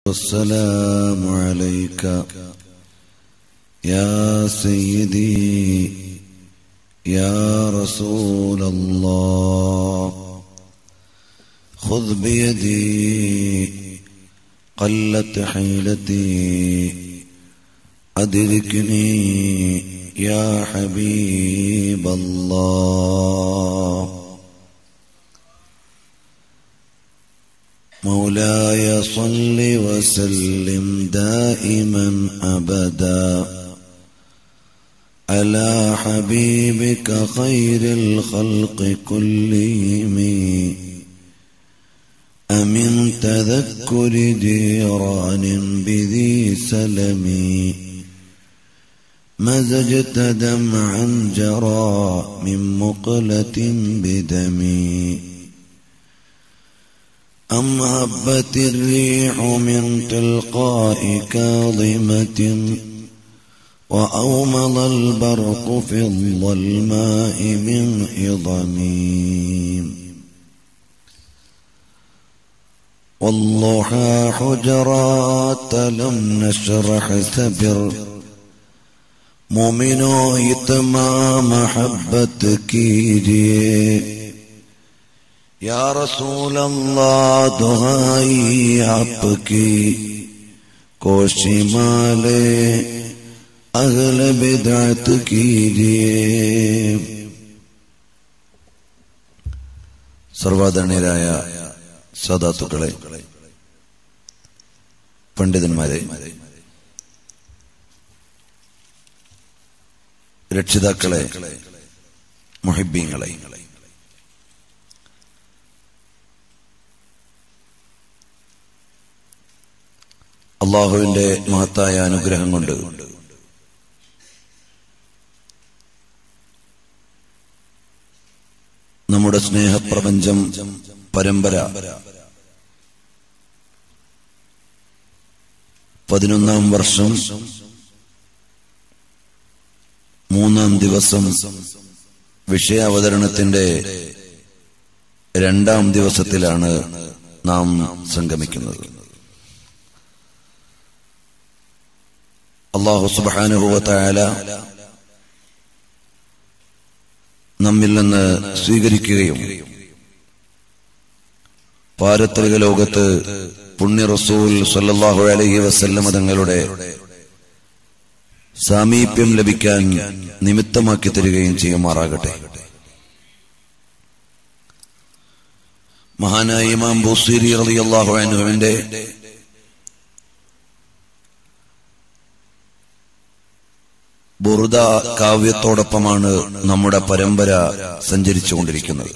والسلام عليك يا سيدي يا رسول الله خذ بيدي قلت حيلتي أدركني يا حبيب الله مولاي صل وسلم دائما أبدا على حبيبك خير الخلق كلهم أمن تذكر جيران بذي سلم مزجت دمعا جرى من مقلة بدمي أم هبت الريح من تلقاء كاظمة وأومض البرق في الظلماء من إضمي والضحى حجرات لم نشرح سبر مؤمنو يتما محبتك جيه या रसूल अल्लाह दुहाई आपकी कोशी माले अगल बिदात कीजिए സർവാദരണീയരായ സദാത്തുക്കളെ പണ്ഡിതന്മാരെ രക്ഷിതാക്കളെ മുഹിബീങ്ങളെ അള്ളാഹുവിന്റെ മഹത്തായ അനുഗ്രഹം കൊണ്ട് നമ്മുടെ സ്നേഹപ്രപഞ്ചം പരമ്പര പതിനൊന്നാം വർഷം മൂന്നാം ദിവസം വിഷയാവതരണത്തിന്റെ രണ്ടാം ദിവസത്തിലാണ് നാം സംഗമിക്കുന്നത് അള്ളാഹു സുബാനുഭവത്തായാല നമ്മിൽ നിന്ന് സ്വീകരിക്കുകയും പാരത്രിക ലോകത്ത് പുണ്യ റസൂൽ സല്ലാഹു അലഹി വസല്ലമ തങ്ങളുടെ സാമീപ്യം ലഭിക്കാൻ നിമിത്തമാക്കി തരികയും ചെയ്യുമാറാകട്ടെ മഹാനായ ഇമാം ബുസീരി റളിയല്ലാഹു അൻഹുവിന്റെ ബുറുദ കാവ്യത്തോടൊപ്പമാണ് നമ്മുടെ പരമ്പര സഞ്ചരിച്ചുകൊണ്ടിരിക്കുന്നത്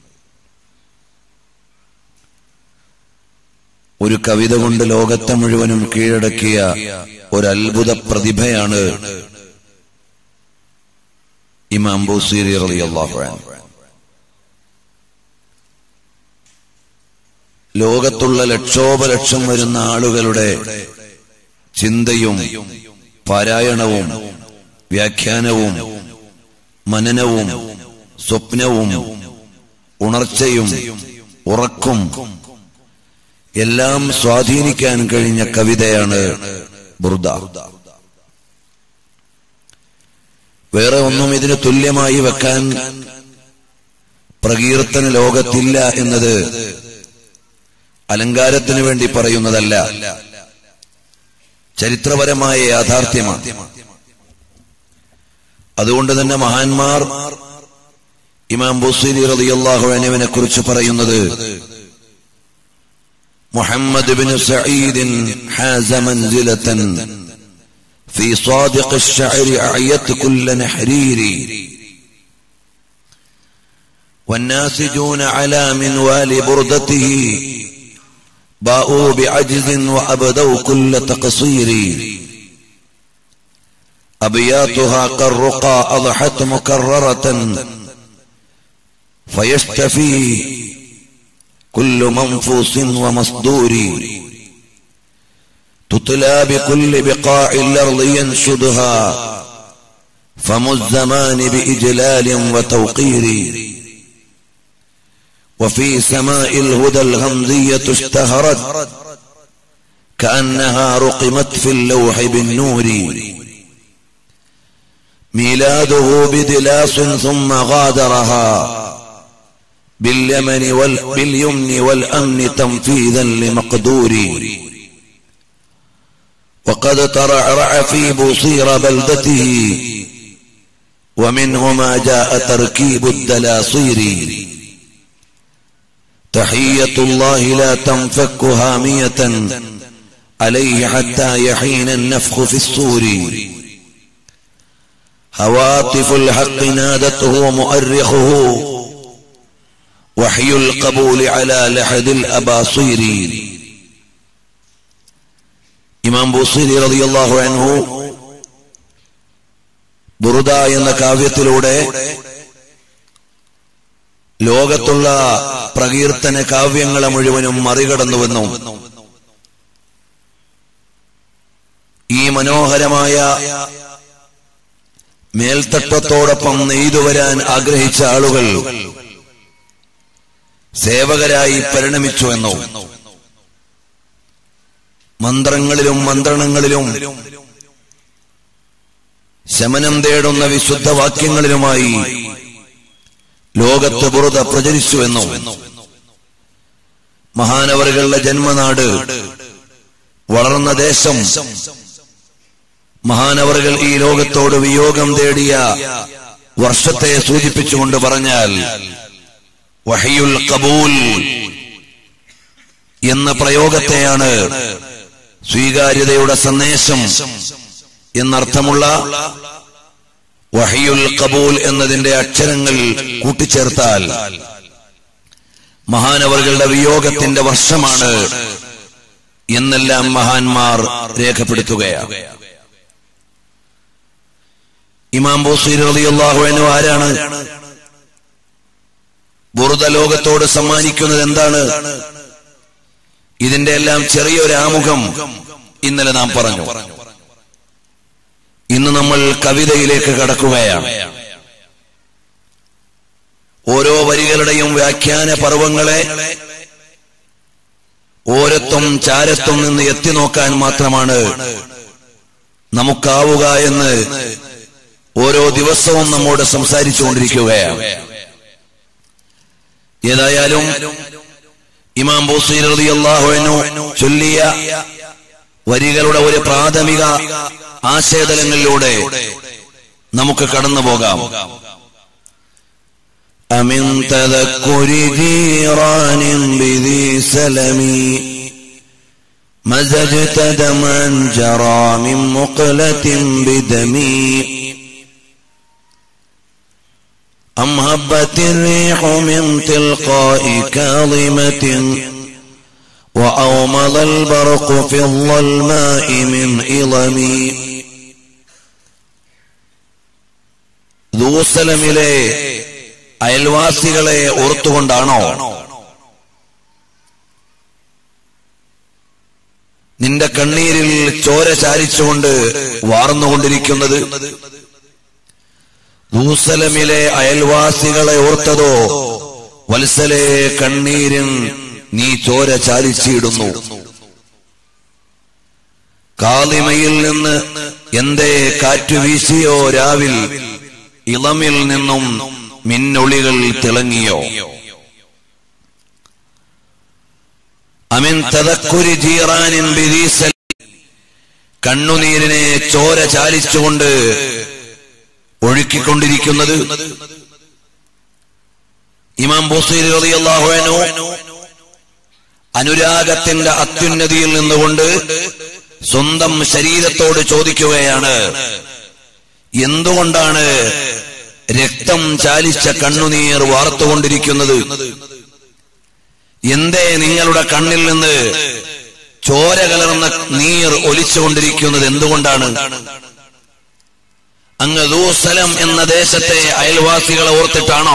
ഒരു കവിത കൊണ്ട് ലോകത്തെ മുഴുവനും കീഴടക്കിയ ഒരു അത്ഭുത പ്രതിഭയാണ് ഇമാം ബുസീരി റളിയല്ലാഹു അൻഹു ലോകത്തുള്ള ലക്ഷോപലക്ഷം വരുന്ന ആളുകളുടെ ചിന്തയും പാരായണവും വ്യാഖ്യാനവും മനനവും സ്വപ്നവും ഉണർച്ചയും ഉറക്കും എല്ലാം സ്വാധീനിക്കാൻ കഴിഞ്ഞ കവിതയാണ് ബുർദ വേറെ ഒന്നും ഇതിന് തുല്യമായി വെക്കാൻ പ്രകീർത്തന ലോകത്തില്ല എന്നത് അലങ്കാരത്തിന് വേണ്ടി പറയുന്നതല്ല ചരിത്രപരമായ യാഥാർത്ഥ്യമാണ് അതുകൊണ്ട് തന്നെ മഹാന്മാർ ഇമാം ബുസീരി റളിയല്ലാഹു അൻഹുവിനെ കുറിച്ച് പറയുന്നത് മുഹമ്മദ് ബിൻ സഈദ് ഹാസ മൻസിലതൻ في صادق الشعر أعيت كل نحرير والناسجون على منوال بردته باءوا بعجز وأبدوا كل تقصير أبياتها كالرقى أضحت مكررة فيشتفي كل منفوس ومصدور تطلى بكل بقاع الأرض ينشدها فم الزمان بإجلال وتوقير وفي سماء الهدى الغمزية اشتهرت كأنها رقمت في اللوح بالنور ميلاده بدلاس ثم غادرها باليمن وال باليمن والأمن تنفيذا لمقدوري وقد ترعرع في بصير بلدته ومنهما جاء تركيب الدلاصير تحية الله لا تنفك هامية عليه حتى يحين النفخ في الصور هواتف الحق نادته ومؤرخه وحي القبول على لحد الأباصير ഇമാം ബുസീരി റളിയല്ലാഹു അൻഹു ബുറുദ എന്ന കാവ്യത്തിലൂടെ ലോകത്തുള്ള പ്രകീർത്തന കാവ്യങ്ങളെ മുഴുവനും മറികടന്നുവെന്നും ഈ മനോഹരമായ മേൽത്തട്ടത്തോടൊപ്പം നെയ്തുവരാൻ ആഗ്രഹിച്ച ആളുകൾ സേവകരായി പരിണമിച്ചുവെന്നും മന്ത്രങ്ങളിലും മന്ത്രണങ്ങളിലും ശമനം തേടുന്ന വിശുദ്ധ വാക്യങ്ങളിലുമായി ലോകത്ത് ബുറുത പ്രചരിച്ചുവെന്നും മഹാനവറുകളുടെ ജന്മനാട് വളർന്ന ദേശം മഹാനവറുകൾ ഈ ലോകത്തോട് വിയോഗം തേടിയ വർഷത്തെ സൂചിപ്പിച്ചുകൊണ്ട് പറഞ്ഞാൽ വഹയുൽ കബൂൽ എന്ന പ്രയോഗത്തെയാണ് സ്വീകാര്യതയുടെ സന്ദേശം എന്നർത്ഥമുള്ള വഹയുൽ കബൂൽ എന്നതിന്റെ അക്ഷരങ്ങൾ കൂട്ടിച്ചേർത്താൽ മഹാനവറുകളുടെ വിയോഗത്തിന്റെ വർഷമാണ് എന്നെല്ലാം മഹാന്മാർ രേഖപ്പെടുത്തുകയാണ് ഇമാം ബോസീർ റളിയല്ലാഹു അൻഹു ആരാണ് ബുറുദ ലോകത്തോട് സമ്മാനിക്കുന്നത് എന്താണ് ഇതിന്റെ എല്ലാം ചെറിയൊരു ആമുഖം ഇന്നലെ നാം പറഞ്ഞു ഇന്ന് നമ്മൾ കവിതയിലേക്ക് കടക്കുകയാണ് ഓരോ വരികളുടെയും വ്യാഖ്യാന പർവങ്ങളെ ഓരത്തും ചാരത്തും നിന്ന് എത്തി നോക്കാൻ മാത്രമാണ് നമുക്കാവുക എന്ന് ഓരോ ദിവസവും നമ്മോട് സംസാരിച്ചുകൊണ്ടിരിക്കുകയാണ് ഏതായാലും ഇമാം ബൂസീർ റളിയല്ലാഹു അൻഹു ചൊല്ലിയ വരികളുടെ ഒരു പ്രാഥമിക ആശയതലങ്ങളിലൂടെ നമുക്ക് കടന്നു പോകാം أمن تذكر جيران بذي سلم مزجت دما جرى من مقلة بدمي أم هبت الريح من تلقاء كاظمة وأومض البرق في الظلماء من إظم ദൂസലമിലെ അയൽവാസികളെ ഓർത്തുകൊണ്ടാണോ നിന്റെ കണ്ണീരിൽ ചോര ചാരിച്ചുകൊണ്ട് വാർന്നുകൊണ്ടിരിക്കുന്നത് ദൂസലമിലെ അയൽവാസികളെ ഓർത്തതോ വത്സലെ കണ്ണീരിൻ നീ ചോര ചാലിച്ചിടുന്നു കാളിമയിൽ നിന്ന് എന്തേ കാറ്റു വീശിയോ രാവിൽ ഇളമിൽ നിന്നും മിന്നൊളികൾ തിളങ്ങിയോ അമിൻ തതക്കുരി ജീറാനിൻ ബിരീസൽ കണ്ണുനീരിനെ ചോര ചാലിച്ചുകൊണ്ട് ഒഴുക്കിക്കൊണ്ടിരിക്കുന്നത് ഇമാം ബുസീർ റളിയല്ലാഹു അൻഹു അനുരാഗത്തിന്റെ അത്യുന്നതിയിൽ നിന്നുകൊണ്ട് സ്വന്തം ശരീരത്തോട് ചോദിക്കുകയാണ് എന്തുകൊണ്ടാണ് രക്തം ചാലിച്ച കണ്ണുനീർ വാർത്തുകൊണ്ടിരിക്കുന്നത് എന്തേ നിങ്ങളുടെ കണ്ണിൽ നിന്ന് ചോര കലർന്ന നീർ ഒലിച്ചുകൊണ്ടിരിക്കുന്നത് എന്തുകൊണ്ടാണ് അങ്ങ് ദൂസലം എന്ന ദേശത്തെ അയൽവാസികളെ ഓർത്തിട്ടാണോ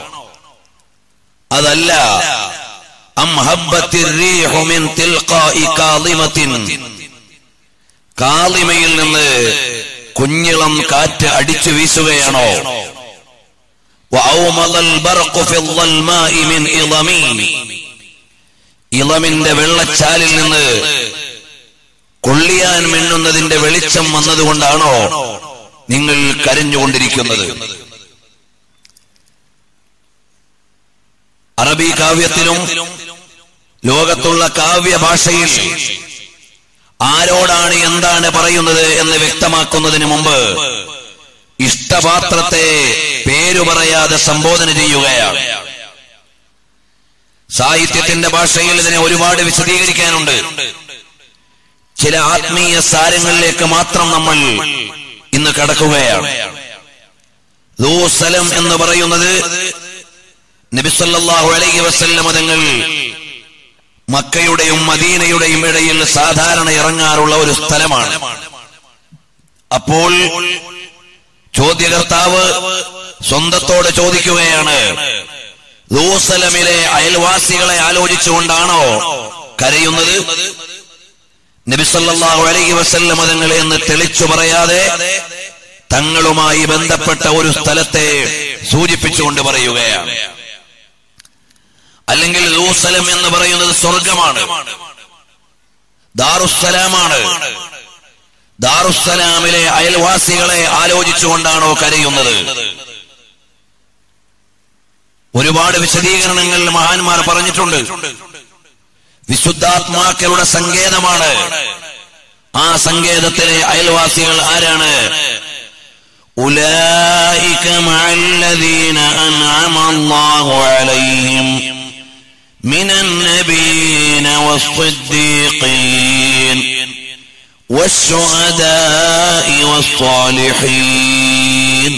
അതല്ല അം ഹബ്ബത്തിർ റീഹു മിൻ തിൽഖാഇ കാളിമത്തിൻ കാളിമയിൽ നിന്ന് കുഞ്ഞിളം കാറ്റ് അടിച്ചു വീശുകയാണോ വഔമദൽ ബർഖു ഫിൽ ളൽമാഇ മിൻ ഇളമി ഇളമിന്റെ വെള്ളച്ചാലിൽ നിന്ന് കൊള്ളിയാൻ മിന്നുന്നതിന്റെ വെളിച്ചം വന്നതുകൊണ്ടാണോ നിങ്ങൾ കരഞ്ഞുകൊണ്ടിരിക്കുന്നത് അറബി കാവ്യത്തിലും ലോകത്തുള്ള കാവ്യ ഭാഷയിൽ ആരോടാണ് എന്താണ് പറയുന്നത് എന്ന് വ്യക്തമാക്കുന്നതിന് മുമ്പ് ഇഷ്ടപാത്രത്തെ പേരു പറയാതെ സംബോധന ചെയ്യുകയാണ് സാഹിത്യത്തിന്റെ ഭാഷയിൽ ഇതിനെ ഒരുപാട് വിശദീകരിക്കാനുണ്ട് ചില ആത്മീയ സാരങ്ങളിലേക്ക് മാത്രം നമ്മൾ ഇന്ന് കടക്കുകയാണ് ദൂസലം എന്ന് പറയുന്നത് നബിസല്ലാഹു അലൈഹി വസല്ലം തങ്ങൾ മക്കയുടെയും മദീനയുടെയും ഇടയിൽ സാധാരണ ഇറങ്ങാറുള്ള ഒരു സ്ഥലമാണ് അപ്പോൾ ചോദ്യകർത്താവ് സ്വന്തത്തോട് ചോദിക്കുകയാണ് ദൂസലമിലെ അയൽവാസികളെ ആലോചിച്ചുകൊണ്ടാണോ കരയുന്നത് നബിസല്ലാഹു അലൈഹി വസല്ലം തങ്ങൾ എന്ന് തെളിച്ചു പറയാതെ തങ്ങളുമായി ബന്ധപ്പെട്ട ഒരു സ്ഥലത്തെ സൂചിപ്പിച്ചുകൊണ്ട് പറയുകയാണ് അല്ലെങ്കിൽ ലൂസലം എന്ന് പറയുന്നത് സ്വർഗമാണ് ദാറുസലാമാണ് ദാറുസലാമിലെ അയൽവാസികളെ ആലോചിച്ചുകൊണ്ടാണോ കരയുന്നത് ഒരുപാട് വിശദീകരണങ്ങൾ മഹാന്മാർ പറഞ്ഞിട്ടുണ്ട് വിശുദ്ധാത്മാക്കളുടെ സങ്കേതമാണ് ആ സങ്കേതത്തിലെ അയൽവാസികൾ ആരാണ് أولئك مع الذين أنعم الله عليهم من النبيين والصديقين والشهداء والصالحين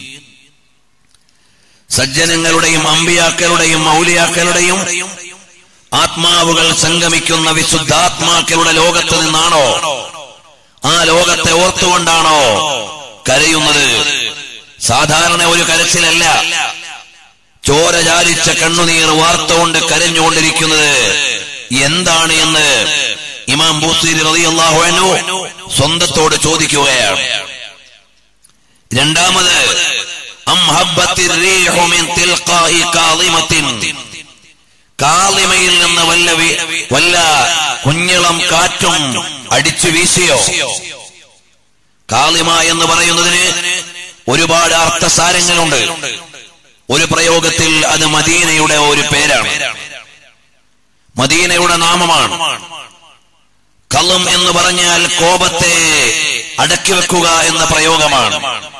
സജ്ജനങ്ങളുടെയും അമ്പിയാക്കളുടെയും മൗലിയാക്കളുടെയും ആത്മാവുകൾ സംഗമിക്കുന്ന വിശുദ്ധാത്മാക്കളുടെ ലോകത്ത് നിന്നാണോ ആ ലോകത്തെ ഓർത്തുകൊണ്ടാണോ കരയുന്നത് സാധാരണ ഒരു കരച്ചിലല്ല ചോര ചാലിച്ച കണ്ണുനീർ വാർത്തുകൊണ്ട് കരഞ്ഞുകൊണ്ടിരിക്കുന്നത് എന്താണ് എന്ന് ഇമാം ബൂസീരി റളിയല്ലാഹു അൻഹു സ്വന്തത്തോട് ചോദിക്കുകയാണ് രണ്ടാമത് അം ഹബ്ബത്തിർ റീഹു മിൻ തിൽഖാഇ കാളിമത്തിൻ കാളിമയിൽ നിന്ന് വല്ല വി- വല്ല കുഞ്ഞിളം കാറ്റും അടിച്ചു വീശിയോ കാളിമ എന്ന് പറയുന്നതിന് ഒരുപാട് അർത്ഥസാരങ്ങളുണ്ട് ഒരു പ്രയോഗത്തിൽ അത് മദീനയുടെ ഒരു പേരാണ് മദീനയുടെ നാമമാണ് കള്ളം എന്ന് പറഞ്ഞാൽ കോപത്തെ അടക്കി വെക്കുക എന്ന പ്രയോഗമാണ്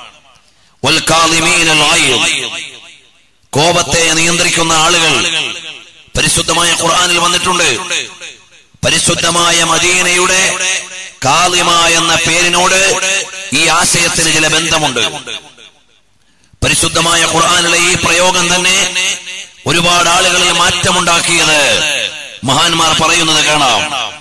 വൽകാളിമീനൽ ഗൈദ്. കോപത്തെ നിയന്ത്രിക്കുന്ന ആളുകൾ പരിശുദ്ധമായ ഖുർആനിൽ വന്നിട്ടുണ്ട് പരിശുദ്ധമായ മദീനയുടെ കാളിമ എന്ന പേരിനോട് ഈ ആശയത്തിന് ചില ബന്ധമുണ്ട് പരിശുദ്ധമായ ഖുർആനിലെ ഈ പ്രയോഗം തന്നെ ഒരുപാട് ആളുകളിൽ മാറ്റമുണ്ടാക്കിയത് മഹാന്മാർ പറയുന്നത് കാണാം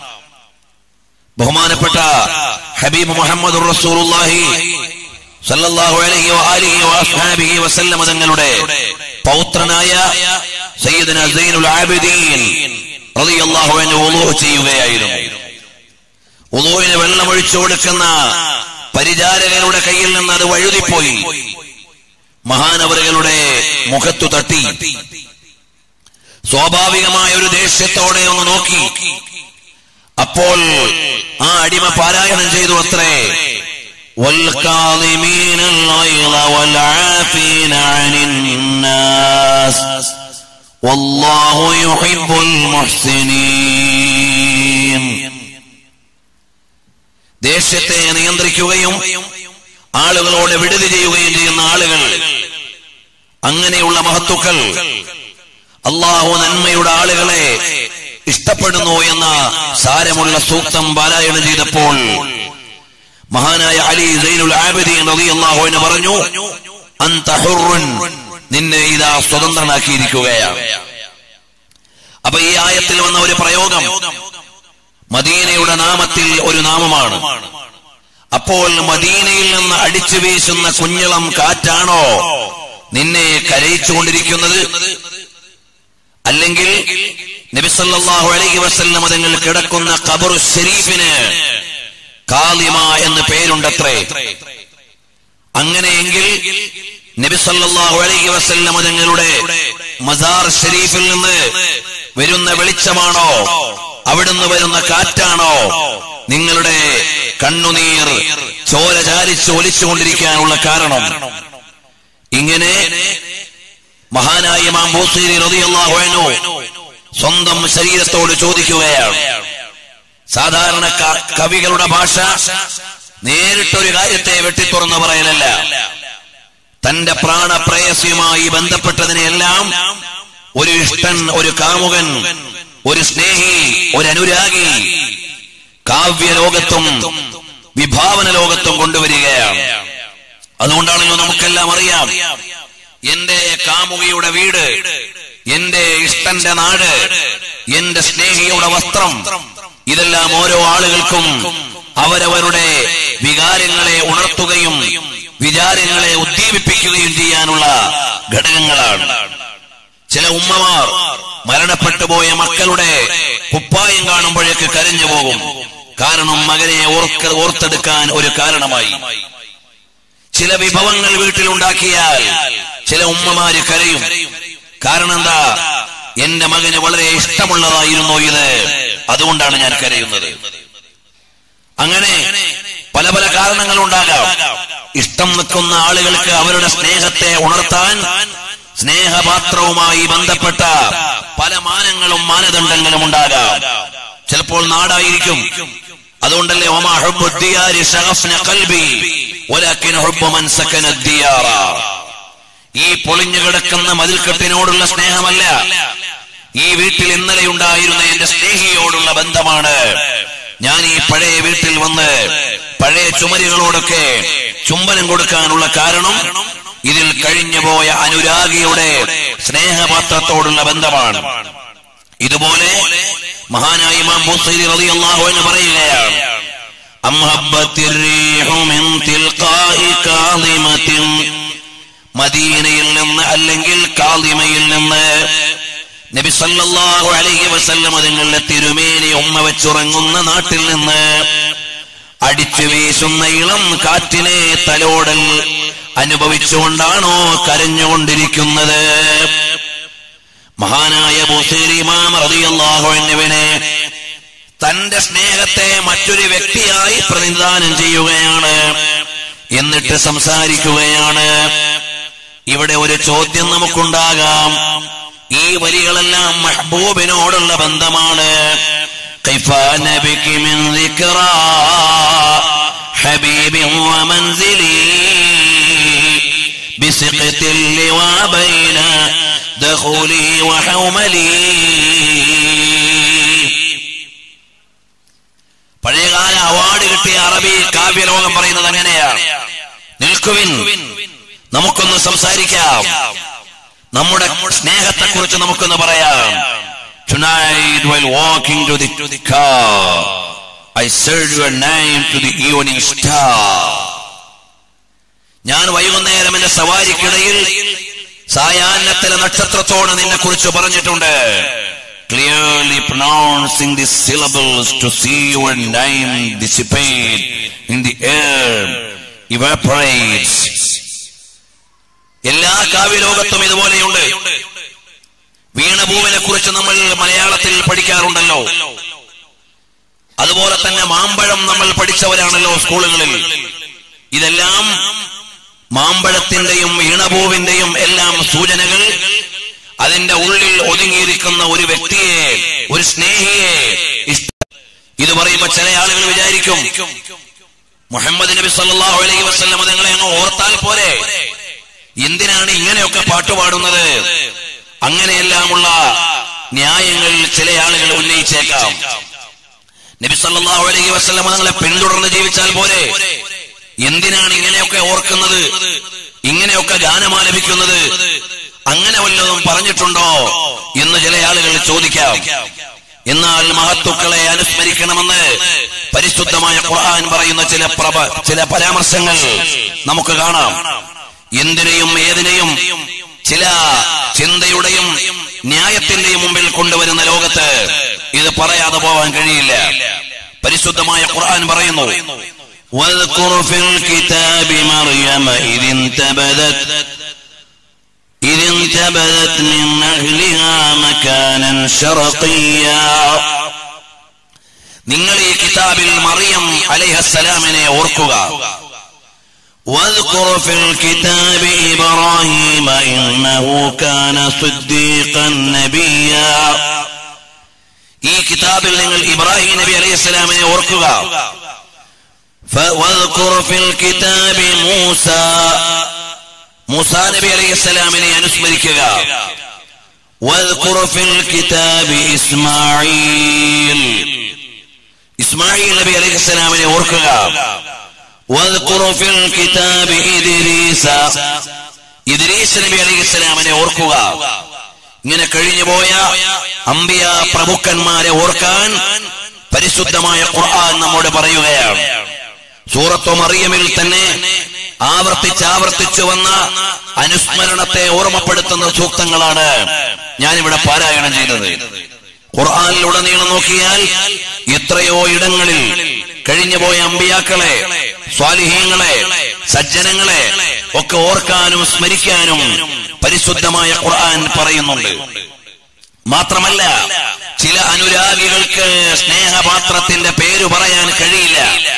ബഹുമാനപ്പെട്ട ഹബീബ് മുഹമ്മദ് റസൂലുള്ളാഹി സല്ലല്ലാഹു അലൈഹി വആലിഹി വഅസ്ഹാബിഹി വസല്ലമ തങ്ങളുടെ പൗത്രനായ സയ്യിദന സൈനുൽ ആബിദീൻ റളിയല്ലാഹു അൻഹു വുളൂ ചെയ്യുകയായിരുന്നു വുളൂവിന് വെള്ളമൊഴിച്ചു കൊടുക്കുന്ന പരിചാരകരുടെ കയ്യിൽ നിന്ന് അത് വഴുതിപ്പോയി മഹാനവറുകളുടെ മുഖത്തു തട്ടി സ്വാഭാവികമായ ഒരു ദേഷ്യത്തോടെ ഒന്ന് നോക്കി അപ്പോൾ ആ അടിമ പാരായണം ചെയ്തു അത്രേ والكاظمين الغيظ والعافين عن الناس والله يحب المحسنين ദേഷ്യത്തെ നിയന്ത്രിക്കുകയും ആളുകളോട് വിടുതി ചെയ്യുകയും ചെയ്യുന്ന ആളുകൾ അങ്ങനെയുള്ള മഹത്തുക്കൾ അള്ളാഹു നന്മയുടെ ആളുകളെ ഇഷ്ടപ്പെടുന്നു എന്ന സാരമുള്ള സൂക്തം പാരായണം ചെയ്തപ്പോൾ മഹാനായ അലി സൈനുൽ ആബിദീൻ റളിയല്ലാഹു അൻഹു പറഞ്ഞു അന്ത ഹുർറുൻ നിന്നെ ഇതാ സ്വതന്ത്രനാക്കിയിരിക്കുകയാണ് അപ്പൊ ഈ ആയത്തിൽ വന്ന ഒരു പ്രയോഗം മദീനയുടെ നാമത്തിൽ ഒരു നാമമാണ് അപ്പോൾ മദീനയിൽ നിന്ന് അടിച്ചു വീശുന്ന കുഞ്ഞിളം കാറ്റാണോ നിന്നെ കരയിച്ചുകൊണ്ടിരിക്കുന്നത് അല്ലെങ്കിൽ നബിസല്ലാഹു അലൈഹി വസല്ലം തങ്ങൾ കിടക്കുന്ന ഖബറു ഷരീഫിന് കാളിമ എന്ന് പേരുണ്ടത്രേ അങ്ങനെയെങ്കിൽ നബിസല്ലാഹു അലൈഹി വസല്ലം തങ്ങളുടെ മസാർ ഷരീഫിൽ നിന്ന് വരുന്ന വെളിച്ചമാണോ അവിടുന്ന് വരുന്ന കാറ്റാണോ നിങ്ങളുടെ കണ്ണുനീർ ചോര ചാലിച്ച് ഒലിച്ചുകൊണ്ടിരിക്കാനുള്ള കാരണം ഇങ്ങനെ മഹാനായ ഇമാം ബൂസീരി റളിയല്ലാഹു അൻഹു സ്വന്തം ശരീരത്തോട് ചോദിക്കുകയാണ് സാധാരണ ക- കവികളുടെ ഭാഷ നേരിട്ടൊരു കാര്യത്തെ വെട്ടിത്തുറന്ന് പറയലല്ല തന്റെ പ്രാണപ്രേയസിയുമായി ബന്ധപ്പെട്ടതിനെല്ലാം ഒരു ഇഷ്ടൻ ഒരു കാമുകൻ ഒരു സ്നേഹി ഒരു അനുരാഗി കാവ്യലോകത്തും വിഭാവന ലോകത്തും കൊണ്ടുവരികയാണ് അതുകൊണ്ടാണല്ലോ നമുക്കെല്ലാം അറിയാം എന്റെ കാമുകിയുടെ വീട് എന്റെ ഇഷ്ടന്റെ നാട് എന്റെ സ്നേഹിയുടെ വസ്ത്രം ഇതെല്ലാം ഓരോ ആളുകൾക്കും അവരവരുടെ വികാരങ്ങളെ ഉണർത്തുകയും വിചാരങ്ങളെ ഉദ്ദീപിപ്പിക്കുകയും ചെയ്യാനുള്ള ഘടകങ്ങളാണ് ചില ഉമ്മമാർ മരണപ്പെട്ടു പോയ മക്കളുടെ കുപ്പായം കാണുമ്പോഴേക്ക് കരഞ്ഞു പോകും കാരണം മകനെ ഓർക്ക ഓർത്തെടുക്കാൻ ഒരു കാരണമായി ചില വിഭവങ്ങൾ വീട്ടിലുണ്ടാക്കിയാൽ ചില ഉമ്മമാര് കരയും കാരണം എന്താ എന്റെ മകന് വളരെ ഇഷ്ടമുള്ളതായിരുന്നു ഇത് അതുകൊണ്ടാണ് ഞാൻ കരയുന്നത് അങ്ങനെ പല പല കാരണങ്ങളുണ്ടാകാം ഇഷ്ടം നിൽക്കുന്ന ആളുകൾക്ക് അവരുടെ സ്നേഹത്തെ ഉണർത്താൻ സ്നേഹപാത്രവുമായി ബന്ധപ്പെട്ട പല മാനങ്ങളും മാനദണ്ഡങ്ങളും ഉണ്ടാകാം ചിലപ്പോൾ നാടായിരിക്കും അതുകൊണ്ടല്ലേ ഒമാ ഹുബ്ബു ദിയാരി ശഗഫ്ന ഖൽബി വലാകിൻ ഹുബ്ബു മൻ സകന ദിയാറ ഈ പൊളിഞ്ഞു കിടക്കുന്ന മതിൽക്കെട്ടിനോടുള്ള സ്നേഹമല്ല ഈ വീട്ടിൽ ഇന്നലെ ഉണ്ടായിരുന്ന എന്റെ സ്നേഹിയോടുള്ള ബന്ധമാണ് ഞാൻ ഈ പഴയ വീട്ടിൽ വന്ന് പഴയ ചുമരുകളോടൊക്കെ ചുംബനം കൊടുക്കാനുള്ള കാരണം ഇതിൽ കഴിഞ്ഞുപോയ അനുരാഗിയുടെ സ്നേഹപാത്രത്തോടുള്ള ബന്ധമാണ് ഇതുപോലെ മഹാനായ ഇമാം ബുസൈരി റളിയല്ലാഹു അൻഹു പറയുകയാണ് അം ഹബ്ബത്തിർ റീഹു മിൻ തിൽഖാഇ കാളിമത്തിൻ മദീനയിൽ നിന്ന് അല്ലെങ്കിൽ കാളിമയിൽ നിന്ന് നബി സല്ലല്ലാഹു അലൈഹി വസല്ലം അതുങ്ങളുടെ തിരുമേനി ഉമ്മ വെച്ചുറങ്ങുന്ന നാട്ടിൽ നിന്ന് അടിച്ചു വീശുന്ന ഇളം കാറ്റിനെ തലോടൽ അനുഭവിച്ചുകൊണ്ടാണോ കരഞ്ഞുകൊണ്ടിരിക്കുന്നത് മഹാനായ ബുസൈരി ഇമാം റളിയല്ലാഹു അൻഹുവിനെ തന്റെ സ്നേഹത്തെ മറ്റൊരു വ്യക്തിയായി പ്രതിനിധാനം ചെയ്യുകയാണ് എന്നിട്ട് സംസാരിക്കുകയാണ് ഇവിടെ ഒരു ചോദ്യം നമുക്കുണ്ടാകാം ഈ വരികളെല്ലാം മഹബൂബിനോടുള്ള ബന്ധമാണ് كيف نبك من ذكرى حبيب ومنزلي بسقط اللواء بين دخولي وحوملي പഴയകാല അവാർഡ് കിട്ടിയ അറബി കാവ്യലോകം പറയുന്നത് അങ്ങനെയാണ് നിൽക്കുവിൻ നമുക്കൊന്ന് സംസാരിക്കാം നമ്മുടെ സ്നേഹത്തെക്കുറിച്ച് നമുക്കൊന്ന് പറയാം Tonight while walking to the, to the car, I said your name to the evening star. ഞാൻ വൈകുന്നേരം എന്റെ സവാരിക്കിടയിൽ സായാഹ്നത്തിലെ നക്ഷത്രത്തോട് നിന്നെ കുറിച്ച് പറഞ്ഞിട്ടുണ്ട് clearly pronouncing the syllables to see your name dissipate in the air, evaporates. എല്ലാ കാവ്യലോകത്തും ഇതുപോലെയുണ്ട് വീണഭൂവിനെ കുറിച്ച് നമ്മൾ മലയാളത്തിൽ പഠിക്കാറുണ്ടല്ലോ അതുപോലെ തന്നെ മാമ്പഴം നമ്മൾ പഠിച്ചവരാണല്ലോ സ്കൂളുകളിൽ ഇതെല്ലാം മാമ്പഴത്തിന്റെയും വീണഭൂവിന്റെയും എല്ലാം സൂചനകൾ അതിന്റെ ഉള്ളിൽ ഒതുങ്ങിയിരിക്കുന്ന ഒരു വ്യക്തിയെ ഒരു സ്നേഹിയെ ഇഷ്ട ഇത് പറയുമ്പോ ചില ആളുകൾ വിചാരിക്കും മുഹമ്മദ് നബി സല്ലല്ലാഹു അലൈഹി വസല്ലം നിങ്ങളെ അങ്ങ് ഓർത്താൽ പോരെ എന്തിനാണ് ഇങ്ങനെയൊക്കെ പാട്ടുപാടുന്നത് അങ്ങനെയെല്ലാമുള്ള ന്യായങ്ങൾ ചില ആളുകൾ ഉന്നയിച്ചേക്കാം നബി സല്ലല്ലാഹു അലൈഹി വസല്ലം നിങ്ങളെ പിന്തുടർന്ന് ജീവിച്ചാൽ പോരെ എന്തിനാണ് ഇങ്ങനെയൊക്കെ ഓർക്കുന്നത് ഇങ്ങനെയൊക്കെ ഗാനമാലപിക്കുന്നത് അങ്ങനെ വല്ലതും പറഞ്ഞിട്ടുണ്ടോ എന്ന് ചില ആളുകൾ ചോദിക്കാം എന്നാൽ മഹത്തുക്കളെ അനുസ്മരിക്കണമെന്ന് പരിശുദ്ധമായ ഖുർആൻ പറയുന്ന ചില പ്രഭ ചില പരാമർശങ്ങൾ നമുക്ക് കാണാം എന്തിനേയും ഏതിനെയും ചില ചിന്തയുടെയും ന്യായത്തിന്റെയും മുമ്പിൽ കൊണ്ടുവരുന്ന ലോകത്ത് ഇത് പറയാതെ പോവാൻ കഴിയില്ല പരിശുദ്ധമായ ഖുർആൻ പറയുന്നു واذكر في الكتاب مريم إذ انتبذت إذ انتبذت من أهلها مكانا شرقيا നിങ്ങൾ ഈ കിതാബിൽ മറിയം അലൈഹസ്സലാമിനെ ഓർക്കുക واذكر في الكتاب إبراهيم إنه كان صديقا نبيا ഈ കിതാബിൽ നിങ്ങൾ ഇബ്രാഹിം നബി അലൈഹിസ്സലാമിനെ ഓർക്കുക ف- واذكر في الكتاب موسى മൂസാ നബി അലൈഹിസ്സലാമിനെ അനുസ്മരിക്കുക واذكر في الكتاب إسماعيل ഇസ്മായിൽ നബി അലൈഹിസ്സലാമിനെ ഓർക്കുക واذكر في الكتاب إدريس ഇദ്രീസ് നബി അലൈഹിസ്സലാമിനെ ഓർക്കുക ഇങ്ങനെ കഴിഞ്ഞുപോയ അമ്പിയ പ്രഭുക്കന്മാരെ ഓർക്കാൻ പരിശുദ്ധമായ ഖുർആൻ നമ്മോട് പറയുകയാണ് സൂറത്തു മറിയമിൽ തന്നെ ആവർത്തിച്ച് ആവർത്തിച്ചു വന്ന അനുസ്മരണത്തെ ഓർമ്മപ്പെടുത്തുന്ന സൂക്തങ്ങളാണ് ഞാനിവിടെ പാരായണം ചെയ്തത് ഖുർആാനിലുടനീളം നോക്കിയാൽ എത്രയോ ഇടങ്ങളിൽ കഴിഞ്ഞുപോയ അമ്പിയാക്കളെ സ്വാലിഹീങ്ങളെ സജ്ജനങ്ങളെ ഒക്കെ ഓർക്കാനും സ്മരിക്കാനും പരിശുദ്ധമായ ഖുർആൻ പറയുന്നുണ്ട് മാത്രമല്ല ചില അനുരാഗികൾക്ക് സ്നേഹപാത്രത്തിന്റെ പേര് പറയാൻ കഴിയില്ല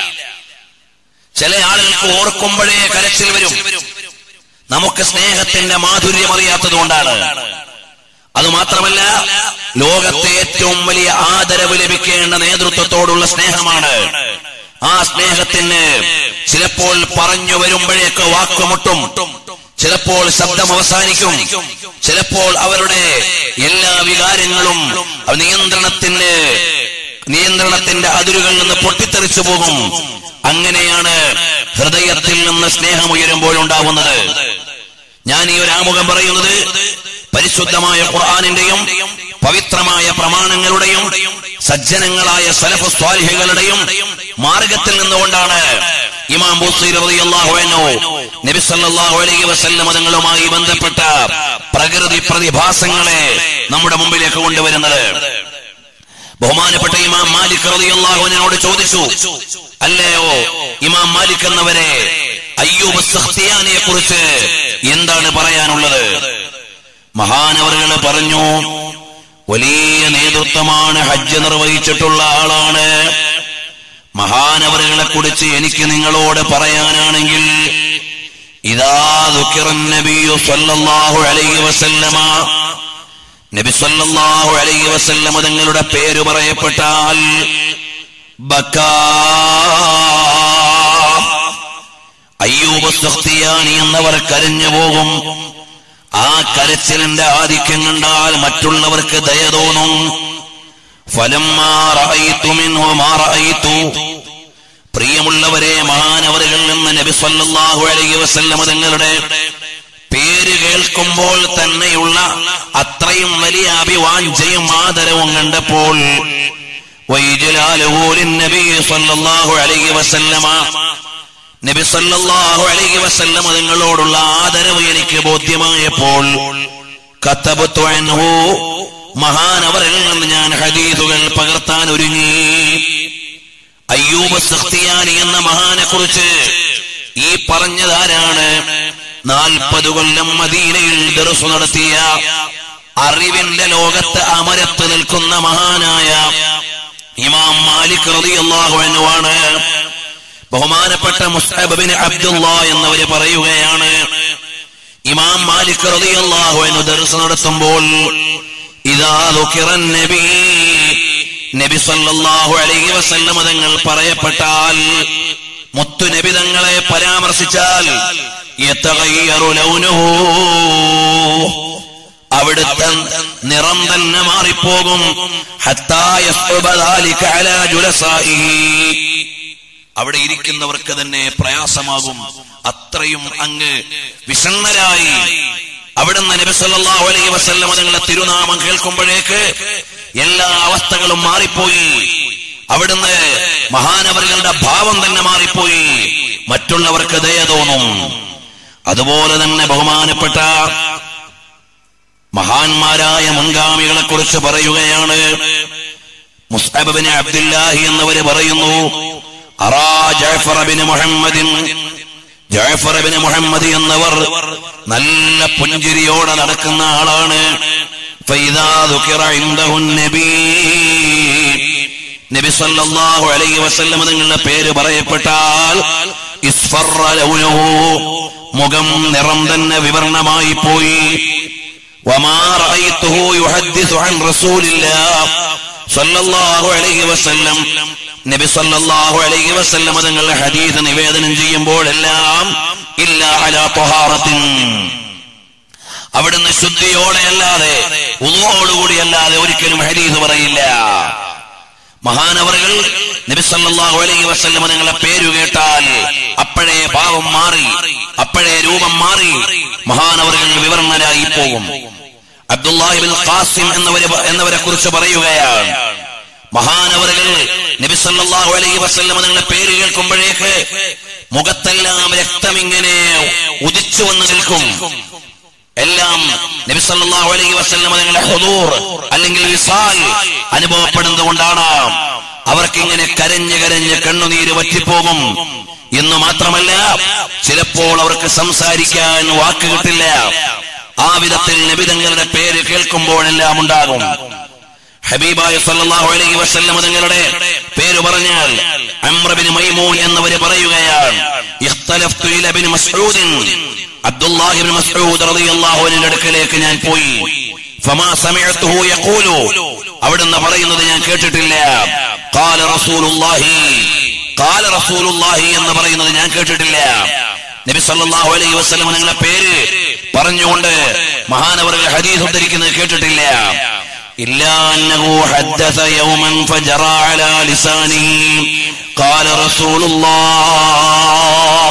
ചില ആളുകൾക്ക് ഓർക്കുമ്പോഴേ കരച്ചിൽ വരും നമുക്ക് സ്നേഹത്തിന്റെ മാധുര്യം അറിയാത്തത് കൊണ്ടാണ് അതുമാത്രമല്ല ലോകത്തെ ഏറ്റവും വലിയ ആദരവ് ലഭിക്കേണ്ട നേതൃത്വത്തോടുള്ള സ്നേഹമാണ് ആ സ്നേഹത്തിന് ചിലപ്പോൾ പറഞ്ഞു വരുമ്പോഴേക്ക് വാക്കുമുട്ടും ചിലപ്പോൾ ശബ്ദം അവസാനിക്കും ചിലപ്പോൾ അവരുടെ എല്ലാ വികാരങ്ങളും നിയന്ത്രണത്തിന് നിയന്ത്രണത്തിന്റെ അതിരുകളിൽ നിന്ന് പൊട്ടിത്തെറിച്ചു പോകും അങ്ങനെയാണ് ഹൃദയത്തിൽ നിന്ന് സ്നേഹം ഉയരുമ്പോൾ ഉണ്ടാവുന്നത് ഞാൻ ഈ ഒരു ആമുഖം പറയുന്നത് പരിശുദ്ധമായ ഖുർആാനിന്റെയും പവിത്രമായ പ്രമാണങ്ങളുടെയും സജ്ജനങ്ങളായ സലഫ് സ്വാലിഹികളുടെയും മാർഗത്തിൽ നിന്നുകൊണ്ടാണ് ഇമാം ബുസൈർ റളിയല്ലാഹു അൻഹു നബി സല്ലല്ലാഹു അലൈഹി വസല്ലം തങ്ങളുമായി ബന്ധപ്പെട്ട പ്രകൃതി പ്രതിഭാസങ്ങളെ നമ്മുടെ മുമ്പിലേക്ക് കൊണ്ടുവരുന്നത് ബഹുമാനപ്പെട്ട ഇമാം മാലിക് റളിയല്ലാഹു അൻഹുവിനോട് ചോദിച്ചു അല്ലയോ ഇമാം മാലിക് എന്നവരെ അയ്യൂബ് സഖ്തിയാനിയെ കുറിച്ച് എന്താണ് പറയാനുള്ളത് മഹാനവറുകൾ പറഞ്ഞു വലിയ നേതൃത്വമാണ് ഹജ്ജ് നിർവഹിച്ചിട്ടുള്ള ആളാണ് മഹാനവറുകളെ കുറിച്ച് എനിക്ക് നിങ്ങളോട് പറയാനാണെങ്കിൽ ഇതാ ദുഃഖിറൻ നബിയു സല്ലല്ലാഹു അലൈഹി വസല്ലമ നബി സല്ലല്ലാഹു അലൈഹി വസല്ലമ തങ്ങളുടെ പേര് പറയപ്പെട്ടാൽ ബക്കാ അയ്യൂബ് സഖ്തിയാനി എന്നവർ കരഞ്ഞു പോകും ആ കരച്ചിലിന്റെ ആധിക്യം കണ്ടാൽ മറ്റുള്ളവർക്ക് ദയ തോന്നും ഫലമ്മാ റഅയ്തു മിൻഹു മാ റഅയ്തു പ്രിയമുള്ളവരെ മഹാനവറുകളിൽ നിന്ന് നബി സല്ലല്ലാഹു അലൈഹി വസല്ലമ തങ്ങളുടെ പേര് കേൾക്കുമ്പോൾ തന്നെയുള്ള അത്രയും വലിയ അഭിവാഞ്ചയും ആദരവും കണ്ടപ്പോൾ വൈജലാലുഹു ലിന്നബി സല്ലല്ലാഹു അലൈഹി വസല്ലമ നബി സല്ലല്ലാഹു അലൈഹി വസല്ലമ തങ്ങളോടുള്ള ആദരവ് എനിക്ക് ബോധ്യമായപ്പോൾ കത്തബത്തു അൻഹു മഹാനവറിൽ നിന്ന് ഞാൻ ഹദീസുകൾ പകർത്താൻ ഒരുങ്ങി അയ്യൂബ് സഖ്തിയാനി എന്ന മഹാനെ കുറിച്ച് ഈ പറഞ്ഞതാരാണ് നാൽപ്പത് കൊല്ലം മദീനയിൽ ദർസ് നടത്തിയ അറിവിന്റെ ലോകത്ത് അമരത്ത് നിൽക്കുന്ന മഹാനായ ഇമാം മാലിക് റളിയല്ലാഹു അൻഹു ആണ് ബഹുമാനപ്പെട്ട മുസ്തബിന് അബ്ദുള്ള എന്നവര് പറയുകയാണ് ഇമാം മാലിക് റളിയല്ലാഹു അൻഹു ദർസ് നടത്തുമ്പോൾ ഇതാ ദുഖിറൻ നബി നബി സല്ലല്ലാഹു അലൈഹി വസല്ലം തങ്ങൾ പറയപ്പെട്ടാൽ മുത്തു നബി തങ്ങളെ പരാമർശിച്ചാൽ യതഗയ്യറു ലൗനുഹു അവിടുത്തെ നിറം തന്നെ മാറിപ്പോകും ഹത്താ യസ്ഉബ ദാലിക അലാ ജുലസാഇഹി അവിടെ ഇരിക്കുന്നവർക്ക് തന്നെ പ്രയാസമാകും അത്രയും അങ്ങ് വിഷണ്ണരായി അവിടുന്ന് നബി സല്ലല്ലാഹു അലൈഹി വസല്ലം തങ്ങളുടെ തിരുനാമം കേൾക്കുമ്പോഴേക്ക് എല്ലാ അവസ്ഥകളും മാറിപ്പോയി അവിടുന്ന് മഹാനവറുകളുടെ ഭാവം തന്നെ മാറിപ്പോയി മറ്റുള്ളവർക്ക് ദയ തോന്നും അതുപോലെ തന്നെ ബഹുമാനപ്പെട്ട മഹാന്മാരായ മുൻഗാമികളെ കുറിച്ച് പറയുകയാണ് മുസ്തബിന് അബ്ദുല്ലാഹി എന്നവര് പറയുന്നു അറാ ജാഫർ ബിൻ മുഹമ്മദിൻ ജാഫർ ബിൻ മുഹമ്മദ് എന്നവർ നല്ല പുഞ്ചിരിയോടെ നടക്കുന്ന ആളാണ് ഫൈദാ ദുഖിറ ഇൻദഹു നബി നബി സല്ലല്ലാഹു അലൈഹി വസല്ലം നിങ്ങളുടെ പേര് പറയപ്പെട്ടാൽ ഇസ്ഫറ ലൗനുഹു മുഖം നിറം തന്നെ വിവരണമായി പോയി وما رأيته يحدث عن رسول الله صلى الله عليه وسلم നബി സല്ലല്ലാഹു അലൈഹി വസല്ലം തങ്ങളുടെ ഹദീസ് നിവേദനം ചെയ്യുമ്പോഴെല്ലാം ഇല്ല അലാ ത്വഹാറത്തിൻ അവിടുന്ന് ശുദ്ധിയോടെ അല്ലാതെ ഉള്ളോടുകൂടി അല്ലാതെ ഒരിക്കലും ഹദീസ് പറയില്ല മഹാനവറുകൾ നബി സല്ലല്ലാഹു അലൈഹി വസല്ലം നിങ്ങളെ പേരു കേട്ടാൽ അപ്പോഴേ ഭാവം മാറി അപ്പോഴേ രൂപം മാറി മഹാനവറുകൾ വിവരണരായി പോകും അബ്ദുല്ലാഹിബിൻ ഖാസിം എന്നവരെ എന്നവരെ കുറിച്ച് പറയുകയാണ് മഹാനവറുകൾ നബി സല്ലല്ലാഹു അലൈഹി വസല്ലം നിങ്ങളെ പേര് കേൾക്കുമ്പോഴേക്ക് മുഖത്തെല്ലാം രക്തം ഇങ്ങനെ ഉദിച്ചു വന്ന് നിൽക്കും എല്ലാം നബി സല്ലല്ലാഹു അലൈഹി വസല്ലം നിങ്ങളുടെ ഹുദൂർ അല്ലെങ്കിൽ വിസാൽ അനുഭവപ്പെടുന്നത് കൊണ്ടാണ് അവർക്ക് ഇങ്ങനെ കരഞ്ഞ് കരഞ്ഞ് കണ്ണുനീര് വറ്റിപ്പോകും എന്ന് മാത്രമല്ല ചിലപ്പോൾ അവർക്ക് സംസാരിക്കാൻ വാക്ക് കിട്ടില്ല ആ വിധത്തിൽ നബിതങ്ങളുടെ പേര് കേൾക്കുമ്പോഴെല്ലാം ഉണ്ടാകും ഹബീബായ സല്ലല്ലാഹു അലൈഹി വസല്ലം തങ്ങളുടെ പേര് പറഞ്ഞാൽ അംറബിൻ മൈമൂൻ എന്നവര് പറയുകയാണ് ഇഖ്തലഫ്തു ഇല ഇബ്നു മസ്ഊദ് അബ്ദുല്ലാഹി ഇബ്നു മസ്ഊദ് റളിയല്ലാഹു അൻഹുവിന്റെ അടുക്കലേക്ക് ഞാൻ പോയി ഫമാ സമിഅതുഹു യഖൂലു അവിടുന്ന് പറയുന്നത് ഞാൻ കേട്ടിട്ടില്ല ഖാല റസൂലുള്ളാഹി ഖാല റസൂലുള്ളാഹി എന്ന് പറയുന്നത് ഞാൻ കേട്ടിട്ടില്ല നബി സല്ലല്ലാഹു അലൈഹി വസല്ലം നിങ്ങളുടെ പേര് പറഞ്ഞുകൊണ്ട് മഹാനവറുകൾ ഹദീസ് ഉദ്ധരിക്കുന്നത് കേട്ടിട്ടില്ല إلا أنه حدث يوما فجرى على لسانه قال رسول الله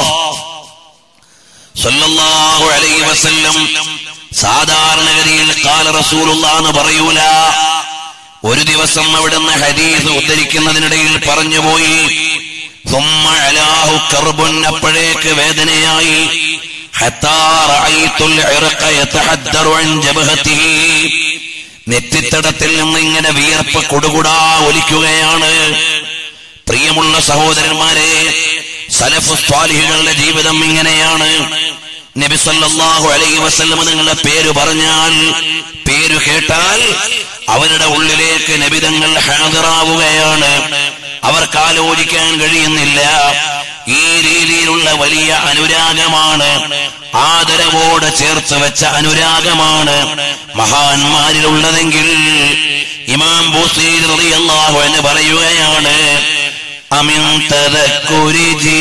صلى الله عليه وسلم സാധാരണഗതിയിൽ കാല റസൂലുള്ള എന്ന് പറയൂല ഒരു ദിവസം അവിടുന്ന് ഹദീസ് ഉദ്ധരിക്കുന്നതിനിടയിൽ പറഞ്ഞുപോയി ثم علاه كرب അപ്പോഴേക്ക് വേദനയായി حتى رأيت العرق يتحدر عن جبهته നെറ്റിത്തടത്തിൽ നിന്ന് ഇങ്ങനെ വിയർപ്പ് കൊടുകുടാ ഒലിക്കുകയാണ് പ്രിയമുള്ള സഹോദരന്മാരെ സലഫ് സ്വാലിഹികളുടെ ജീവിതം ഇങ്ങനെയാണ് നബി സല്ലല്ലാഹു അലൈഹി വസല്ലം നിങ്ങളുടെ പേര് പറഞ്ഞാൽ പേര് കേട്ടാൽ അവരുടെ ഉള്ളിലേക്ക് നബിതങ്ങൾ ഹാജറാവുകയാണ് അവർക്ക് ആലോചിക്കാൻ കഴിയുന്നില്ല ഈ രീതിയിലുള്ള വലിയ അനുരാഗമാണ് ആദരവോടെ ചേർത്ത് വെച്ച അനുരാഗമാണ് മഹാന്മാരിലുള്ളതെങ്കിൽ ഇമാം ബൂസീർ റളിയല്ലാഹു അൻഹു പറയുകയാണ് അമിൻ തദക്കുരി ജീ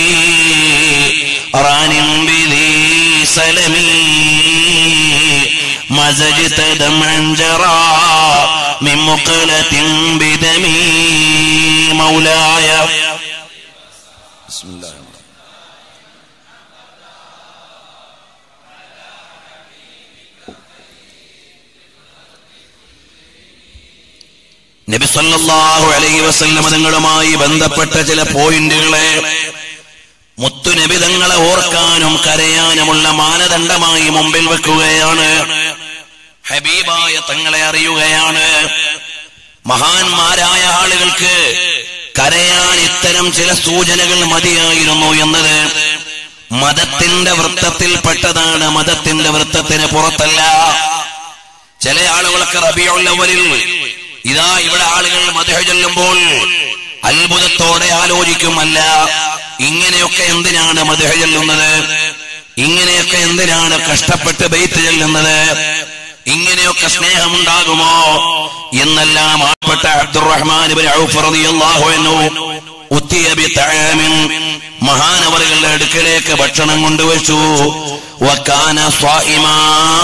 റാനിൻ ബിദി സലമി مزجت دمعا جرى من مقلة بدمي مولاي بسم الله നബി സല്ലല്ലാഹു അലൈഹി വസല്ലം തങ്ങളുമായി ബന്ധപ്പെട്ട ചില പോയിന്റുകളെ മുത്തുനബി തങ്ങളെ ഓർക്കാനും കരയാനുമുള്ള മാനദണ്ഡമായി മുമ്പിൽ വെക്കുകയാണ് ഹബീബായ തങ്ങളെ അറിയുകയാണ് മഹാന്മാരായ ആളുകൾക്ക് കരയാൻ ഇത്തരം ചില സൂചനകൾ മതിയായിരുന്നു എന്നത് മതത്തിന്റെ വൃത്തത്തിൽപ്പെട്ടതാണ് മതത്തിന്റെ വൃത്തത്തിന് പുറത്തല്ല ചില ആളുകളൊക്കെ റബിയുള്ളവരിൽ ഇതാ ഇവിടെ ആളുകൾ മധുഹ ചൊല്ലുമ്പോൾ അത്ഭുതത്തോടെ ആലോചിക്കുമല്ല ഇങ്ങനെയൊക്കെ എന്തിനാണ് മധുഹ ചൊല്ലുന്നത് ഇങ്ങനെയൊക്കെ എന്തിനാണ് കഷ്ടപ്പെട്ട് ബെയ്ത്ത് ചെല്ലുന്നത് ഇങ്ങനെയൊക്കെ സ്നേഹമുണ്ടാകുമോ എന്നെല്ലാം ആപ്പെട്ട അബ്ദുറഹ്മാൻ ഇബ്നു ഔഫ് റളിയല്ലാഹു അൻഹു ഉത്തിയ ബിതആമിൻ മഹാനവറുകളുടെ അടുക്കലേക്ക് ഭക്ഷണം കൊണ്ടുവച്ചു വക്കാന സ്വായിമാ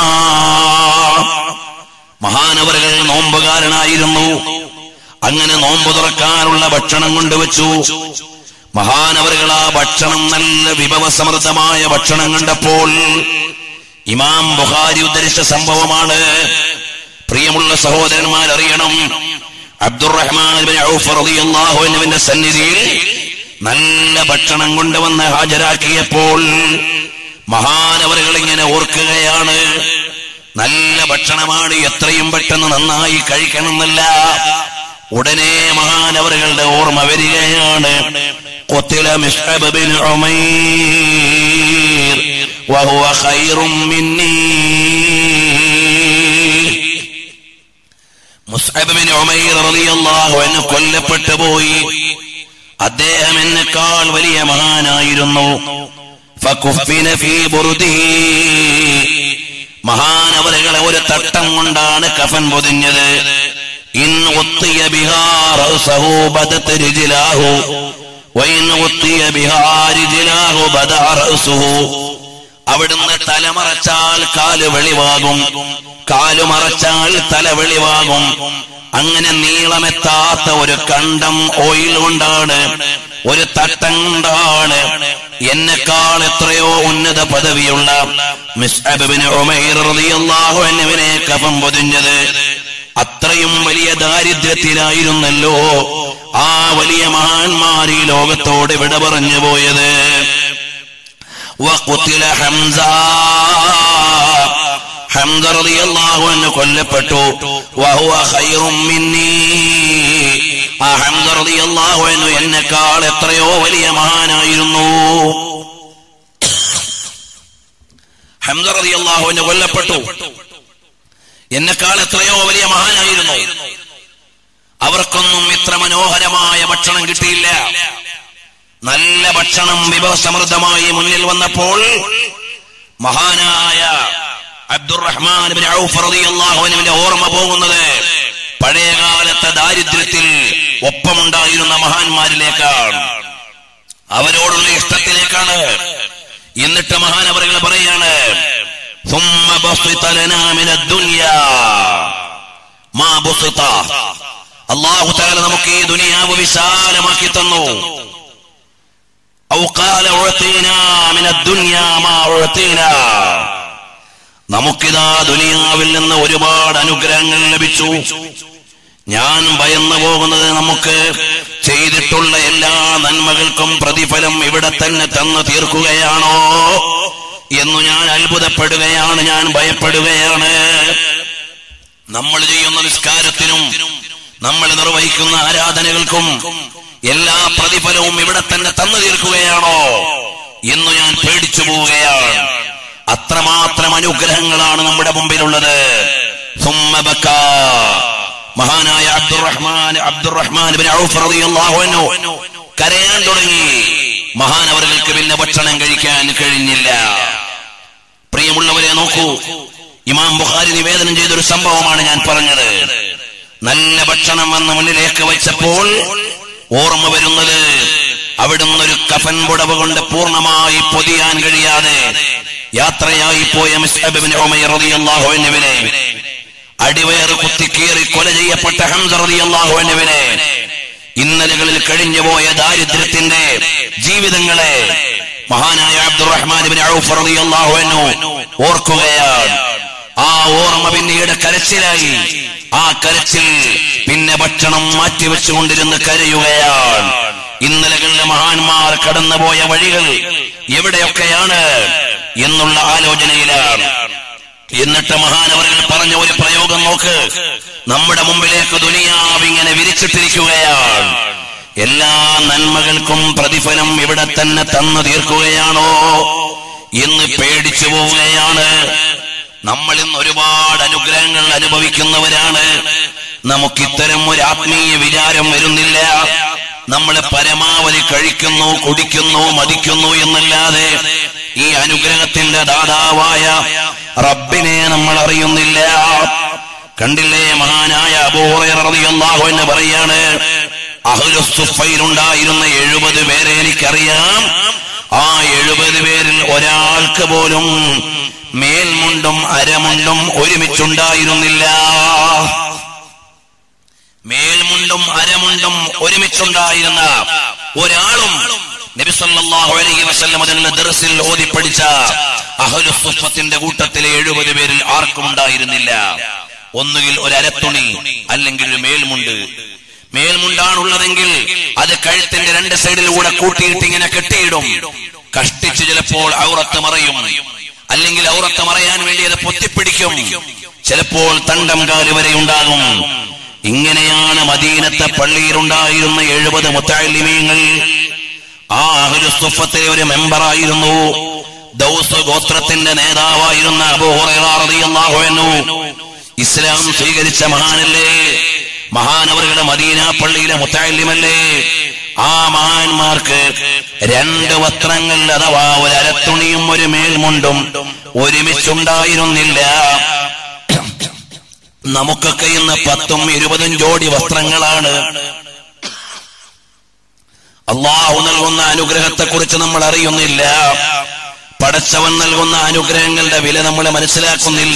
മഹാനവറുകൾ നോമ്പുകാരനായിരുന്നു അങ്ങനെ നോമ്പ് തുറക്കാനുള്ള ഭക്ഷണം കൊണ്ടുവച്ചു മഹാനവറുകൾ ആ ഭക്ഷണം നല്ല വിഭവസമൃദ്ധമായ ഭക്ഷണം കണ്ടപ്പോൾ ഇമാം ബുഖാരി ഉദ്ധരിച്ച സംഭവമാണ് പ്രിയമുള്ള സഹോദരന്മാർ അറിയണം അബ്ദുറഹ്മാൻ ഇബ്നു ഔഫ് റളിയല്ലാഹു അൻഹുവിന്റെ സന്നിധിയിൽ നല്ല ഭക്ഷണം കൊണ്ടുവന്ന് ഹാജരാക്കിയപ്പോൾ മഹാനവറുകൾ ഇങ്ങനെ ഓർക്കുകയാണ് നല്ല ഭക്ഷണമാണ് എത്രയും പെട്ടെന്ന് നന്നായി കഴിക്കണമെന്നല്ല ഉടനെ മഹാനവറുകളുടെ ഓർമ്മ വരികയാണ് قتل مصعب بن عمير وهو خير مني മുസ്അബ് ബിൻ ഉമൈർ റളിയല്ലാഹു അൻഹു കൊല്ലപ്പെട്ടു പോയി അദ്ദേഹം എന്നെക്കാൾ വലിയ മഹാനായിരുന്നു ഫകുഫിന ഫീ ബുർദിഹി മഹാനവറുകളെ ഒരു തട്ടം കൊണ്ടാണ് കഫൻ പൊതിഞ്ഞത് ഇൻ ഉത്തിയ ബിഹാ റഅസഹു ബദത് രിജ്ലാഹു വൈൻ ഉത്തിയ ബിഹാ രിജ്ലാഹു ബദ റഅസുഹു അവിടുന്ന് തലമറച്ചാൽ കാല് വെളിവാകും കാല് മറച്ചാൽ തല വെളിവാകും അങ്ങനെ നീളമെത്താത്ത ഒരു കണ്ടം ഓയിൽ കൊണ്ടാണ് ഒരു തട്ടം കൊണ്ടാണ് എന്നെക്കാൾ എത്രയോ ഉന്നത പദവിയുള്ള മിസ്അബിന് ഉമൈർ റളിയല്ലാഹു അൻഹുവിനെ കഫം പൊതിഞ്ഞത് അത്രയും വലിയ ദാരിദ്ര്യത്തിലായിരുന്നല്ലോ ആ വലിയ മഹാന്മാർ ഈ ലോകത്തോട് വിട പറഞ്ഞു പോയത് വഖുതില ഹംസ ഹംസ റളിയല്ലാഹു അൻഹു കൊല്ലപ്പെട്ടു വഹുവ ഖൈറും മിന്നി ആ ഹംസ റളിയല്ലാഹു അൻഹു എന്നെക്കാൾ എത്രയോ വലിയ മഹാനായിരുന്നു ഹംസ റളിയല്ലാഹു അൻഹു കൊല്ലപ്പെട്ടു എന്നെക്കാൾ എത്രയോ വലിയ മഹാനായിരുന്നു അവർക്കൊന്നും ഇത്ര മനോഹരമായ ഭക്ഷണം കിട്ടിയില്ല നല്ല ഭക്ഷണം വിഭവസമൃദ്ധമായി മുന്നിൽ വന്നപ്പോൾ മഹാനായ അബ്ദുറഹ്മാൻ ബിൻ ഔഫ് റളിയല്ലാഹു അൻഹുവിന്റെ ഓർമ്മ പോകുന്നത് പഴയകാലത്തെ ദാരിദ്ര്യത്തിൽ ഒപ്പമുണ്ടായിരുന്ന മഹാന്മാരിലേക്കാണ് അവരോടുള്ള ഇഷ്ടത്തിലേക്കാണ് എന്നിട്ട് മഹാനവറുകൾ പറയാണ് ثم بسط لنا من الدنيا ما بسط അള്ളാഹു താല നമുക്ക് ഈ ദുനിയാവ് വിശാലമാക്കി തന്നു ഔ ഖാല ഉഅതീനാ മിന ദുനിയാ മാ ഉഅതീനാ നമുക്കിതാ ദുനിയാവിൽ നിന്ന് ഒരുപാട് അനുഗ്രഹങ്ങൾ ലഭിച്ചു ഞാൻ ഭയന്നു പോകുന്നത് നമുക്ക് ചെയ്തിട്ടുള്ള എല്ലാ നന്മകൾക്കും പ്രതിഫലം ഇവിടെ തന്നെ തന്നു തീർക്കുകയാണോ എന്നു ഞാൻ അത്ഭുതപ്പെടുകയാണ് ഞാൻ ഭയപ്പെടുകയാണ് നമ്മൾ ചെയ്യുന്ന നിസ്കാരത്തിനും നമ്മൾ നിർവഹിക്കുന്ന ആരാധനകൾക്കും എല്ലാ പ്രതിഫലവും ഇവിടെ തന്നെ തന്നു തീർക്കുകയാണോ എന്ന് ഞാൻ പേടിച്ചു പോവുകയാണ് അത്രമാത്രം അനുഗ്രഹങ്ങളാണ് നമ്മുടെ മുമ്പിലുള്ളത് ثم بكى. മഹാനായ അബ്ദുറഹ്മാൻ അബ്ദുറഹ്മാൻ ബിൻ ഔഫ് റളിയല്ലാഹു അൻഹു കരയാൻ തുടങ്ങി മഹാനവറുകൾക്ക് പിന്നെ ഭക്ഷണം കഴിക്കാൻ കഴിഞ്ഞില്ല പ്രിയമുള്ളവരെ നോക്കൂ ഇമാം ബുഖാരി നിവേദനം ചെയ്തൊരു സംഭവമാണ് ഞാൻ പറഞ്ഞത് നല്ല ഭക്ഷണം വന്ന് മുന്നിലേക്ക് വെച്ചപ്പോൾ ഓർമ്മ വരുന്നത് അവിടുന്ന് ഒരു കഫൻ പുടവ കൊണ്ട് പൂർണ്ണമായി പൊതിയാൻ കഴിയാതെ യാത്രയായി പോയ മിസ്അബിന് റളിയല്ലാഹു അൻഹുവിനെ അടിവയറ് കുത്തിക്കീറി കൊല ചെയ്യപ്പെട്ട ഹംസ റളിയല്ലാഹു അൻഹുവിനെ ഇന്നലകളിൽ കഴിഞ്ഞുപോയ ദാരിദ്ര്യത്തിന്റെ ജീവിതങ്ങളെ മഹാനായ അബ്ദുറഹ്മാൻ ബിൻ ഔഫ് റളിയല്ലാഹു അൻഹു ഓർക്കുകയാണ് ആ ഓർമ്മ പിന്നീട് കരച്ചിലായി ആ കരച്ചിൽ പിന്നെ ഭക്ഷണം മാറ്റിവെച്ചുകൊണ്ടിരുന്ന് കരയുകയാണ് ഇന്നലകളിലെ മഹാന്മാർ കടന്നുപോയ വഴികൾ എവിടെയൊക്കെയാണ് എന്നുള്ള ആലോചനയിലാണ് എന്നിട്ട് മഹാനവറുകൾ പറഞ്ഞ ഒരു പ്രയോഗം നോക്ക് നമ്മുടെ മുമ്പിലേക്ക് ദുനിയാവ് ഇങ്ങനെ വിരിച്ചിട്ടിരിക്കുകയാണ് എല്ലാ നന്മകൾക്കും പ്രതിഫലം ഇവിടെ തന്നെ തന്നു തീർക്കുകയാണോ എന്ന് പേടിച്ചു പോവുകയാണ് നമ്മൾ ഇന്ന് ഒരുപാട് അനുഗ്രഹങ്ങൾ അനുഭവിക്കുന്നവരാണ് നമുക്കിത്തരം ഒരു ആത്മീയ വിചാരം വരുന്നില്ല നമ്മൾ പരമാവധി കഴിക്കുന്നു കുടിക്കുന്നു മതിക്കുന്നു എന്നല്ലാതെ ഈ അനുഗ്രഹത്തിന്റെ ദാതാവായ റബ്ബിനെ നമ്മൾ അറിയുന്നില്ല കണ്ടില്ലേ മഹാനായ അബൂഹു എന്ന് പറയാണ് അഹുലുസുഫയിലുണ്ടായിരുന്ന എഴുപത് പേരെ എനിക്കറിയാം ആ എഴുപത് പേരിൽ ഒരാൾക്ക് പോലും മേൽമുണ്ടും അരമുണ്ടും ഒരുമിച്ചുണ്ടായിരുന്നില്ല മേൽമുണ്ടും അരമുണ്ടും ഒരുമിച്ചുണ്ടായിരുന്ന ഒരാളും നബി സല്ലല്ലാഹു അലൈഹി വസല്ലം അതിനുള്ള ദർസിൽ ഓതി പഠിച്ച അഹ്ലു സുഫത്തിന്റെ കൂട്ടത്തിലെ എഴുപത് പേരിൽ ആർക്കും ഉണ്ടായിരുന്നില്ല ഒന്നുകിൽ ഒരു അരത്തുണി അല്ലെങ്കിൽ ഒരു മേൽമുണ്ട് മേൽമുണ്ടാണുള്ളതെങ്കിൽ അത് കഴുത്തിന്റെ രണ്ട് സൈഡിലൂടെ കൂട്ടിയിട്ട് ഇങ്ങനെ കെട്ടിയിടും കഷ്ടിച്ച് ചിലപ്പോൾ ഔറത്ത് മറയും അല്ലെങ്കിൽ ഔറത്ത് മറയാൻ വേണ്ടി അത് പൊത്തിപ്പിടിക്കും ചിലപ്പോൾ തണ്ടം കാല് വരെ ഉണ്ടാകും ഇങ്ങനെയാണ് മദീനത്തെ പള്ളിയിലുണ്ടായിരുന്ന എഴുപത് മുത്താലിമീങ്ങൾ ആ അഹുലുസ്തുഫത്തിലെ ഒരു മെമ്പറായിരുന്നു ദൗസ് ഗോത്രത്തിന്റെ നേതാവായിരുന്ന അബൂഹുറൈറ റളിയല്ലാഹു അൻഹു ഇസ്ലാം സ്വീകരിച്ച മഹാനല്ലേ മഹാനവറുകളുടെ മദീന പള്ളിയിലെ മുത്താലിമല്ലേ ആ മഹാന്മാർക്ക് രണ്ട് വസ്ത്രങ്ങൾ അഥവാ ഒരു അരത്തുണിയും ഒരു മേൽമുണ്ടും ഒരുമിച്ചുണ്ടായിരുന്നില്ല നമുക്കൊക്കെ ഇന്ന് പത്തും ഇരുപതും ജോഡി വസ്ത്രങ്ങളാണ് അള്ളാഹു നൽകുന്ന അനുഗ്രഹത്തെ കുറിച്ച് നമ്മൾ അറിയുന്നില്ല പടച്ചവൻ നൽകുന്ന അനുഗ്രഹങ്ങളുടെ വില നമ്മൾ മനസ്സിലാക്കുന്നില്ല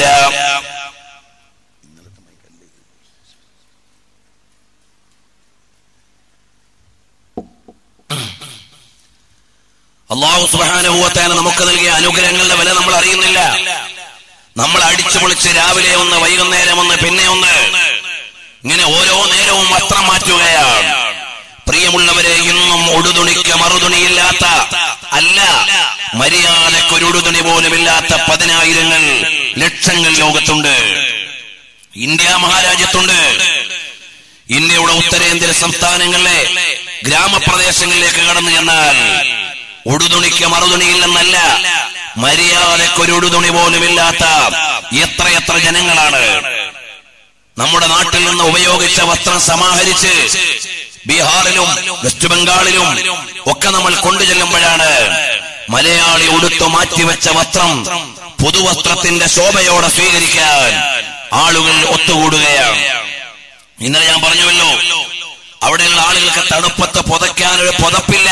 അള്ളാഹു സുബാനുഭവത്തേന നമുക്ക് നൽകിയ അനുഗ്രഹങ്ങളുടെ വില നമ്മൾ അറിയുന്നില്ല നമ്മൾ അടിച്ചു പൊളിച്ച് രാവിലെ ഒന്ന് വൈകുന്നേരം ഒന്ന് പിന്നെ ഒന്ന് ഇങ്ങനെ ഓരോ നേരവും വസ്ത്രം മാറ്റുകയാണ് പ്രിയമുള്ളവരെ ഇന്നും ഉടുതുണിക്ക് മറുതുണിയില്ലാത്ത അല്ല മര്യാദക്കൊരു ഉടുതുണി പോലുമില്ലാത്ത പതിനായിരങ്ങൾ ലക്ഷങ്ങൾ ലോകത്തുണ്ട് ഇന്ത്യ മഹാരാജ്യത്തുണ്ട് ഇന്ത്യയുടെ ഉത്തരേന്ത്യ സംസ്ഥാനങ്ങളിലെ ഗ്രാമപ്രദേശങ്ങളിലേക്ക് കടന്നു ചെന്നാൽ ഉടുതുണിക്ക് മറുതുണിയില്ലെന്നല്ല മര്യാദക്കൊരു ഉടുതുണി പോലുമില്ലാത്ത എത്രയെത്ര ജനങ്ങളാണ് നമ്മുടെ നാട്ടിൽ നിന്ന് ഉപയോഗിച്ച വസ്ത്രം സമാഹരിച്ച് ബീഹാറിലും വെസ്റ്റ് ബംഗാളിലും ഒക്കെ നമ്മൾ കൊണ്ടുചെല്ലുമ്പോഴാണ് മലയാളി ഉടുത്തു മാറ്റിവെച്ച വസ്ത്രം പുതുവസ്ത്രത്തിന്റെ ശോഭയോടെ സ്വീകരിക്കാൻ ആളുകൾ ഒത്തുകൂടുകയാണ് ഇന്നലെ ഞാൻ പറഞ്ഞുവല്ലോ അവിടെയുള്ള ആളുകൾക്ക് തണുപ്പത്ത് പുതയ്ക്കാൻ ഒരു പുതപ്പില്ല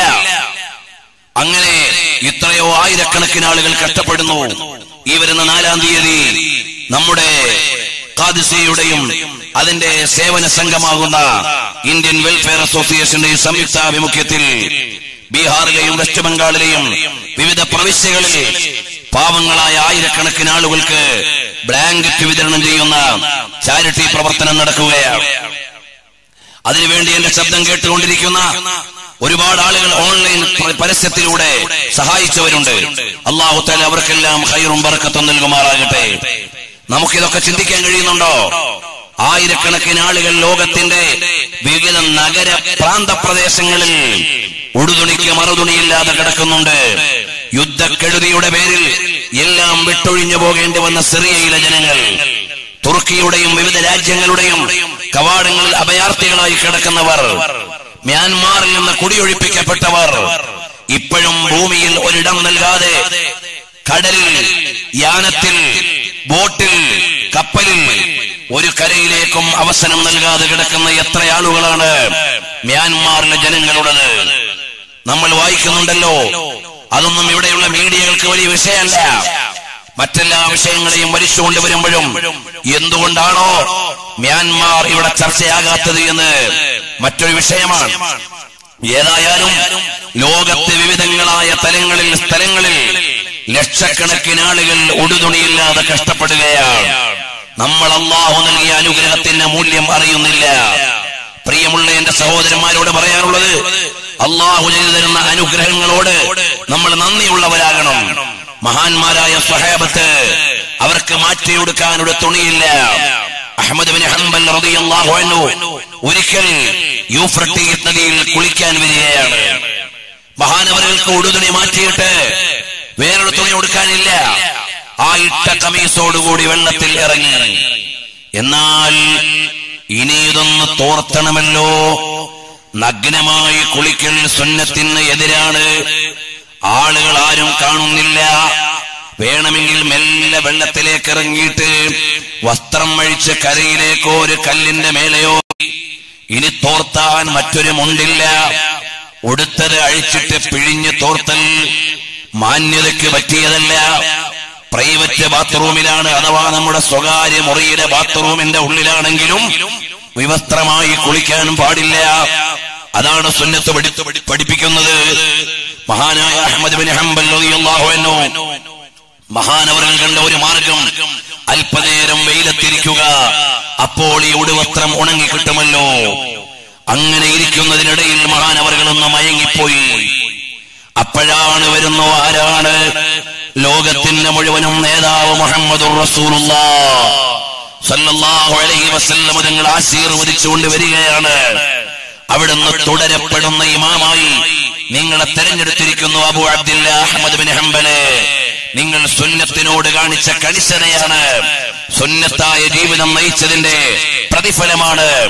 അങ്ങനെ ഇത്രയോ ആയിരക്കണക്കിന് ആളുകൾ കഷ്ടപ്പെടുന്നു ഈ വരുന്ന നാലാം തീയതി നമ്മുടെ കാദിസിയുടെയും അതിന്റെ സേവന സംഘമാകുന്ന ഇന്ത്യൻ വെൽഫെയർ അസോസിയേഷന്റെയും സംയുക്താഭിമുഖ്യത്തിൽ ബീഹാറിലെയും വെസ്റ്റ് ബംഗാളിലെയും വിവിധ പ്രവിശ്യകളിൽ പാവങ്ങളായ ആയിരക്കണക്കിന് ആളുകൾക്ക് ബ്ലാങ്കറ്റ് വിതരണം ചെയ്യുന്ന ചാരിറ്റി പ്രവർത്തനം നടക്കുകയാണ് അതിനുവേണ്ടി എന്റെ ശബ്ദം കേട്ടുകൊണ്ടിരിക്കുന്ന ഒരുപാട് ആളുകൾ ഓൺലൈൻ പ- പരസ്യത്തിലൂടെ സഹായിച്ചവരുണ്ട് അള്ളാഹു താല അവർക്കെല്ലാം ഹൈറും ബർക്കത്തും നൽകുമാറാകട്ടെ നമുക്കിതൊക്കെ ചിന്തിക്കാൻ കഴിയുന്നുണ്ടോ ആയിരക്കണക്കിന് ആളുകൾ ലോകത്തിന്റെ വിവിധ നഗര പ്രാന്തപ്രദേശങ്ങളിൽ ഉടുതുണിക്ക് മറുതുണിയില്ലാതെ കിടക്കുന്നുണ്ട് യുദ്ധക്കെടുതിയുടെ പേരിൽ എല്ലാം വിട്ടൊഴിഞ്ഞു പോകേണ്ടി വന്ന സിറിയയിലെ ജനങ്ങൾ തുർക്കിയുടെയും വിവിധ രാജ്യങ്ങളുടെയും കവാടങ്ങളിൽ അഭയാർത്ഥികളായി കിടക്കുന്നവർ മ്യാൻമാറിൽ നിന്ന് കുടിയൊഴിപ്പിക്കപ്പെട്ടവർ ഇപ്പോഴും ഭൂമിയിൽ ഒരിടം നൽകാതെ കടലിൽ യാനത്തിൽ ബോട്ടിൽ കപ്പലിൽ ഒരു കരയിലേക്കും അവസരം നൽകാതെ കിടക്കുന്ന എത്ര ആളുകളാണ് മ്യാൻമാറിലെ ജനങ്ങളുടേത് നമ്മൾ വായിക്കുന്നുണ്ടല്ലോ അതൊന്നും ഇവിടെയുള്ള മീഡിയകൾക്ക് വലിയ വിഷയമല്ല മറ്റെല്ലാ വിഷയങ്ങളെയും വലിച്ചുകൊണ്ട് വരുമ്പോഴും എന്തുകൊണ്ടാണോ മ്യാൻമാർ ഇവിടെ ചർച്ചയാകാത്തത് എന്ന് മറ്റൊരു വിഷയമാണ് ഏതായാലും ലോകത്തെ വിവിധങ്ങളായ തലങ്ങളിൽ സ്ഥലങ്ങളിൽ ലക്ഷക്കണക്കിന് ആളുകൾ ഉടുതുണിയില്ലാതെ കഷ്ടപ്പെടുകയാണ് നമ്മൾ അള്ളാഹു നൽകിയ അനുഗ്രഹത്തിന്റെ മൂല്യം അറിയുന്നില്ല പ്രിയമുള്ള എന്റെ സഹോദരന്മാരോട് പറയാനുള്ളത് അള്ളാഹു ചെയ്തു തരുന്ന അനുഗ്രഹങ്ങളോട് നമ്മൾ നന്ദിയുള്ളവരാകണം മഹാന്മാരായ സ്വഹേബത്ത് അവർക്ക് മാറ്റിയെടുക്കാനൊരു തുണിയില്ല അഹമ്മദ് ബിൻ ഹംബൽ റളിയല്ലാഹു അൻഹു ഒരിക്കൽ യൂഫ്രട്ടീസ് നദിയിൽ കുളിക്കാൻ വരികയാണ് മഹാനവറുകൾക്ക് ഉടുതുണി മാറ്റിയിട്ട് വേറൊരു തുണി കൊടുക്കാനില്ല ആ ഇട്ട കമീസോടുകൂടി വെള്ളത്തിൽ ഇറങ്ങി എന്നാൽ ഇനി ഇതൊന്ന് തോർത്തണമല്ലോ നഗ്നമായി കുളിക്കൽ സുന്നത്തിന് എതിരാണ് ആളുകൾ ആരും കാണുന്നില്ല വേണമെങ്കിൽ മെല്ലെ വെള്ളത്തിലേക്ക് ഇറങ്ങിയിട്ട് വസ്ത്രം അഴിച്ച് കരയിലേക്കോ ഒരു കല്ലിന്റെ മേലെയോ ഇനി തോർത്താൻ മറ്റൊരു മുണ്ടില്ല ഉടുത്തത് അഴിച്ചിട്ട് പിഴിഞ്ഞ് തോർത്തൽ മാന്യതയ്ക്ക് പറ്റിയതല്ല പ്രൈവറ്റ് ബാത്റൂമിലാണ് അഥവാ നമ്മുടെ സ്വകാര്യ മുറിയുടെ ബാത്റൂമിന്റെ ഉള്ളിലാണെങ്കിലും വിവസ്ത്രമായി കുളിക്കാൻ പാടില്ല അതാണ് സുന്നത്ത് പഠി- പഠിപ്പിക്കുന്നത് മഹാനായ അഹമ്മദ് ബിൻ ഹംബൽ റളിയല്ലാഹു അൻഹു മഹാനവറുകൾ കണ്ട ഒരു മാർഗം അല്പനേരം വെയിലത്തിരിക്കുക അപ്പോൾ ഈ ഉടുവസ്ത്രം ഉണങ്ങി കിട്ടുമല്ലോ അങ്ങനെ ഇരിക്കുന്നതിനിടയിൽ മഹാനവറുകളൊന്ന് മയങ്ങിപ്പോയി അപ്പോഴാണ് വരുന്നു ആരാണ് ലോകത്തിന്റെ മുഴുവനും നേതാവ് മുഹമ്മദ് സല്ലല്ലാഹു അലൈഹി വസല്ലം തങ്ങൾ ആശീർവദിച്ചുകൊണ്ട് വരികയാണ് അവിടുന്ന് തുടരപ്പെടുന്ന ഇമാമായി നിങ്ങളെ തെരഞ്ഞെടുത്തിരിക്കുന്നു Abu Abdillah Ahmad bin Hanbal നിങ്ങൾ സുന്നത്തിനോട് കാണിച്ച കണിശതയാണ് സുന്നത്തായ ജീവിതം നയിച്ചതിന്റെ പ്രതിഫലമാണ്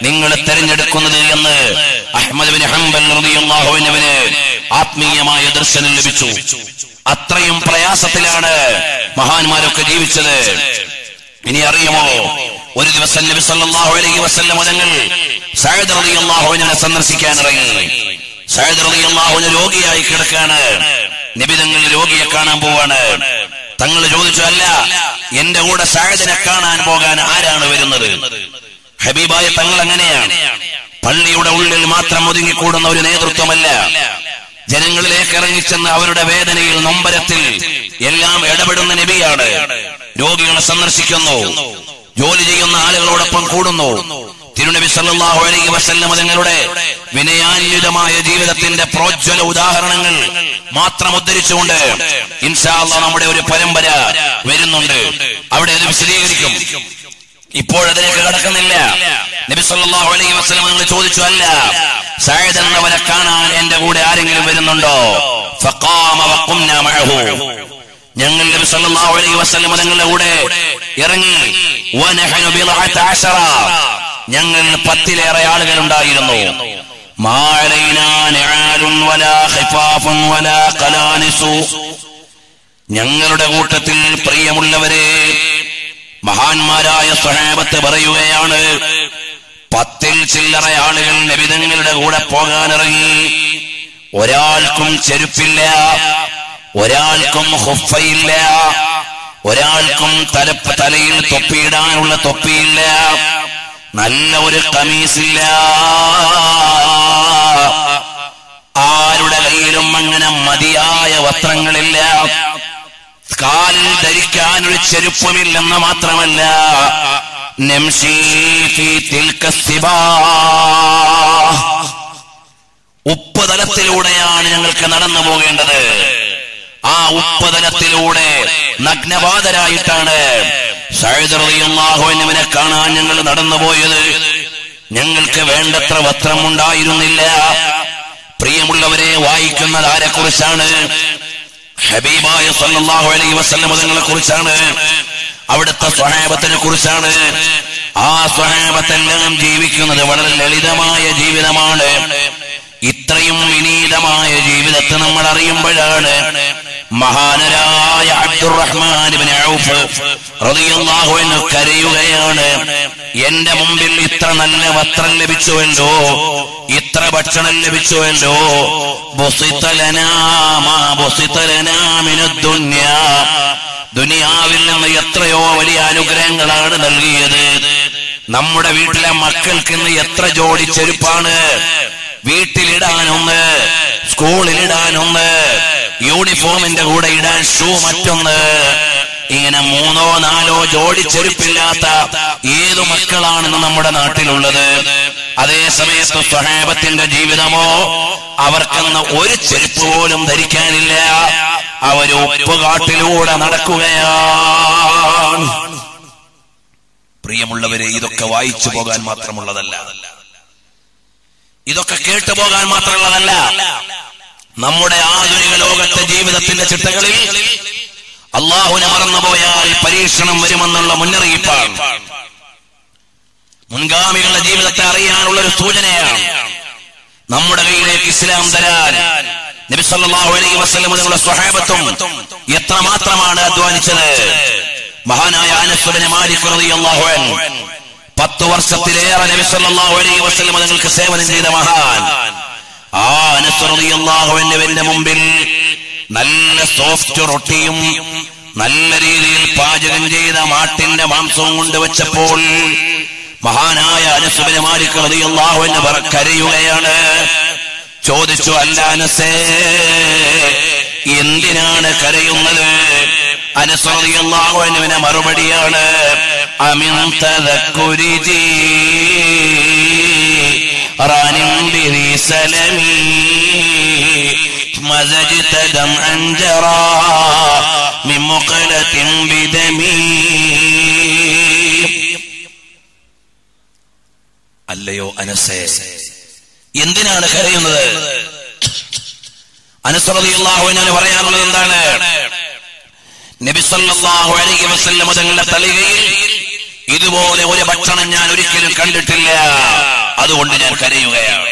നിങ്ങൾ തെരഞ്ഞെടുക്കുന്നത് എന്ന് അഹമ്മദ് ബിൻ ഹംബൽ റളിയല്ലാഹുവിനവന് ആത്മീയമായ ദർശനം ലഭിച്ചു അത്രയും പ്രയാസത്തിലാണ് മഹാന്മാരൊക്കെ ജീവിച്ചത് ഇനി അറിയുമോ ഒരു ദിവസം നബി സല്ലല്ലാഹു അലൈഹി വസല്ലം തങ്ങൾ സഅദ് റളിയല്ലാഹുവിനെ സന്ദർശിക്കാൻ ഇറങ്ങി സഅദ് റളിയല്ലാഹുവിന് രോഗിയായി കിടക്കാണ് നബി തങ്ങൾ രോഗിയെ കാണാൻ പോവാണ് തങ്ങൾ ചോദിച്ചു അല്ല എന്റെ കൂടെ സഅദിനെ കാണാൻ പോകാൻ ആരാണ് വരുന്നത് ഹബീബായ തങ്ങൾ അങ്ങനെയാണ് പള്ളിയുടെ ഉള്ളിൽ മാത്രം ഒതുങ്ങിക്കൂടുന്ന ഒരു നേതൃത്വമല്ല ജനങ്ങളിലേക്ക് ഇറങ്ങിച്ചെന്ന് അവരുടെ വേദനയിൽ നൊമ്പരത്തിൽ എല്ലാം ഇടപെടുന്ന നബിയാണ് രോഗികളെ സന്ദർശിക്കുന്നു ജോലി ചെയ്യുന്ന ആളുകളോടൊപ്പം കൂടുന്നു തിരുനബി സല്ലല്ലാഹു അലൈഹി വസല്ലം തങ്ങളുടെ വിനയാന്വിതമായ ജീവിതത്തിന്റെ പ്രോജ്വല ഉദാഹരണങ്ങൾ മാത്രം ഉദ്ധരിച്ചുകൊണ്ട് ഇൻഷാ അല്ലാഹ് നമ്മുടെ ഒരു പരമ്പര വരുന്നുണ്ട് അവിടെ അത് വിശദീകരിക്കും ഇപ്പോഴതിലേക്ക് കടക്കുന്നില്ല നബി സല്ലല്ലാഹു അലൈഹി വസല്ലം നിങ്ങൾ ചോദിച്ചു അല്ല സഅദ് എന്നവരെ കാണാൻ എന്റെ കൂടെ ആരെങ്കിലും വരുന്നുണ്ടോ ഫഖാമ വഖുംനാ മഅഹു ഞങ്ങൾ നബി സല്ലല്ലാഹു അലൈഹി വസല്ലം തങ്ങളുടെ കൂടെ ഇറങ്ങി വനഹനു ബിളഅത അശറ ഞങ്ങൾ പത്തിലേറെ ആളുകൾ ഉണ്ടായിരുന്നു മാലൈനാ നിആലുൻ വലാ ഖിഫാഫുൻ വലാ ഖലാനിസു ഞങ്ങളുടെ കൂട്ടത്തിൽ പ്രിയമുള്ളവരെ മഹാന്മാരായ സ്വഹാബത്ത് പറയുകയാണ് പത്തിൽ ചില്ലറ ആളുകൾ നബിതങ്ങളുടെ കൂടെ പോകാനിറങ്ങി ഒരാൾക്കും ചെരുപ്പില്ല ഒരാൾക്കും ഹുഫയില്ല ഒരാൾക്കും തലപ്പ് തലയിൽ തൊപ്പിയിടാനുള്ള തൊപ്പിയില്ല നല്ല ഒരു കമീസില്ല ആരുടെ കയ്യിലും അങ്ങനെ മതിയായ വസ്ത്രങ്ങളില്ല കാലിൽ ധരിക്കാൻ ഒരു ചെരുപ്പമില്ലെന്ന് മാത്രമല്ല നംശീ ഫീ തിൽക സിബാ. ഉപ്പുതലത്തിലൂടെയാണ് ഞങ്ങൾക്ക് നടന്നു പോകേണ്ടത് ആ ഉപ്പുതലത്തിലൂടെ നഗ്നപാതരായിട്ടാണ് സഴുതറിയാഹുവിനെ കാണാൻ ഞങ്ങൾ നടന്നുപോയത് ഞങ്ങൾക്ക് വേണ്ടത്ര വസ്ത്രം ഉണ്ടായിരുന്നില്ല പ്രിയമുള്ളവരെ വായിക്കുന്നത് ആരെക്കുറിച്ചാണ് ഹബീബായ സല്ലല്ലാഹു അലൈഹി വസല്ലം തങ്ങളെ കുറിച്ചാണ് അവിടുത്തെ സ്വഹാബത്തിനെ കുറിച്ചാണ് ആ സ്വഹാബത്തെല്ലാം ജീവിക്കുന്നത് വളരെ ലളിതമായ ജീവിതമാണ് ഇത്രയും വിനീതമായ ജീവിതത്തെ നമ്മൾ അറിയുമ്പോഴാണ് മഹാനരായ അബ്ദുറഹ്മാൻ ഇബ്നു ഔഫ് റളിയല്ലാഹു അൻഹു കരയുകയാണ് എന്റെ മുമ്പിൽ ഇത്ര നല്ല വസ്ത്രം ലഭിച്ചുവല്ലോ ഇത്ര ഭക്ഷണം ലഭിച്ചുവല്ലോ ബുസിത ലനാ മാ ബുസിത ലനാ മിനദ് ദുനിയാ ദുനിയാവിൽ നിന്ന് എത്രയോ വലിയ അനുഗ്രഹങ്ങളാണ് നൽകിയത് നമ്മുടെ വീട്ടിലെ മക്കൾക്ക് ഇന്ന് എത്ര ജോഡി ചെരുപ്പാണ് വീട്ടിലിടാനൊന്ന് സ്കൂളിലിടാനൊന്ന് യൂണിഫോമിന്റെ കൂടെ ഇടാൻ ഷൂ മറ്റൊന്ന് ഇങ്ങനെ മൂന്നോ നാലോ ജോഡി ചെരുപ്പില്ലാത്ത ഏതു മക്കളാണെന്ന് നമ്മുടെ നാട്ടിലുള്ളത് അതേ സമയത്ത് സ്വഹാബത്തിന്റെ ജീവിതമോ അവർക്കെന്ന് ഒരു ചെരുപ്പ് പോലും ധരിക്കാനില്ല അവര് ഉപ്പുകാട്ടിലൂടെ നടക്കുകയാണ് പ്രിയമുള്ളവരെ ഇതൊക്കെ വായിച്ചു പോകാൻ മാത്രമുള്ളതല്ല ഇതൊക്കെ കേട്ടു പോകാൻ മാത്രമുള്ളതല്ല നമ്മുടെ ആധുനിക ലോകത്തെ ജീവിതത്തിന്റെ ചിട്ടകളിൽ അള്ളാഹുനെ മറന്നുപോയാൽ പരീക്ഷണം വരുമെന്നുള്ള മുന്നറിയിപ്പാണ് മുൻഗാമികളുടെ ജീവിതത്തെ അറിയാനുള്ള ഒരു സൂചനയാണ് നമ്മുടെ കയ്യിലേക്ക് ഇസ്ലാം തരാൻ നബി സല്ലല്ലാഹു അലൈഹി വസല്ലം നിങ്ങളുടെ സ്വഹാബത്തും എത്രമാത്രമാണ് അധ്വാനിച്ചത് മഹാനായ അനസ് ഇബ്നു മാലിക് റളിയല്ലാഹു അൻഹു പത്ത് വർഷത്തിലേറെ നബി സല്ലല്ലാഹു അലൈഹി വസല്ലം നിങ്ങൾക്ക് സേവനം ചെയ്ത മഹാൻ ആ അനസ് റളിയല്ലാഹു അൻഹുവിന്റെ മുമ്പിൽ നല്ല സോഫ്റ്റ് റൊട്ടിയും നല്ല രീതിയിൽ പാചകം ചെയ്ത മാട്ടിന്റെ മാംസവും കൊണ്ടുവച്ചപ്പോൾ മഹാനായ അനസുബിന് മാലിക് റളിയല്ലാഹു അൻഹു പറ കരയുകയാണ് ചോദിച്ചു അല്ല അനസേ എന്തിനാണ് കരയുന്നത് അനസ് റളിയല്ലാഹു അൻഹുവിന്റെ മറുപടിയാണ് അമിൻ തദക്കുരിജി റാനിൻ ബിരി സലമി مزجت دمعا جرى من مقلة بدمي അല്ലയോ അനസേ എന്തിനാണ് കരയുന്നത് അനുസറിയാഹുവിനാണ് പറയാനുള്ളത് എന്താണ് നബി സല്ലല്ലാഹു അലൈഹി വസല്ലം തങ്ങളുടെ തളികയിൽ ഇതുപോലെ ഒരു ഭക്ഷണം ഞാൻ ഒരിക്കലും കണ്ടിട്ടില്ല അതുകൊണ്ട് ഞാൻ കരയുകയാണ്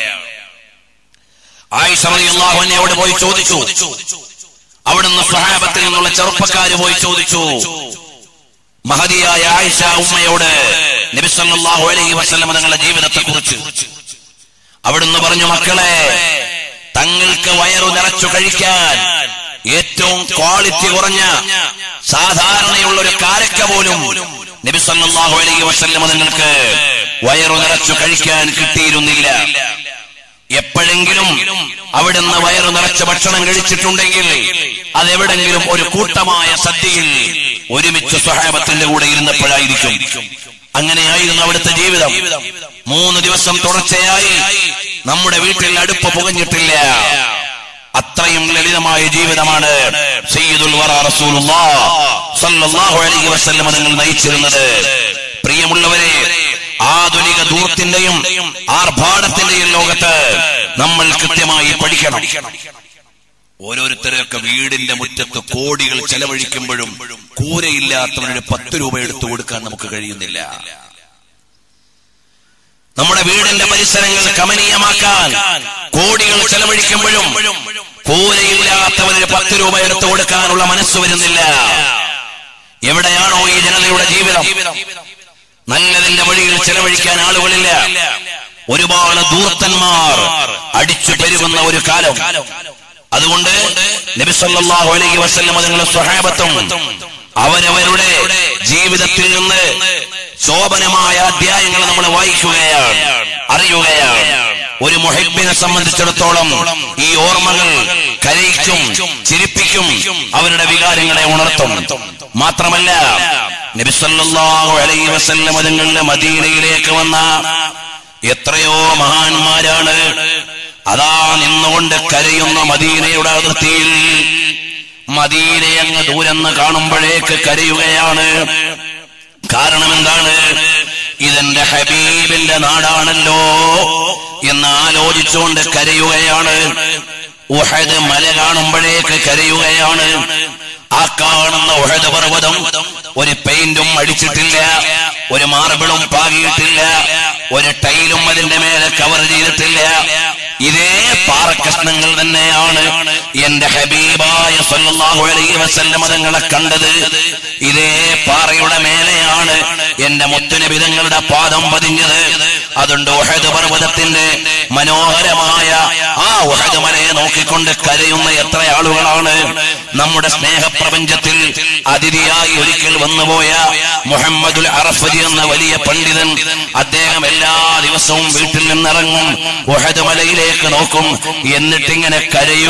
ആയിഷ റളിയല്ലാഹു അൻഹയോട് പോയി ചോദിച്ചു അവിടുന്ന് സ്വഹാബത്തിൽ നിന്നുള്ള ചെറുപ്പക്കാര് പോയി ചോദിച്ചു മഹതിയായ ആയിഷ ഉമ്മയോട് നബി സല്ലല്ലാഹു അലൈഹി വസല്ലം തങ്ങളുടെ ജീവിതത്തെ കുറിച്ച് അവിടുന്ന് പറഞ്ഞു മക്കളെ തങ്ങൾക്ക് വയറു നിറച്ചു കഴിക്കാൻ ഏറ്റവും ക്വാളിറ്റി കുറഞ്ഞ സാധാരണയുള്ള ഒരു കാരക്ക പോലും നബി സല്ലല്ലാഹു അലൈഹി വസല്ലം നിങ്ങൾക്ക് വയറു നിറച്ചു കഴിക്കാൻ കിട്ടിയിരുന്നില്ല എപ്പോഴെങ്കിലും അവിടുന്ന് വയറു നിറച്ച ഭക്ഷണം കഴിച്ചിട്ടുണ്ടെങ്കിൽ അതെവിടെങ്കിലും ഒരു കൂട്ടമായ സദ്യയിൽ ഒരുമിച്ച് സ്വഹാബത്തിന്റെ കൂടെ ഇരുന്നപ്പോഴായിരിക്കും അങ്ങനെയായിരുന്നു അവിടുത്തെ ജീവിതം മൂന്ന് ദിവസം തുടർച്ചയായി നമ്മുടെ വീട്ടിൽ അടുപ്പ് പുകഞ്ഞിട്ടില്ല അത്രയും ലളിതമായ ജീവിതമാണ് സയ്യിദുൽ വറ റസൂലുള്ളാഹ് സല്ലല്ലാഹു അലൈഹി വസല്ലം നിങ്ങൾ നയിച്ചിരുന്നത് പ്രിയമുള്ളവരെ ആധുനിക ദൂരത്തിന്റെയും ആർഭാടത്തിന്റെയും ലോകത്ത് നമ്മൾ കൃത്യമായി പഠിക്കണം ഓരോരുത്തരൊക്കെ വീടിന്റെ മുറ്റത്ത് കോടികൾ ചെലവഴിക്കുമ്പോഴും കൂരയില്ലാത്തവനൊരു പത്ത് രൂപ എടുത്തു കൊടുക്കാൻ നമുക്ക് കഴിയുന്നില്ല നമ്മുടെ വീടിന്റെ പരിസരങ്ങൾ കമനീയമാക്കാൻ കോടികൾ ചെലവഴിക്കുമ്പോഴും കൂരയില്ലാത്തവനൊരു പത്ത് രൂപ എടുത്തു കൊടുക്കാനുള്ള മനസ്സ് വരുന്നില്ല എവിടെയാണോ ഈ ജനതയുടെ ജീവിതം നല്ലതിന്റെ വഴിയിൽ ചെലവഴിക്കാൻ ആളുകളില്ല ഒരുപാട് ദൂർത്തന്മാർ അടിച്ചു പെരുകുന്ന ഒരു കാലം അതുകൊണ്ട് നബി സല്ലല്ലാഹു അലൈഹി വസല്ലം അതുങ്ങളുടെ സ്വഹാബത്തും അവരവരുടെ ജീവിതത്തിൽ നിന്ന് ശോഭനമായ അധ്യായങ്ങൾ നമ്മൾ വായിക്കുകയാണ് അറിയുകയാണ് ഒരു മുഹിബിനെ സംബന്ധിച്ചിടത്തോളം ഈ ഓർമ്മകൾ കരയിക്കും ചിരിപ്പിക്കും അവരുടെ വികാരങ്ങളെ ഉണർത്തും മാത്രമല്ല നബി സല്ലല്ലാഹു അലൈഹി വസല്ലം അതുങ്ങളുടെ മദീനയിലേക്ക് വന്ന എത്രയോ മഹാന്മാരാണ് അതാ നിന്നുകൊണ്ട് കരയുന്ന മദീനയുടെ അതിർത്തിയിൽ മദീനയെ അങ്ങ് ദൂരെന്ന് കാണുമ്പോഴേക്ക് കരയുകയാണ് കാരണം എന്താണ് ഇതെന്റെ ഹബീബിന്റെ നാടാണല്ലോ എന്ന് ആലോചിച്ചുകൊണ്ട് കരയുകയാണ് ഉഹദ് മല കാണുമ്പോഴേക്ക് കരയുകയാണ് ആ കാണുന്ന ഉഹദ് പർവ്വതം ഒരു പെയിന്റും അടിച്ചിട്ടില്ല ഒരു മാർബിളും പാകിയിട്ടില്ല ഒരു ടൈലും അതിന്റെ മേലെ കവർ ചെയ്തിട്ടില്ല ഇതേ പാറക്കഷ്ണങ്ങൾ തന്നെയാണ് എന്റെ ഹബീബായ സല്ലല്ലാഹു അലൈഹി വസല്ലം തങ്ങളെ കണ്ടത് ഇതേ പാറയുടെ മേലെയാണ് എന്റെ മുത്തുനബിതങ്ങളുടെ പാദം പതിഞ്ഞത് അതുകൊണ്ട് ഉഹദ് പർവ്വതത്തിന്റെ മനോഹരമായ ആ ഉഹദ് മലയെ നോക്കിക്കൊണ്ട് കരയുന്ന എത്ര ആളുകളാണ് നമ്മുടെ സ്നേഹപ്രപഞ്ചത്തിൽ അതിഥിയായി ഒരിക്കൽ വന്നുപോയ മുഹമ്മദുൽ അറഫജി എന്ന വലിയ പണ്ഡിതൻ അദ്ദേഹം എല്ലാ ദിവസവും വീട്ടിൽ നിന്നിറങ്ങും ഉഹദ് മലയിലേക്ക് നോക്കും എന്നിട്ടിങ്ങനെ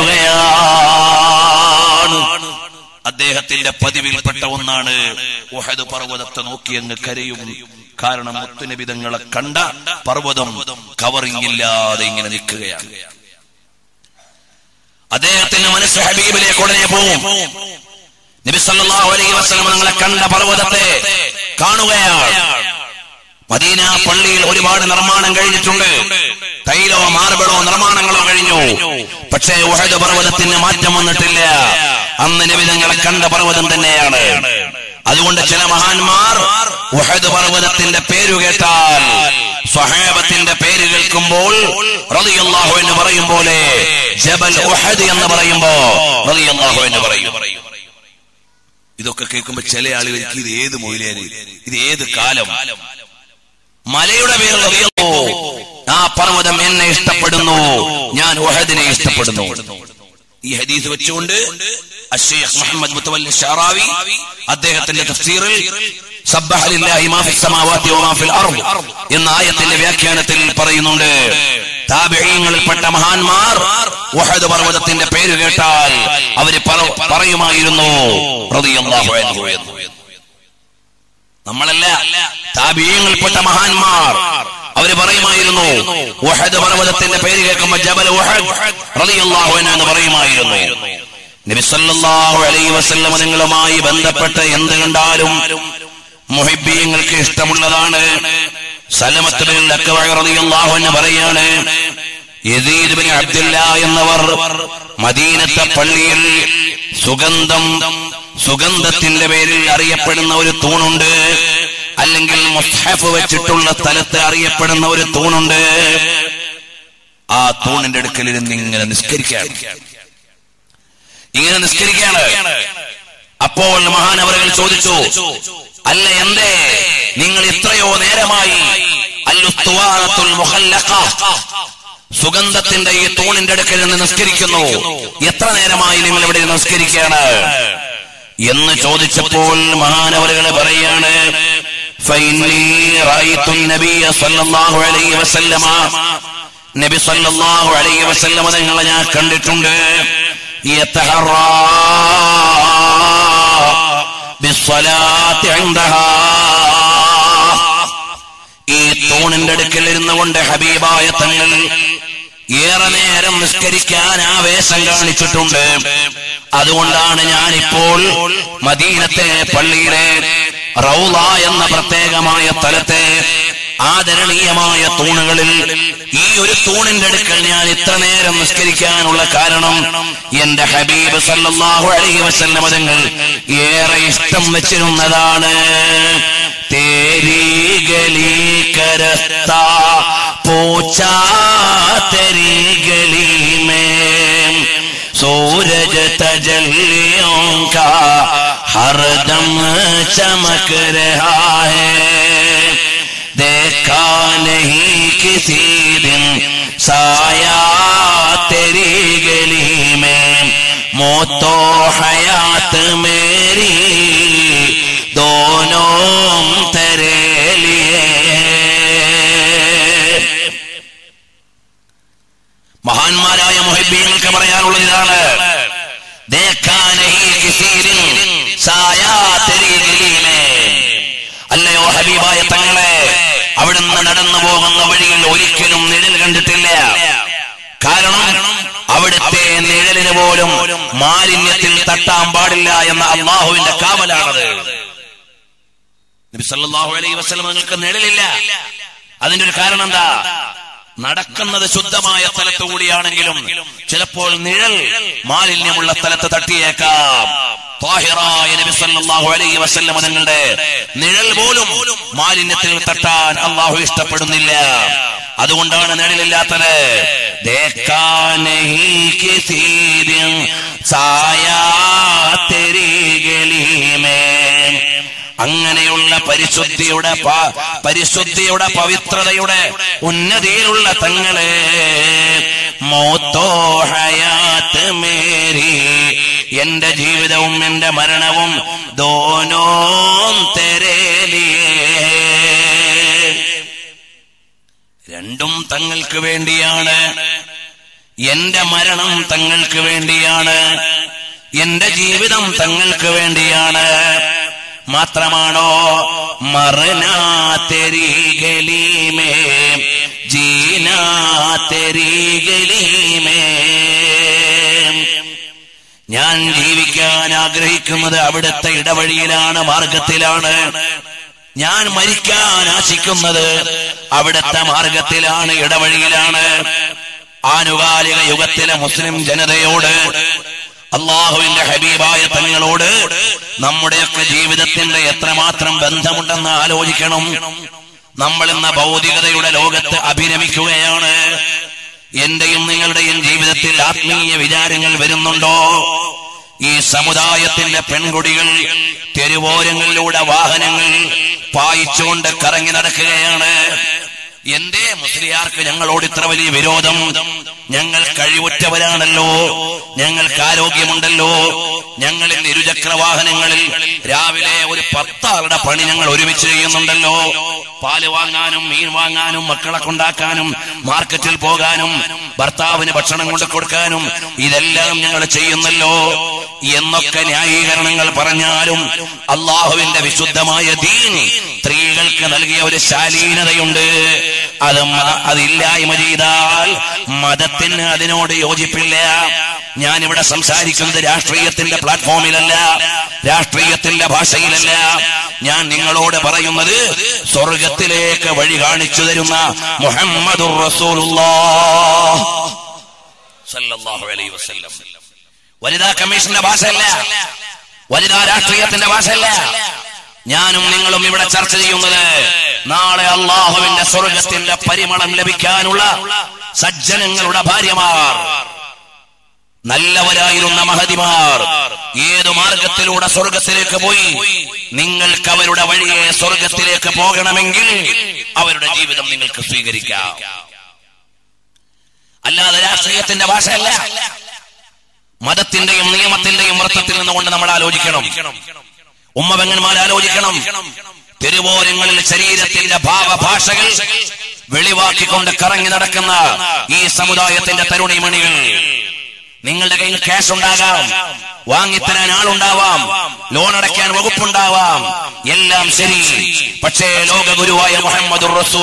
കരയുകയാണ് അദ്ദേഹത്തിന്റെ പതിവിൽപ്പെട്ട ഒന്നാണ് ഉഹദ് പർവ്വതത്തെ നോക്കി അങ്ങ് കരയും കാരണം മുത്തുനിബിതങ്ങളെ കണ്ട പർവ്വതം കവറിംഗ് ഇല്ലാതെ ഇങ്ങനെ നിൽക്കുകയാണ് അദ്ദേഹത്തിന്റെ മനസ്സ് ഹബീബിലേക്ക് ഉടനെ പോവും നബി സല്ലല്ലാഹു അലൈഹി വസല്ലം നിങ്ങളെ കണ്ട പർവ്വതത്തെ കാണുകയാണ് മദീന പള്ളിയിൽ ഒരുപാട് നിർമ്മാണം കഴിഞ്ഞിട്ടുണ്ട് തൈലോ മാർബിളോ നിർമ്മാണങ്ങളോ കഴിഞ്ഞു പക്ഷേ ഉഹദ് പർവ്വതത്തിന് മാറ്റം വന്നിട്ടില്ല അന്ന് നബിതങ്ങളെ കണ്ട പർവ്വതം തന്നെയാണ് അതുകൊണ്ട് ചില മഹാന്മാർ ഉഹദ് പർവ്വതത്തിന്റെ പേരു കേട്ടാൽ സ്വഹാബത്തിന്റെ പേര് കേൾക്കുമ്പോൾ റളിയല്ലാഹു എന്ന് പറയും പോലെ ജബൽ ഉഹദ് എന്ന് പറയുമ്പോ റളിയല്ലാഹു എന്ന് പറയും ഇതൊക്കെ കേൾക്കുമ്പോ ചില ആളുകൾക്ക് ഇത് ഏത് മൊയിലേന് ഇത് ഏത് കാലം മലയുടെ പേരിൽ അറിയുന്നു ആ പർവ്വതം എന്നെ ഇഷ്ടപ്പെടുന്നു ഞാൻ ഉഹദിനെ ഇഷ്ടപ്പെടുന്നു ഈ ഹദീസ് വെച്ചുകൊണ്ട് അഷേഖ് മുഹമ്മദ് മുത്തവല്ലി ഷാറാവി അദ്ദേഹത്തിന്റെ തഫ്സീറിൽ സബ്ബഹ ലില്ലാഹി മാ ഫിസ് സമാവാതി വമാ ഫിൽ അർദ് എന്ന ആയത്തിന്റെ വ്യാഖ്യാനത്തിൽ പറയുന്നുണ്ട് താബിഈങ്ങളിൽപ്പെട്ട മഹാന്മാർ ഉഹദ് പർവ്വതത്തിന്റെ പേര് കേട്ടാൽ അവര് പറ- പറയുമായിരുന്നു റളിയല്ലാഹു അൻഹു എന്ന് നമ്മളല്ല താബിയങ്ങളിൽപ്പെട്ട മഹാന്മാർ അവര് പറയുമായിരുന്നു ഉഹദ് പർവ്വതത്തിന്റെ പേര് കേൾക്കുമ്പോ ജബൽ ഉഹദ് റളിയല്ലാഹു അൻഹു എന്ന് പറയുമായിരുന്നു നബി സല്ലല്ലാഹു അലൈഹി വസല്ലം നിങ്ങളുമായി ബന്ധപ്പെട്ട് എന്ത് കണ്ടാലും മുഹിബീങ്ങൾക്ക് ഇഷ്ടമുള്ളതാണ് സലമത്ത് ബിൻ അക്വഅ റളിയല്ലാഹു അൻഹു പറയാണ് യസീദ് ബിൻ അബ്ദുല്ല എന്നവർ മദീനത്തെ പള്ളിയിൽ സുഗന്ധം സുഗന്ധത്തിന്റെ പേരിൽ അറിയപ്പെടുന്ന ഒരു തൂണുണ്ട് അല്ലെങ്കിൽ മുസ്ഹഫ് വെച്ചിട്ടുള്ള സ്ഥലത്ത് അറിയപ്പെടുന്ന ഒരു തൂണുണ്ട് ആ തൂണിന്റെ അടുക്കൽ ഇരുന്ന് ഇങ്ങനെ നിസ്കരിക്കുകയാണ് ഇങ്ങനെ നിസ്കരിക്കുകയാണ് അപ്പോൾ മഹാനവറുകൾ ചോദിച്ചു അല്ല എന്തേ നിങ്ങൾ ഇത്രയോ നേരമായി അല്ലുസ്തുവാനത്തുൽ മുഹല്ലഖ സുഗന്ധത്തിന്റെ ഈ തൂണിന്റെ അടുക്കൽ നിന്ന് നിസ്കരിക്കുന്നു എത്ര നേരമായി നിങ്ങൾ ഇവിടെ നിസ്കരിക്കുകയാണ് എന്ന് ചോദിച്ചപ്പോൾ മഹാനവറുകൾ പറയാണ് فإني رأيت النبي صلى الله عليه وسلم നബി സല്ലല്ലാഹു അലൈഹി വസല്ലമ നിങ്ങളെ ഞാൻ കണ്ടിട്ടുണ്ട് യതഹറാ ബിസ്സലാത്തി ഇൻദഹാ ഈ തൂണിന്റെ അടുക്കൽ ഇരുന്നു കൊണ്ട് ഹബീബായ തങ്ങൾ ഏറെ നേരം നിസ്കരിക്കാൻ ആവേശം കാണിച്ചിട്ടുണ്ട് അതുകൊണ്ടാണ് ഞാനിപ്പോൾ മദീനത്തെ പള്ളിയിലെ റൗള എന്ന പ്രത്യേകമായ സ്ഥലത്തെ ആദരണീയമായ തൂണുകളിൽ ഈ ഒരു തൂണിന്റെ അടുക്കൽ ഞാൻ ഇത്ര നേരം നിസ്കരിക്കാനുള്ള കാരണം എന്റെ ഹബീബ് സല്ലല്ലാഹു അലൈഹി വസല്ലം തങ്ങൾ ഏറെ ഇഷ്ടം വെച്ചിരുന്നതാണ് തേരി ഗലി കരത്താ പോച്ചാ തെരി ഗലി മേ सूरज तजलियों का हरदम चमक रहा है देखा नहीं किसी दिन साया तेरी गली में मोतो हयात मेरी दोनों तेरे लिए മഹാന്മാരായ മുഹബീങ്ങൾക്ക് പറയാനുള്ളത് ഇതാണ് ദേഖാനഹി കിസീരിൻ സായാ തെരീ ഗലീമേ. അല്ലയോ ഹബീബായ തങ്ങളെ അവിടുന്ന് നടന്നു പോകുന്ന വഴിയിൽ ഒരിക്കലും നിഴൽ കണ്ടിട്ടില്ല കാരണം അവിടുത്തെ നിഴലിന് പോലും മാലിന്യത്തിൽ തട്ടാൻ പാടില്ല എന്ന അള്ളാഹുവിന്റെ കാവലാണത് നബി സല്ലല്ലാഹു അലൈഹി വസല്ലം നിങ്ങൾക്ക് നിഴലില്ല അതിന്റെ ഒരു കാരണം എന്താ നടക്കുന്നത് ശുദ്ധമായ സ്ഥലത്ത് കൂടിയാണെങ്കിലും ചിലപ്പോൾ നിഴൽ മാലിന്യമുള്ള സ്ഥലത്ത് തട്ടിയേക്കാം ത്വാഹിറായ നബി സല്ലല്ലാഹു അലൈഹി വസല്ലം തങ്ങളുടെ നിഴൽ പോലും മാലിന്യത്തിൽ തട്ടാൻ അള്ളാഹു ഇഷ്ടപ്പെടുന്നില്ല അതുകൊണ്ടാണ് നിഴലില്ലാത്തത് ദേക്കാ നഹീ കിസീ ദിൻ സായാ തെരീ ഗലീ മേ അങ്ങനെയുള്ള പരിശുദ്ധിയുടെ പ- പരിശുദ്ധിയുടെ പവിത്രതയുടെ ഉന്നതിയിലുള്ള തങ്ങളെ മോത്തോ ഹയാത്ത് മേരി എന്റെ ജീവിതവും എന്റെ മരണവും ദോനോ തെരേലിയേ രണ്ടും തങ്ങൾക്ക് വേണ്ടിയാണ് എന്റെ മരണം തങ്ങൾക്ക് വേണ്ടിയാണ് എന്റെ ജീവിതം തങ്ങൾക്ക് വേണ്ടിയാണ് മാത്രമാണോ മറനാ തെരീ ഗലീമേ ജീനാ തെരീ ഗലീമേ ഞാൻ ജീവിക്കാൻ ആഗ്രഹിക്കുന്നത് അവിടുത്തെ ഇടവഴിയിലാണ് മാർഗത്തിലാണ് ഞാൻ മരിക്കാൻ ആശിക്കുന്നത് അവിടുത്തെ മാർഗത്തിലാണ് ഇടവഴിയിലാണ് ആനുകാലിക യുഗത്തിലെ മുസ്ലിം ജനതയോട് അള്ളാഹുവിന്റെ ഹബീബായ തങ്ങളോട് നമ്മുടെയൊക്കെ ജീവിതത്തിന്റെ എത്രമാത്രം ബന്ധമുണ്ടെന്ന് ആലോചിക്കണം നമ്മൾ ഇന്ന് ഭൗതികതയുടെ ലോകത്ത് അഭിരമിക്കുകയാണ് എന്റെയും നിങ്ങളുടെയും ജീവിതത്തിൽ ആത്മീയ വിചാരങ്ങൾ വരുന്നുണ്ടോ ഈ സമുദായത്തിന്റെ പെൺകുടികൾ തെരുവോരങ്ങളിലൂടെ വാഹനങ്ങൾ പായിച്ചുകൊണ്ട് കറങ്ങി നടക്കുകയാണ് എന്തേ മുസ്ലിയാർക്ക് ഞങ്ങളോട് ഇത്ര വലിയ വിരോധം ഞങ്ങൾ കഴിവുറ്റവരാണല്ലോ ഞങ്ങൾക്ക് ആരോഗ്യമുണ്ടല്ലോ ഞങ്ങൾ ഇന്ന് ഇരുചക്ര വാഹനങ്ങളിൽ രാവിലെ ഒരു പത്താളുടെ പണി ഞങ്ങൾ ഒരുമിച്ച് ചെയ്യുന്നുണ്ടല്ലോ പാല് വാങ്ങാനും മീൻ വാങ്ങാനും മക്കളെ കൊണ്ടാക്കാനും മാർക്കറ്റിൽ പോകാനും ഭർത്താവിന് ഭക്ഷണം കൊണ്ട് കൊടുക്കാനും ഇതെല്ലാം ഞങ്ങൾ ചെയ്യുന്നല്ലോ എന്നൊക്കെ ന്യായീകരണങ്ങൾ പറഞ്ഞാലും അള്ളാഹുവിന്റെ വിശുദ്ധമായ ദീൻ സ്ത്രീകൾക്ക് നൽകിയ ഒരു ശാലീനതയുണ്ട് അത് മ- അതില്ലായ്മ ചെയ്താൽ മതത്തിന് അതിനോട് യോജിപ്പില്ല ഞാനിവിടെ സംസാരിക്കുന്നത് രാഷ്ട്രീയത്തിന്റെ പ്ലാറ്റ്ഫോമിലല്ല രാഷ്ട്രീയത്തിന്റെ ഭാഷയിലല്ല ഞാൻ നിങ്ങളോട് പറയുന്നത് സ്വർഗത്തിലേക്ക് വഴി കാണിച്ചു തരുന്ന മുഹമ്മദുർ റസൂലുള്ളാഹ് സല്ലല്ലാഹു അലൈഹി വസല്ലം വനിതാ കമ്മീഷന്റെ ഭാഷയല്ല വനിതാ രാഷ്ട്രീയത്തിന്റെ ഭാഷയല്ല ഞാനും നിങ്ങളും ഇവിടെ ചർച്ച ചെയ്യുന്നത് നാളെ അള്ളാഹുവിന്റെ സ്വർഗത്തിന്റെ പരിമളം ലഭിക്കാനുള്ള സജ്ജനങ്ങളുടെ ഭാര്യമാർ നല്ലവരായിരുന്ന മഹതിമാർ ഏതു മാർഗത്തിലൂടെ സ്വർഗത്തിലേക്ക് പോയി നിങ്ങൾക്ക് അവരുടെ വഴിയെ സ്വർഗത്തിലേക്ക് പോകണമെങ്കിൽ അവരുടെ ജീവിതം നിങ്ങൾക്ക് സ്വീകരിക്കാം അല്ലാതെ രാഷ്ട്രീയത്തിന്റെ ഭാഷയല്ല മതത്തിന്റെയും നിയമത്തിന്റെയും വൃത്തത്തിൽ നിന്നുകൊണ്ട് നമ്മൾ ആലോചിക്കണം ഉമ്മപെങ്ങന്മാർ ആലോചിക്കണം തെരുവോരങ്ങളിൽ ശരീരത്തിന്റെ ഭാവഭാഷകൾ വെളിവാക്കിക്കൊണ്ട് കറങ്ങി നടക്കുന്ന ഈ സമുദായത്തിന്റെ തരുണിമണികൾ നിങ്ങളുടെ കയ്യിൽ ക്യാഷ് ഉണ്ടാകാം വാങ്ങിത്തരാൻ ആളുണ്ടാവാം ലോൺ അടയ്ക്കാൻ വകുപ്പുണ്ടാവാം എല്ലാം ശരി പക്ഷേ ലോകഗുരുവായ മുഹമ്മദ്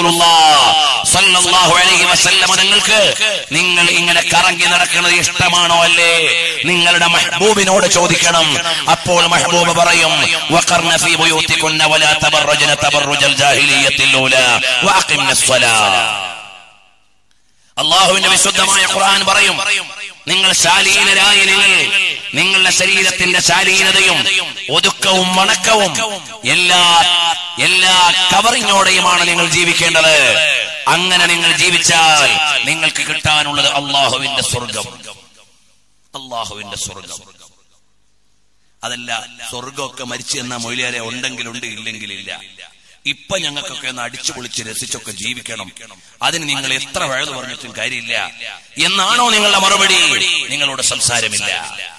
നിങ്ങൾക്ക് നിങ്ങൾ ഇങ്ങനെ കറങ്ങി നടക്കുന്നത് ഇഷ്ടമാണോ അല്ലേ നിങ്ങളുടെ മെഹബൂബിനോട് ചോദിക്കണം അപ്പോൾ മെഹബൂബ് പറയും وقرن في بيوتكن ولا تبرجن تبرج الجاهلية الأولى وأقمنا الصلاة അള്ളാഹുവിന്റെ വിശുദ്ധമായ ഖുർആൻ പറയും നിങ്ങൾ ശാലീനരായ നിങ്ങൾ നിങ്ങളുടെ ശരീരത്തിന്റെ ശാലീനതയും ഒതുക്കവും വണക്കവും എല്ലാ എല്ലാ കവറിങ്ങോടെയുമാണ് നിങ്ങൾ ജീവിക്കേണ്ടത് അങ്ങനെ നിങ്ങൾ ജീവിച്ചാൽ നിങ്ങൾക്ക് കിട്ടാനുള്ളത് അള്ളാഹുവിന്റെ സ്വർഗം അള്ളാഹുവിന്റെ സ്വർഗം അതല്ല സ്വർഗമൊക്കെ മരിച്ചു എന്ന മൊയിലേറെ ഉണ്ടെങ്കിലുണ്ട് ഇല്ലെങ്കിലില്ല ഇപ്പൊ ഞങ്ങൾക്കൊക്കെ ഒന്ന് അടിച്ചു പൊളിച്ച് രസിച്ചൊക്കെ ജീവിക്കണം അതിന് നിങ്ങൾ എത്ര വഴുതു പറഞ്ഞിട്ടും കാര്യമില്ല എന്നാണോ നിങ്ങളുടെ മറുപടി നിങ്ങളോട് സംസാരമില്ല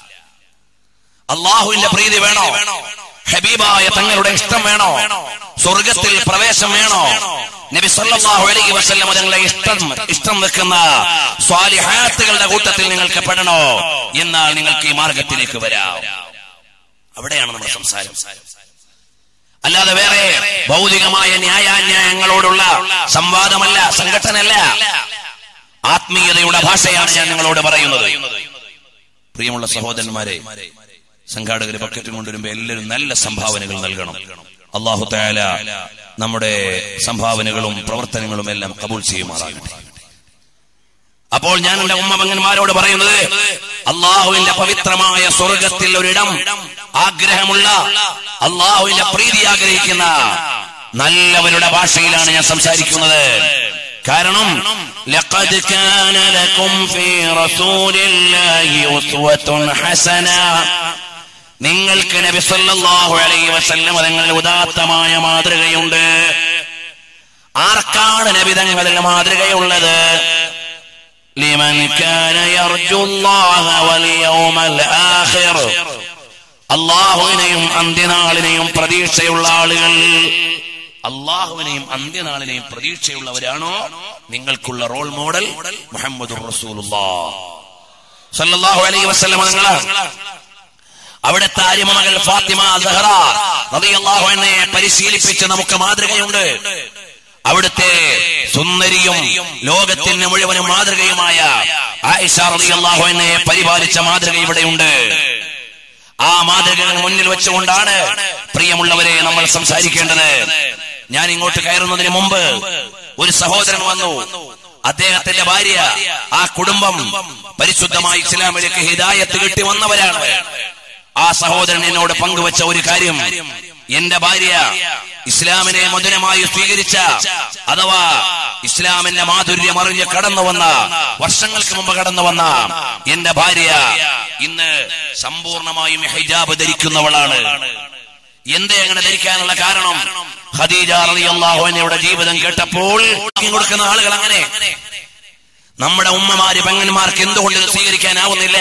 അള്ളാഹുവിന്റെ പ്രീതി വേണോ ഹബീബായ തങ്ങളുടെ ഇഷ്ടം വേണോ സ്വർഗത്തിൽ പ്രവേശം വേണോ നബി സല്ലല്ലാഹു അലൈഹി വസല്ലം തങ്ങളെ ഇഷ്ടം ഇഷ്ടം വെക്കുന്ന സ്വാലിഹാത്തുകളുടെ കൂട്ടത്തിൽ നിങ്ങൾക്ക് പെടണോ എന്നാൽ നിങ്ങൾക്ക് ഈ മാർഗത്തിലേക്ക് വരാം അവിടെയാണ് നമ്മുടെ സംസാരം അല്ലാതെ വേറെ ഭൗതികമായ ന്യായാന്യായങ്ങളോടുള്ള സംവാദമല്ല സംഘടനല്ല ആത്മീയതയുടെ ഭാഷയാണ് ഞാൻ നിങ്ങളോട് പറയുന്നത് പ്രിയമുള്ള സഹോദരന്മാരെ സംഘാടകര് ബക്കറ്റും കൊണ്ടുവരുമ്പോ എല്ലാവരും നല്ല സംഭാവനകൾ നൽകണം അള്ളാഹു താല നമ്മുടെ സംഭാവനകളും പ്രവർത്തനങ്ങളും എല്ലാം കബൂൾ ചെയ്യുമാറാകട്ടെ അപ്പോൾ ഞാൻ എന്റെ ഉമ്മപങ്ങന്മാരോട് പറയുന്നത് അള്ളാഹുവിന്റെ പവിത്രമായ സ്വർഗത്തിൽ ഒരിടം ആഗ്രഹമുള്ള അള്ളാഹുവിന്റെ പ്രീതി ആഗ്രഹിക്കുന്ന നല്ലവരുടെ ഭാഷയിലാണ് ഞാൻ സംസാരിക്കുന്നത് കാരണം لقد كان لكم في رسول الله أسوة حسنة നിങ്ങൾക്ക് നബി സല്ലല്ലാഹു അലൈഹി വസല്ലം തങ്ങളിൽ ഉദാത്തമായ മാതൃകയുണ്ട് ആർക്കാണ് നബി തങ്ങളിൽ മാതൃകയുള്ളത് لمن كان يرجو الله واليوم الآخر അള്ളാഹുവിനെയും അന്ത്യനാളിനെയും പ്രതീക്ഷയുള്ള ആളുകൾ അള്ളാഹുവിനെയും അന്ത്യനാളിനെയും പ്രതീക്ഷയുള്ളവരാണോ നിങ്ങൾക്കുള്ള റോൾ മോഡൽ മുഹമ്മദ് സല്ലല്ലാഹു അലൈഹി വസല്ലം നിങ്ങളാണ് അവിടുത്തെ അരിമകൾ ഫാത്തിമ സഹറ റളിയല്ലാഹു അൻഹയെ പരിശീലിപ്പിച്ച് നമുക്ക് മാതൃകയുണ്ട് അവിടുത്തെ സുന്ദരിയും ലോകത്തിന് മുഴുവനും മാതൃകയുമായ ആയിഷ റളിയല്ലാഹു അൻഹയെ പരിപാലിച്ച മാതൃക ഇവിടെയുണ്ട് ആ മാതൃകകൾ മുന്നിൽ വെച്ചുകൊണ്ടാണ് പ്രിയമുള്ളവരെ നമ്മൾ സംസാരിക്കേണ്ടത് ഞാൻ ഇങ്ങോട്ട് കയറുന്നതിന് മുമ്പ് ഒരു സഹോദരൻ വന്നു അദ്ദേഹത്തിന്റെ ഭാര്യ ആ കുടുംബം പരിശുദ്ധമായ ഇസ്ലാമിലേക്ക് ഹിദായത്ത് കിട്ടി വന്നവരാണ് ആ സഹോദരൻ എന്നോട് പങ്കുവച്ച ഒരു കാര്യം എന്റെ ഭാര്യ ഇസ്ലാമിനെ മധുരമായി സ്വീകരിച്ച അഥവാ ഇസ്ലാമിന്റെ മാധുര്യം അറിഞ്ഞ് കടന്നു വന്ന വർഷങ്ങൾക്ക് മുമ്പ് കടന്നു വന്ന എന്റെ ഭാര്യ ഇന്ന് സമ്പൂർണമായും ഹിജാബ് ധരിക്കുന്നവളാണ് എന്തേ അങ്ങനെ ധരിക്കാനുള്ള കാരണം ഖദീജ റളിയല്ലാഹു അൻഹയുടെ ജീവിതം കേട്ടപ്പോൾ കൊടുക്കുന്ന ആളുകൾ അങ്ങനെ നമ്മുടെ ഉമ്മമാര് പെങ്ങന്മാർക്ക് എന്തുകൊണ്ട് ഇത് സ്വീകരിക്കാനാവുന്നില്ല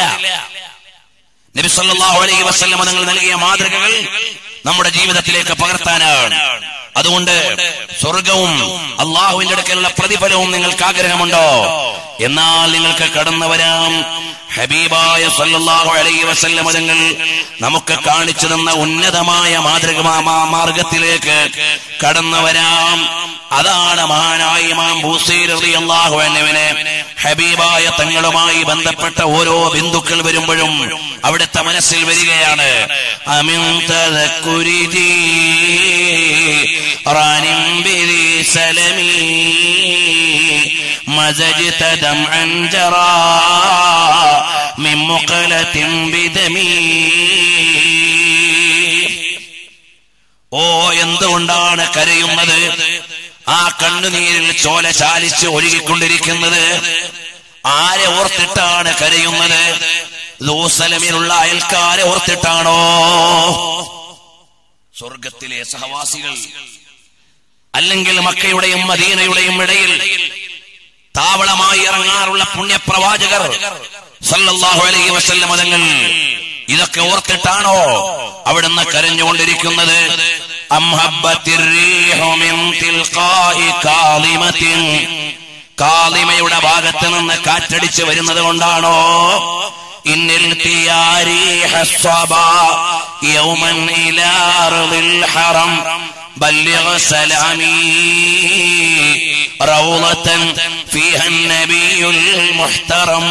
നബി സല്ലല്ലാഹു അലൈഹി വസല്ലം തങ്ങൾ നൽകിയ മാതൃകകൾ നമ്മുടെ ജീവിതത്തിലേക്ക് പകർത്താനാണ് അതുകൊണ്ട് സ്വർഗവും അള്ളാഹുവിന്റെ അടുക്കലുള്ള പ്രതിഫലവും നിങ്ങൾക്ക് ആഗ്രഹമുണ്ടോ എന്നാൽ നിങ്ങൾക്ക് കടന്നു വരാം ഹബീബായ സല്ലല്ലാഹു അലൈഹി വസല്ലം തങ്ങൾ നമുക്ക് കാണിച്ചു തന്ന ഉന്നതമായ മാതൃക മാ- മാർഗത്തിലേക്ക് കടന്നു വരാം അതാണ് മഹാനായ ഇമാം ബൂസീർ റളിയല്ലാഹു അൻഹുവിനെ ഹബീബായ തങ്ങളുമായി ബന്ധപ്പെട്ട ഓരോ ബിന്ദുക്കൾ വരുമ്പോഴും അവിടുത്തെ മനസ്സിൽ വരികയാണ് അമിൻ തദക്കുരിജി റാനിം ബിരി സലമി مزجت دمعا جرى من مقلة بدمي ഓ കരയുന്നത് ആ കണ്ണുനീരിൽ ചോല ചാലിച്ച് ഒഴുകിക്കൊണ്ടിരിക്കുന്നത് ആരെ ഓർത്തിട്ടാണ് കരയുന്നത് ലൂസലമിലുള്ള അയൽക്കാരെ ഓർത്തിട്ടാണോ സ്വർഗത്തിലെ സഹവാസികൾ അല്ലെങ്കിൽ മക്കയുടെയും മദീനയുടെയും ഇടയിൽ താവളമായി ഇറങ്ങാറുള്ള പുണ്യപ്രവാചകർ സല്ലല്ലാഹു അലൈഹി വസല്ലം തങ്ങൾ ഇതൊക്കെ ഓർത്തിട്ടാണോ അവിടുന്ന് കരഞ്ഞുകൊണ്ടിരിക്കുന്നത് അം ഹബ്ബത്തിർ റീഹു മിൻ തിൽഖാഇ കാളിമത്തിൻ കാളിമയുടെ ഭാഗത്ത് നിന്ന് കാറ്റടിച്ച് വരുന്നത് കൊണ്ടാണോ ഇന്നിൽ തിയാരീഹ സ്വബാ യൗമൻ ഇലാ അർദിൽ ഹറം بلغ سلامي روضة فيها النبي المحترم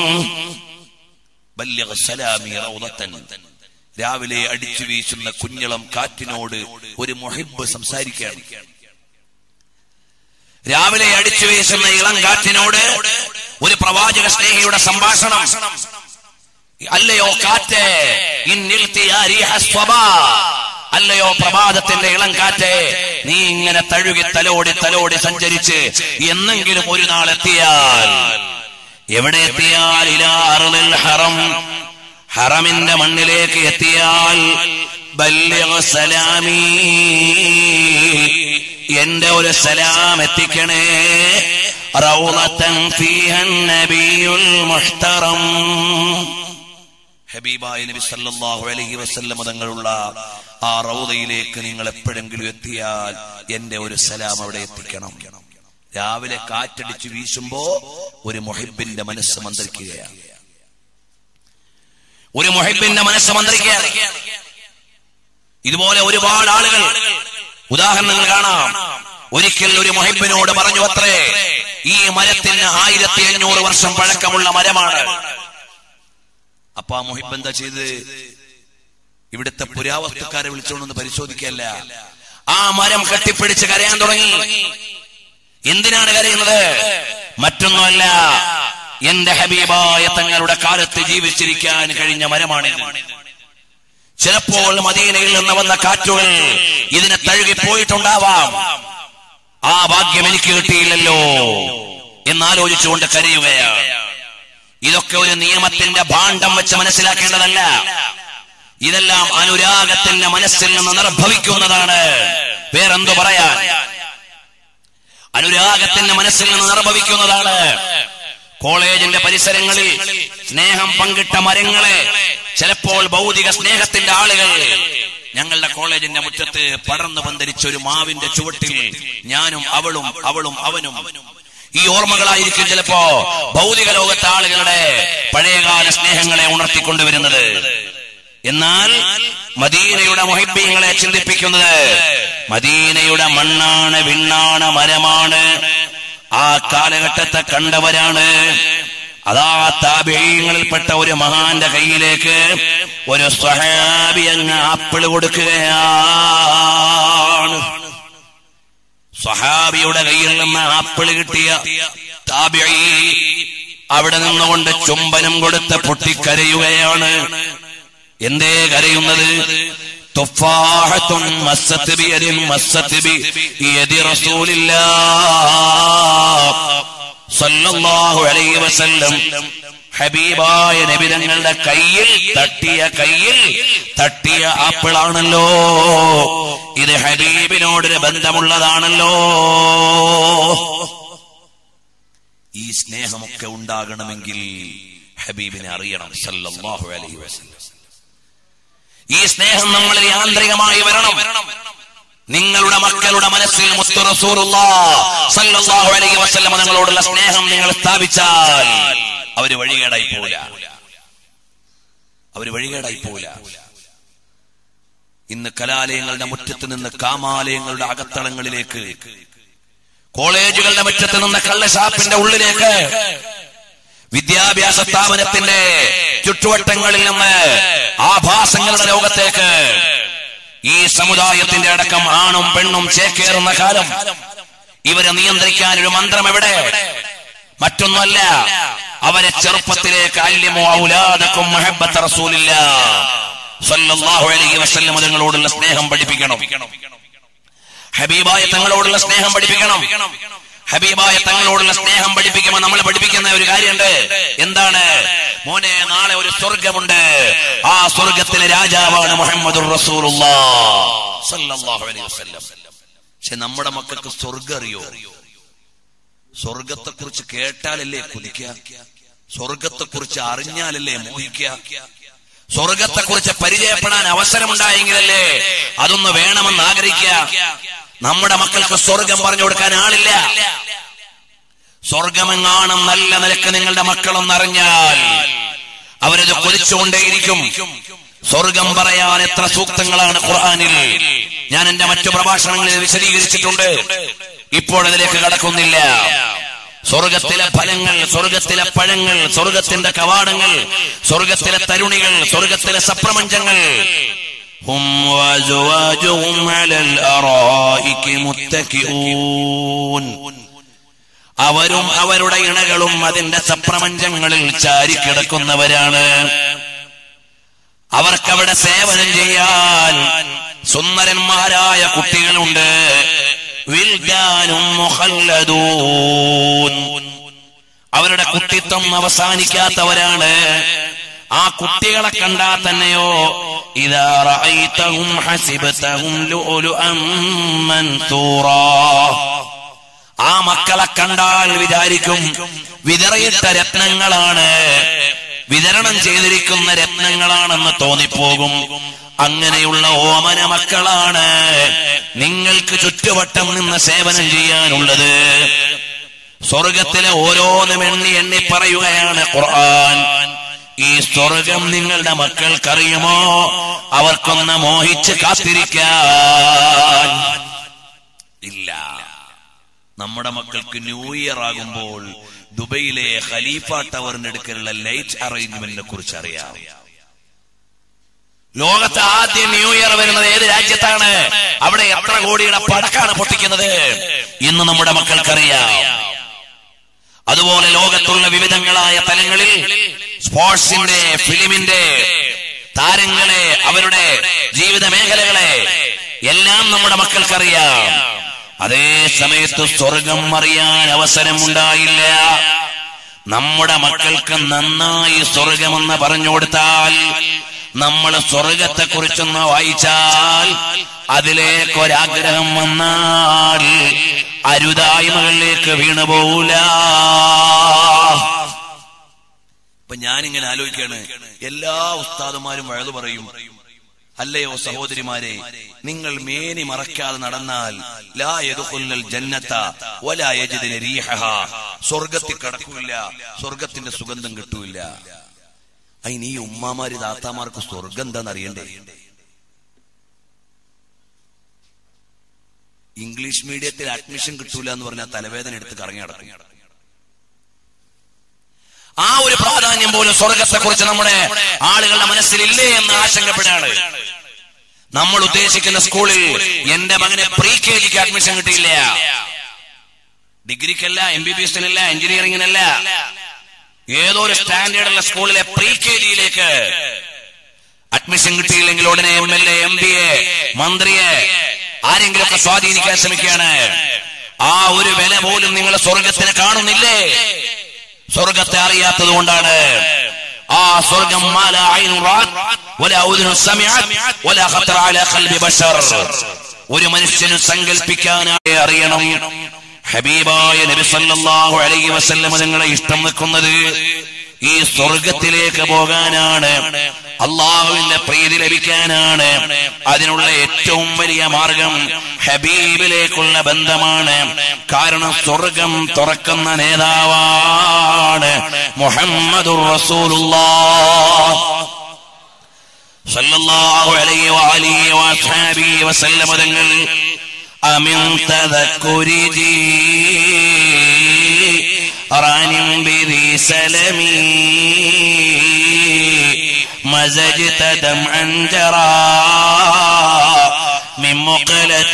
ബല്യഗ സലാമി റൗളത്തൻ. രാവിലെ അടിച്ചു വീശുന്ന കുഞ്ഞളം കാറ്റിനോട് ഒരു മുഹിബ് സംസാരിക്കുകയാണ് രാവിലെ അടിച്ചു വീശുന്ന ഇളം കാറ്റിനോട് ഒരു പ്രവാചക സ്നേഹിയുടെ സംഭാഷണം അല്ലയോ കാറ്റ് ഇന്നിൽ തിയാരീഹ സ്വബാ. അല്ലയോ പ്രഭാതത്തിന്റെ ഇളം കാറ്റ് നീ ഇങ്ങനെ തഴുകി തലോടി തലോടി സഞ്ചരിച്ച് എന്നെങ്കിലും ഒരു നാൾ എത്തിയാൽ എവിടെ എത്തിയാൽ ഇലാ അർദിൽ ഹറം ഹറമിന്റെ മണ്ണിലേക്ക് എത്തിയാൽ ബല്ലിഗ് സലാമി എന്റെ ഒരു സലാം എത്തിക്കണേ റൗളത്തൻ ഫീഹൻ നബിയുൽ മുഹ്തറം ഹബീബായ നബി സല്ലല്ലാഹു അലൈഹി വസല്ലം തങ്ങളുള്ള ആ റൗദയിലേക്ക് നിങ്ങൾ എപ്പോഴെങ്കിലും എത്തിയാൽ എന്റെ ഒരു സലാം അവിടെ എത്തിക്കണം രാവിലെ കാറ്റടിച്ച് വീശുമ്പോ ഒരു മുഹിബിന്റെ മനസ്സ് മന്ത്രിക്കുകയാണ് ഒരു മുഹിബിന്റെ മനസ്സ് മന്ത്രിക്കുകയാണ് ഇതുപോലെ ഒരുപാട് ആളുകൾ ഉദാഹരണങ്ങൾ കാണാം ഒരിക്കൽ ഒരു മുഹിബിനോട് പറഞ്ഞു അത്രേ ഈ മരത്തിന് ആയിരത്തി അഞ്ഞൂറ് വർഷം പഴക്കമുള്ള മരമാണ് അപ്പൊ ആ മുഹിബ് എന്താ ചെയ്ത് ഇവിടുത്തെ പുരാവസ്തുക്കാരെ വിളിച്ചോണ്ടൊന്ന് പരിശോധിക്കല്ല ആ മരം കെട്ടിപ്പിടിച്ച് കരയാൻ തുടങ്ങി എന്തിനാണ് കരയുന്നത് മറ്റൊന്നുമല്ല എന്റെ ഹബീബായ തങ്ങളുടെ കാലത്ത് ജീവിച്ചിരിക്കാൻ കഴിഞ്ഞ മരമാണിത് ചിലപ്പോൾ മദീനയിൽ നിന്ന് വന്ന കാറ്റുകൾ ഇതിനെ തഴുകി പോയിട്ടുണ്ടാവാം ആ ഭാഗ്യം എനിക്ക് കിട്ടിയില്ലല്ലോ എന്നാലോചിച്ചുകൊണ്ട് കരയുകയാണ് ഇതൊക്കെ ഒരു നിയമത്തിന്റെ ഭാണ്ഡം വെച്ച് മനസ്സിലാക്കേണ്ടതല്ല ഇതെല്ലാം അനുരാഗത്തിന്റെ മനസ്സിൽ നിന്ന് നിർഭവിക്കുന്നതാണ് വേറെന്തു പറയാൻ അനുരാഗത്തിന്റെ മനസ്സിൽ നിന്ന് നിർഭവിക്കുന്നതാണ് കോളേജിന്റെ പരിസരങ്ങളിൽ സ്നേഹം പങ്കിട്ട മരങ്ങളെ ചിലപ്പോൾ ഭൗതിക സ്നേഹത്തിന്റെ ആളുകൾ ഞങ്ങളുടെ കോളേജിന്റെ മുറ്റത്ത് പടർന്നു പന്തരിച്ച ഒരു മാവിന്റെ ചുവട്ടിൽ ഞാനും അവളും അവളും അവനും ഈ ഓർമ്മകളായിരിക്കും ചിലപ്പോ ഭൗതിക ലോകത്തെ ആളുകളുടെ പഴയകാല സ്നേഹങ്ങളെ ഉണർത്തിക്കൊണ്ടുവരുന്നത് എന്നാൽ മദീനയുടെ മൊഹിബ്യങ്ങളെ ചിന്തിപ്പിക്കുന്നത് മദീനയുടെ മണ്ണാണ് വിണ്ണാണ് മരമാണ് ആ കാലഘട്ടത്തെ കണ്ടവരാണ് അതാ താപേയങ്ങളിൽപ്പെട്ട ഒരു മഹാന്റെ കയ്യിലേക്ക് ഒരു സ്വഹാബി അങ്ങ് ആപ്പിള് കൊടുക്കുകയാണ് സ്വഹാബിയുടെ കയ്യിൽ നിന്ന് ആപ്പിള് കിട്ടിയ താബിഈ അവിടെ നിന്നുകൊണ്ട് ചുംബനം കൊടുത്ത് പൊട്ടിക്കരയുകയാണ് എന്തേ കരയുന്നത് തുഫാഹത്തുൻ മസ്സത്ത് ബിയദിൻ മസ്സത്ത് ബിയദി റസൂലില്ലാഹ് സല്ലല്ലാഹു അലൈഹി വസല്ലം ഹബീബായ നബിതങ്ങളുടെ കയ്യിൽ തട്ടിയ കയ്യിൽ തട്ടിയ ആപ്പിളാണല്ലോ ഇത് ഹബീബിനോടൊരു ബന്ധമുള്ളതാണല്ലോ ഈ സ്നേഹമൊക്കെ ഉണ്ടാകണമെങ്കിൽ ഹബീബിനെ അറിയണം സല്ലല്ലാഹു അലൈഹി വസല്ലം ഈ സ്നേഹം നമ്മളിൽ യാന്ത്രികമായി വരണം നിങ്ങളുടെ മക്കളുടെ മനസ്സിൽ മുത്തു റസൂലുള്ളാഹ് സല്ലല്ലാഹു അലൈഹി വസല്ലം നിങ്ങളോടുള്ള സ്നേഹം നിങ്ങൾ സ്ഥാപിച്ചാൽ അവര് വഴികേടായി പോവില്ല അവര് വഴികേടായി പോവില്ല ഇന്ന് കലാലയങ്ങളുടെ മുറ്റത്ത് നിന്ന് കാമാലയങ്ങളുടെ അകത്തളങ്ങളിലേക്ക് കോളേജുകളുടെ മുറ്റത്ത് നിന്ന് കള്ളഷാപ്പിന്റെ ഉള്ളിലേക്ക് വിദ്യാഭ്യാസ സ്ഥാപനത്തിന്റെ ചുറ്റുവട്ടങ്ങളിൽ നിന്ന് ആഭാസങ്ങളുടെ ലോകത്തേക്ക് ഈ സമുദായത്തിന്റെ അടക്കം ആണും പെണ്ണും ചേക്കേറുന്ന കാലം ഇവരെ നിയന്ത്രിക്കാൻ ഒരു മന്ത്രം എവിടെ മറ്റൊന്നുമല്ല അവരെ ചെറുപ്പത്തിലേക്ക് അല്യമോ ഔലാദക്കും മഹബത്ത് റസൂലില്ല സല്ലല്ലാഹു അലൈഹി വസല്ലം തങ്ങളോടുള്ള സ്നേഹം പഠിപ്പിക്കണം ഹബീബായ തങ്ങളോടുള്ള സ്നേഹം പഠിപ്പിക്കണം ഹബീബായ തങ്ങളോടുള്ള സ്നേഹം പഠിപ്പിക്കുമ്പോൾ നമ്മൾ പഠിപ്പിക്കുന്ന ഒരു കാര്യമുണ്ട് എന്താണ് മോനെ നാളെ ഒരു സ്വർഗമുണ്ട് ആ സ്വർഗത്തിലെ രാജാവാണ് മുഹമ്മദ് പക്ഷെ നമ്മുടെ മക്കൾക്ക് സ്വർഗം അറിയോ സ്വർഗത്തെ കുറിച്ച് കേട്ടാലല്ലേ കുതിക്കുക സ്വർഗത്തെ കുറിച്ച് അറിഞ്ഞാലല്ലേ മോഹിക്കുക സ്വർഗത്തെ കുറിച്ച് പരിചയപ്പെടാൻ അവസരമുണ്ടായെങ്കിലല്ലേ അതൊന്ന് വേണമെന്ന് ആഗ്രഹിക്കുക നമ്മുടെ മക്കൾക്ക് സ്വർഗം പറഞ്ഞു കൊടുക്കാൻ ആളില്ല സ്വർഗമെങ്ങാണം നല്ല നിലക്ക് നിങ്ങളുടെ മക്കളൊന്നറിഞ്ഞാൽ അവരത് കൊതിച്ചുകൊണ്ടേയിരിക്കും സ്വർഗം പറയാൻ എത്ര സൂക്തങ്ങളാണ് ഖുർആാനിൽ ഞാൻ എന്റെ മറ്റു പ്രഭാഷണങ്ങളിൽ വിശദീകരിച്ചിട്ടുണ്ട് ഇപ്പോൾ അതിലേക്ക് കടക്കുന്നില്ല സ്വർഗത്തിലെ ഫലങ്ങൾ സ്വർഗത്തിലെ പഴങ്ങൾ സ്വർഗത്തിന്റെ കവാടങ്ങൾ സ്വർഗത്തിലെ തരുണികൾ സ്വർഗത്തിലെ സപ്രപഞ്ചങ്ങൾ هم وأزواجهم على الأرائك متكئون അവരും അവരുടെ ഇണകളും അതിന്റെ സപ്രപഞ്ചങ്ങളിൽ ചാരിക്കിടക്കുന്നവരാണ് അവർക്കവിടെ സേവനം ചെയ്യാൻ സുന്ദരന്മാരായ കുട്ടികളുണ്ട് വിൽഗാനും മുഹല്ലദൂൻ അവരുടെ കുട്ടിത്വം അവസാനിക്കാത്തവരാണ് ആ കുട്ടികളെ കണ്ടാൽ തന്നെയോ ഇതാ റഅയ്തഹും ഹസിബതഹും ലുഅലുഅം മൻതൂറാ ആ മക്കളെ കണ്ടാൽ വിചാരിക്കും വിതറിയിട്ട രത്നങ്ങളാണ് വിതരണം ചെയ്തിരിക്കുന്ന രത്നങ്ങളാണെന്ന് തോന്നിപ്പോകും അങ്ങനെയുള്ള ഓമന മക്കളാണ് നിങ്ങൾക്ക് ചുറ്റുവട്ടം നിന്ന് സേവനം ചെയ്യാനുള്ളത് സ്വർഗത്തിലെ ഓരോന്നും എണ്ണി എണ്ണി പറയുകയാണ് ഖുർആൻ ഈ സ്വർഗം നിങ്ങളുടെ മക്കൾക്കറിയുമോ അവർക്കൊന്ന് മോഹിച്ച് കാത്തിരിക്കാൻ ഇല്ല നമ്മുടെ മക്കൾക്ക് ന്യൂ ഇയർ ആകുമ്പോൾ ദുബൈയിലെ ഖലീഫ ടവറിന്റെ അടുക്കലുള്ള ലൈറ്റ് അറേഞ്ച്മെന്റിനെ കുറിച്ച് അറിയാം ലോകത്തെ ആദ്യ ന്യൂ ഇയർ വരുന്നത് ഏത് രാജ്യത്താണ് അവിടെ എത്ര കോടിയുടെ പടക്കാണ് പൊട്ടിക്കുന്നത് ഇന്ന് നമ്മുടെ മക്കൾക്കറിയാം അതുപോലെ ലോകത്തുള്ള വിവിധങ്ങളായ തലങ്ങളിൽ സ്പോർട്സിന്റെ ഫിലിമിന്റെ താരങ്ങളെ അവരുടെ ജീവിത മേഖലകളെ എല്ലാം നമ്മുടെ മക്കൾക്കറിയാം അതേ സമയത്ത് സ്വർഗം അറിയാൻ അവസരം ഉണ്ടായില്ല നമ്മുടെ മക്കൾക്ക് നന്നായി സ്വർഗമെന്ന് പറഞ്ഞു കൊടുത്താൽ നമ്മൾ സ്വർഗത്തെ കുറിച്ചൊന്ന് വായിച്ചാൽ അതിലേക്ക് ഒരാഗ്രഹം വന്നാൽ അരുതായ്മകളിലേക്ക് വീണുപോല ഇപ്പൊ ഞാനിങ്ങനെ ആലോചിക്കാണ് എല്ലാ ഉസ്താദുമാരും വഴുതു പറയും അല്ലയോ സഹോദരിമാരെ നിങ്ങൾ മേനി മറക്കാതെ നടന്നാൽ ലാ യദ്ഖുലുൽ ജന്നത വലാ യജിദുന റീഹഹ സ്വർഗ്ഗത്തിൽ കടക്കില്ല സ്വർഗ്ഗത്തിന്റെ സുഗന്ധം കിട്ടൂല അതിന് ഈ ഉമ്മാമാര് താത്താമാർക്ക് സ്വർഗം എന്താന്ന് അറിയണ്ടേ ഇംഗ്ലീഷ് മീഡിയത്തിൽ അഡ്മിഷൻ കിട്ടൂല എന്ന് പറഞ്ഞാൽ തലവേദന എടുത്ത് കറങ്ങി നടക്കും ആ ഒരു പ്രാധാന്യം പോലും സ്വർഗത്തെ കുറിച്ച് നമ്മുടെ ആളുകളുടെ മനസ്സിലില്ലേ എന്ന് ആശങ്കപ്പെടാണ് നമ്മൾ ഉദ്ദേശിക്കുന്ന സ്കൂളിൽ എന്റെ മകന് പ്രീ കെ ജിക്ക് അഡ്മിഷൻ കിട്ടിയില്ല ഡിഗ്രിക്കല്ല എം ബി ബി എസിനല്ല എഞ്ചിനീയറിംഗിനല്ല ഏതോ ഒരു സ്റ്റാൻഡേർഡുള്ള സ്കൂളിലെ പ്രീ കെ ജിയിലേക്ക് അഡ്മിഷൻ കിട്ടിയില്ലെങ്കിൽ ഉടനെ M L A M P A മന്ത്രിയെ ആരെങ്കിലും ഒക്കെ സ്വാധീനിക്കാൻ ശ്രമിക്കുകയാണ് ആ ഒരു വില പോലും നിങ്ങൾ സ്വർഗത്തിന് കാണുന്നില്ലേ സ്വർഗത്തെ അറിയാത്തത് കൊണ്ടാണ് ആ സ്വർഗം മാല ഐൻ റാഅത് വലാ ഉദ്നു സമിഅത് വലാ ഖത്തറ അലാ ഖൽബി ബശർ ഒരു മനുഷ്യന് സങ്കല്പിക്കാനായി അറിയണം ഹബീബായ നബി സല്ലല്ലാഹു അലൈഹി വസല്ലം നിങ്ങളെ ഇഷ്ടം നിൽക്കുന്നത് ഈ സ്വർഗത്തിലേക്ക് പോകാനാണ് അള്ളാഹുവിന്റെ പ്രീതി ലഭിക്കാനാണ് അതിനുള്ള ഏറ്റവും വലിയ മാർഗം ഹബീബിലേക്കുള്ള ബന്ധമാണ് കാരണം സ്വർഗം തുറക്കുന്ന നേതാവാണ് മുഹമ്മദുർ റസൂലുള്ളാഹ് സല്ലല്ലാഹു അലൈഹി വഅലിഹി വഅസ്ഹാബിഹി വസല്ലമ തങ്ങൾ അമിൻ തദക്കുരി റാനിം ബിദി സലമി مزجت دمعا جرى من مقلة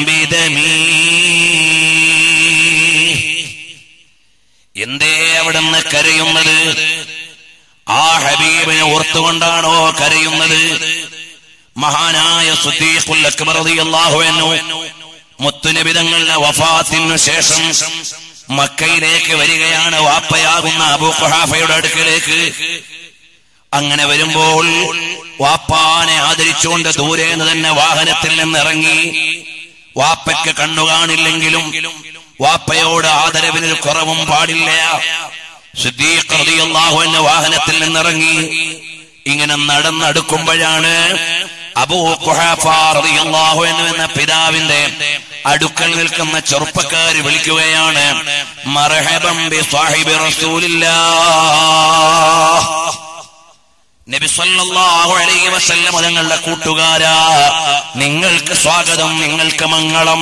بدمي എന്തേ അവിടുന്ന് കരയുന്നത് ആ ഹബീബിനെ ഓർത്തുകൊണ്ടാണോ കരയുന്നത് മഹാനായ സുദ്ദീഖുൽ അക്ബർ റളിയല്ലാഹു അൻഹു മുത്തുനബിതങ്ങളുടെ വഫാത്തിനു ശേഷം മക്കയിലേക്ക് വരികയാണ് വാപ്പയാകുന്ന അബൂ ഖുഹാഫയുടെ അടുക്കലേക്ക് അങ്ങനെ വരുമ്പോൾ വാപ്പാനെ ആദരിച്ചുകൊണ്ട് ദൂരെ നിന്ന് തന്നെ വാഹനത്തിൽ നിന്ന് ഇറങ്ങി വാപ്പയ്ക്ക് കണ്ണു കാണില്ലെങ്കിലും വാപ്പയോട് ആദരവിനൊരു കുറവും പാടില്ല സിദ്ദീഖ് റളിയല്ലാഹു അൻഹു വാഹനത്തിൽ നിന്നിറങ്ങി ഇങ്ങനെ നടന്നടുക്കുമ്പോഴാണ് അബൂ ഖുഹാഫ റളിയല്ലാഹു അൻഹു എന്ന പിതാവിന്റെ അടുക്കൽ നിൽക്കുന്ന ചെറുപ്പക്കാർ വിളിക്കുകയാണ് മർഹബം ബി സാഹിബി റസൂലില്ലാഹ് നബി സല്ലല്ലാഹു അലൈഹി വസല്ലം തങ്ങളുടെ കൂട്ടുകാരാ നിങ്ങൾക്ക് സ്വാഗതം നിങ്ങൾക്ക് മംഗളം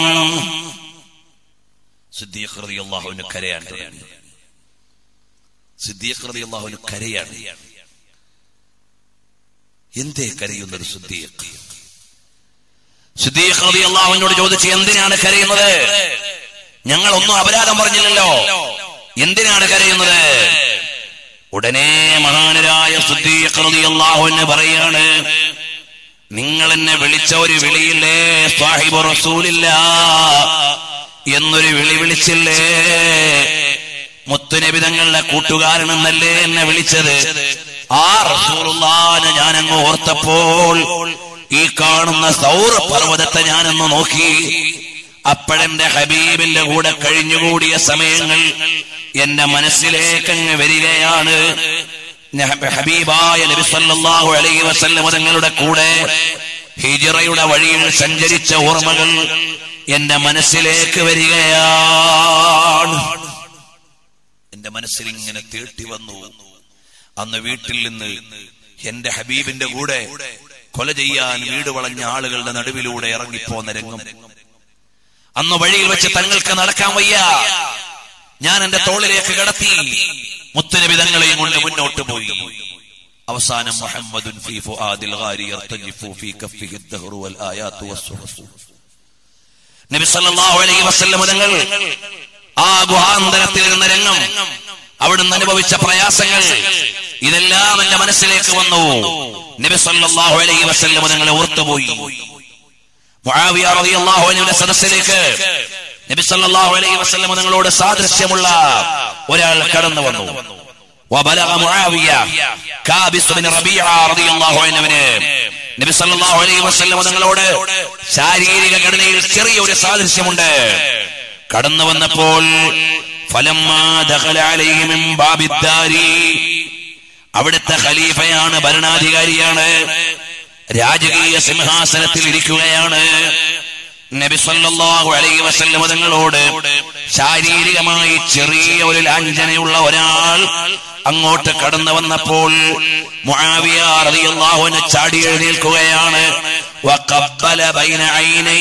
സിദ്ദീഖ് റളിയല്ലാഹുവിന് കരയാൻ തുടങ്ങി സിദ്ദീഖ് റളിയല്ലാഹുവിന് കരയാണ് എന്തേ കരയുന്നത് സിദ്ദീഖ് സിദ്ദീഖ് റളിയല്ലാഹുവിനോട് ചോദിച്ചു എന്തിനാണ് കരയുന്നത് ഞങ്ങൾ ഒന്നും അപരാധം പറഞ്ഞില്ലല്ലോ എന്തിനാണ് കരയുന്നത് ഉടനെ മഹാനരായ സിദ്ദീഖ് റളിയല്ലാഹു അൻഹു പറയാണ് നിങ്ങൾ എന്നെ വിളിച്ച ഒരു വിളിയില്ലേ സാഹിബ് റസൂലില്ല എന്നൊരു വിളി വിളിച്ചില്ലേ മുത്തുനബി തങ്ങളുടെ കൂട്ടുകാരനെന്നല്ലേ എന്നെ വിളിച്ചത് ആ റസൂലുള്ളാനെ ഞാൻ അങ്ങ് ഓർത്തപ്പോൾ ഈ കാണുന്ന സൗര പർവ്വതത്തെ ഞാനൊന്ന് നോക്കി അപ്പോഴെന്റെ ഹബീബിന്റെ കൂടെ കഴിഞ്ഞുകൂടിയ സമയങ്ങൾ എന്റെ മനസ്സിലേക്ക് അങ്ങ് വരികയാണ് ഞാൻ ഹബീബായ നബി സല്ലല്ലാഹു അലൈഹി വസല്ലം തങ്ങളുടെ കൂടെ ഹിജറയുടെ വഴിയിൽ സഞ്ചരിച്ച ഓർമ്മകൾ എന്റെ മനസ്സിലേക്ക് വരികയാണ് എന്റെ മനസ്സിൽ ഇങ്ങനെ തേട്ടി വന്നു അന്ന് വീട്ടിൽ നിന്ന് എന്റെ ഹബീബിന്റെ കൂടെ കൊല ചെയ്യാൻ വീട് വളഞ്ഞ ആളുകളുടെ നടുവിലൂടെ ഇറങ്ങിപ്പോന്ന രംഗം അന്ന് വഴിയിൽ വെച്ച് തങ്ങൾക്ക് നടക്കാൻ വയ്യ ഞാൻ എന്റെ തോളിലേക്ക് കിടത്തി മുത്തനബി തങ്ങളെയും കൊണ്ട് മുന്നോട്ട് പോയി അവസാനം മുഹമ്മദുൻ ഫീ ഫുആദിൽ ഗാരി യർതജിഫു ഫീ കഫിഹി الدهر والآيات والصحف നബി സല്ലല്ലാഹു അലൈഹി വസല്ലം തങ്ങൾ ആ ഗുഹാന്തരത്തിൽ ഇരുന്ന രംഗം അവിടുന്ന് അനുഭവിച്ച പ്രയാസങ്ങൾ ഇതെല്ലാം എന്റെ മനസ്സിലേക്ക് വന്നു നബി സല്ലല്ലാഹു അലൈഹി വസല്ലം തങ്ങളെ ഓർത്തുപോയി മുആവിയ റളിയല്ലാഹു അൻഹുവിന്റെ സദസ്സിലേക്ക് നബി സല്ലല്ലാഹു അലൈഹി വസല്ലം തങ്ങളോട് സാദൃശ്യമുള്ള ഒരാൾ കടന്നു വന്നു وبلغ معاوية كابس بن ربيعة رضي الله عنه നബി സല്ലല്ലാഹു അലൈഹി വസല്ലം തങ്ങളോട് ശാരീരിക ഘടനയിൽ ചെറിയ ഒരു സാദൃശ്യമുണ്ട് കടന്നു വന്നപ്പോൾ ഫലമ്മാ ദഖല അലൈഹി മിൻ ബാബിദ്ദാരി അവിടുത്തെ ഖലീഫയാണ് ഭരണാധികാരിയാണ് രാജകീയ സിംഹാസനത്തിൽ ഇരിക്കുകയാണ് നബി സല്ലല്ലാഹു അലൈഹി വസല്ലം തങ്ങളോട് ശാരീരികമായി ചെറിയ ഒരു ലാഞ്ചനയുള്ള ഒരാൾ അങ്ങോട്ട് കടന്നു വന്നപ്പോൾ മുആവിയ റളിയല്ലാഹു അൻഹു ചാടി എഴുന്നേൽക്കുകയാണ് വഖബ്ബല ബൈന ഐനൈ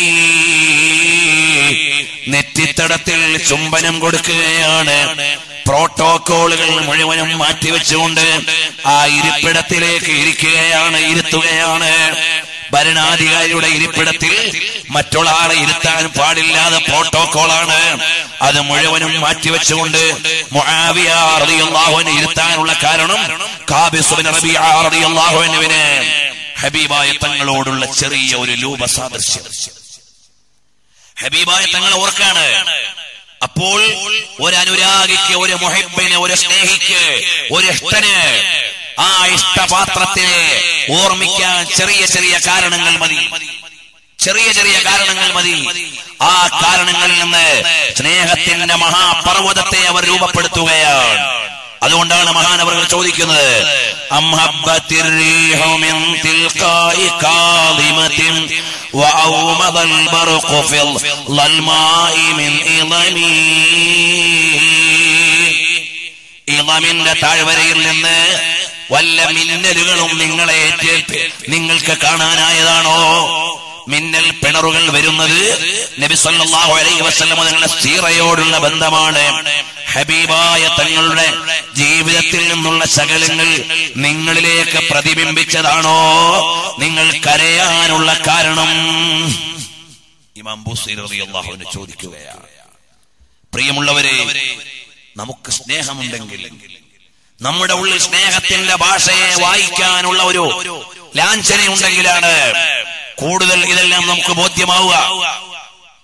നെറ്റിത്തടത്തിൽ ചുംബനം കൊടുക്കുകയാണ് പ്രോട്ടോകോളുകൾ മുഴുവനും മാറ്റിവെച്ചുകൊണ്ട് ആ ഇരിപ്പിടത്തിലേക്ക് ഇരിക്കുകയാണ് ഇരുത്തുകയാണ് ഭരണാധികാരിയുടെ ഇരിപ്പിടത്തിൽ മറ്റുള്ള ആളെ ഇരുത്താൻ പാടില്ലാതെ പ്രോട്ടോകോളാണ് അത് മുഴുവനും മാറ്റിവെച്ചുകൊണ്ട് മുആവിയ റളിയല്ലാഹു അൻഹു ഇരുത്താനുള്ള കാരണം കാബിസ് ബിൻ റബീഅ റളിയല്ലാഹു അൻഹുവിന് ഹബീബായ തങ്ങളോടുള്ള ചെറിയ ഒരു രൂപ സാദൃശ്യം ഹബീബായ തങ്ങൾ ഓർക്കാണ് അപ്പോൾ ഒരു അനുരാഗിക്ക് ഒരു മുഹിബിന് ഒരു സ്നേഹിക്ക് ഒരു ഇഷ്ടന് ആ ഇഷ്ടപാത്രത്തിനെ ഓർമ്മിക്കാൻ ചെറിയ ചെറിയ കാരണങ്ങൾ മതി ചെറിയ ചെറിയ കാരണങ്ങൾ മതി ആ കാരണങ്ങളിൽ നിന്ന് സ്നേഹത്തിന്റെ മഹാപർവ്വതത്തെ അവർ രൂപപ്പെടുത്തുകയാണ് അതുകൊണ്ടാണ് മഹാനവറുകൾ ചോദിക്കുന്നത് അംഹബ്ബത്തിർ റീഹു മിൻ തിൽഖാഇ കാളിമത്തിൻ വഅൗമദ البرق في الظلماء من ഇളമി ഇളമിന്റെ താഴ്വരയിൽ നിന്ന് വല്ല മിന്നലുകളും നിങ്ങളെ ഏറ്റേൽപ്പ് നിങ്ങൾക്ക് കാണാനായതാണോ മിന്നൽ പിണറുകൾ വരുന്നത് നബി സല്ലല്ലാഹു അലൈഹി വസല്ലം നിങ്ങളുടെ സീറയോടുള്ള ബന്ധമാണ് ഹബീബായ തങ്ങളുടെ ജീവിതത്തിൽ നിന്നുള്ള ശകലങ്ങൾ നിങ്ങളിലേക്ക് പ്രതിബിംബിച്ചതാണോ നിങ്ങൾ കരയാനുള്ള കാരണം ഇമാം ബുസൈർ റളിയല്ലാഹു അൻഹു ചോദിക്കുകയാണ് പ്രിയമുള്ളവരെ നമുക്ക് സ്നേഹമുണ്ടെങ്കിൽ നമ്മുടെ ഉള്ളിൽ സ്നേഹത്തിന്റെ ഭാഷയെ വായിക്കാനുള്ള ഒരു ലാഞ്ചനയുണ്ടെങ്കിലാണ് കൂടുതൽ ഇതെല്ലാം നമുക്ക് ബോധ്യമാവുക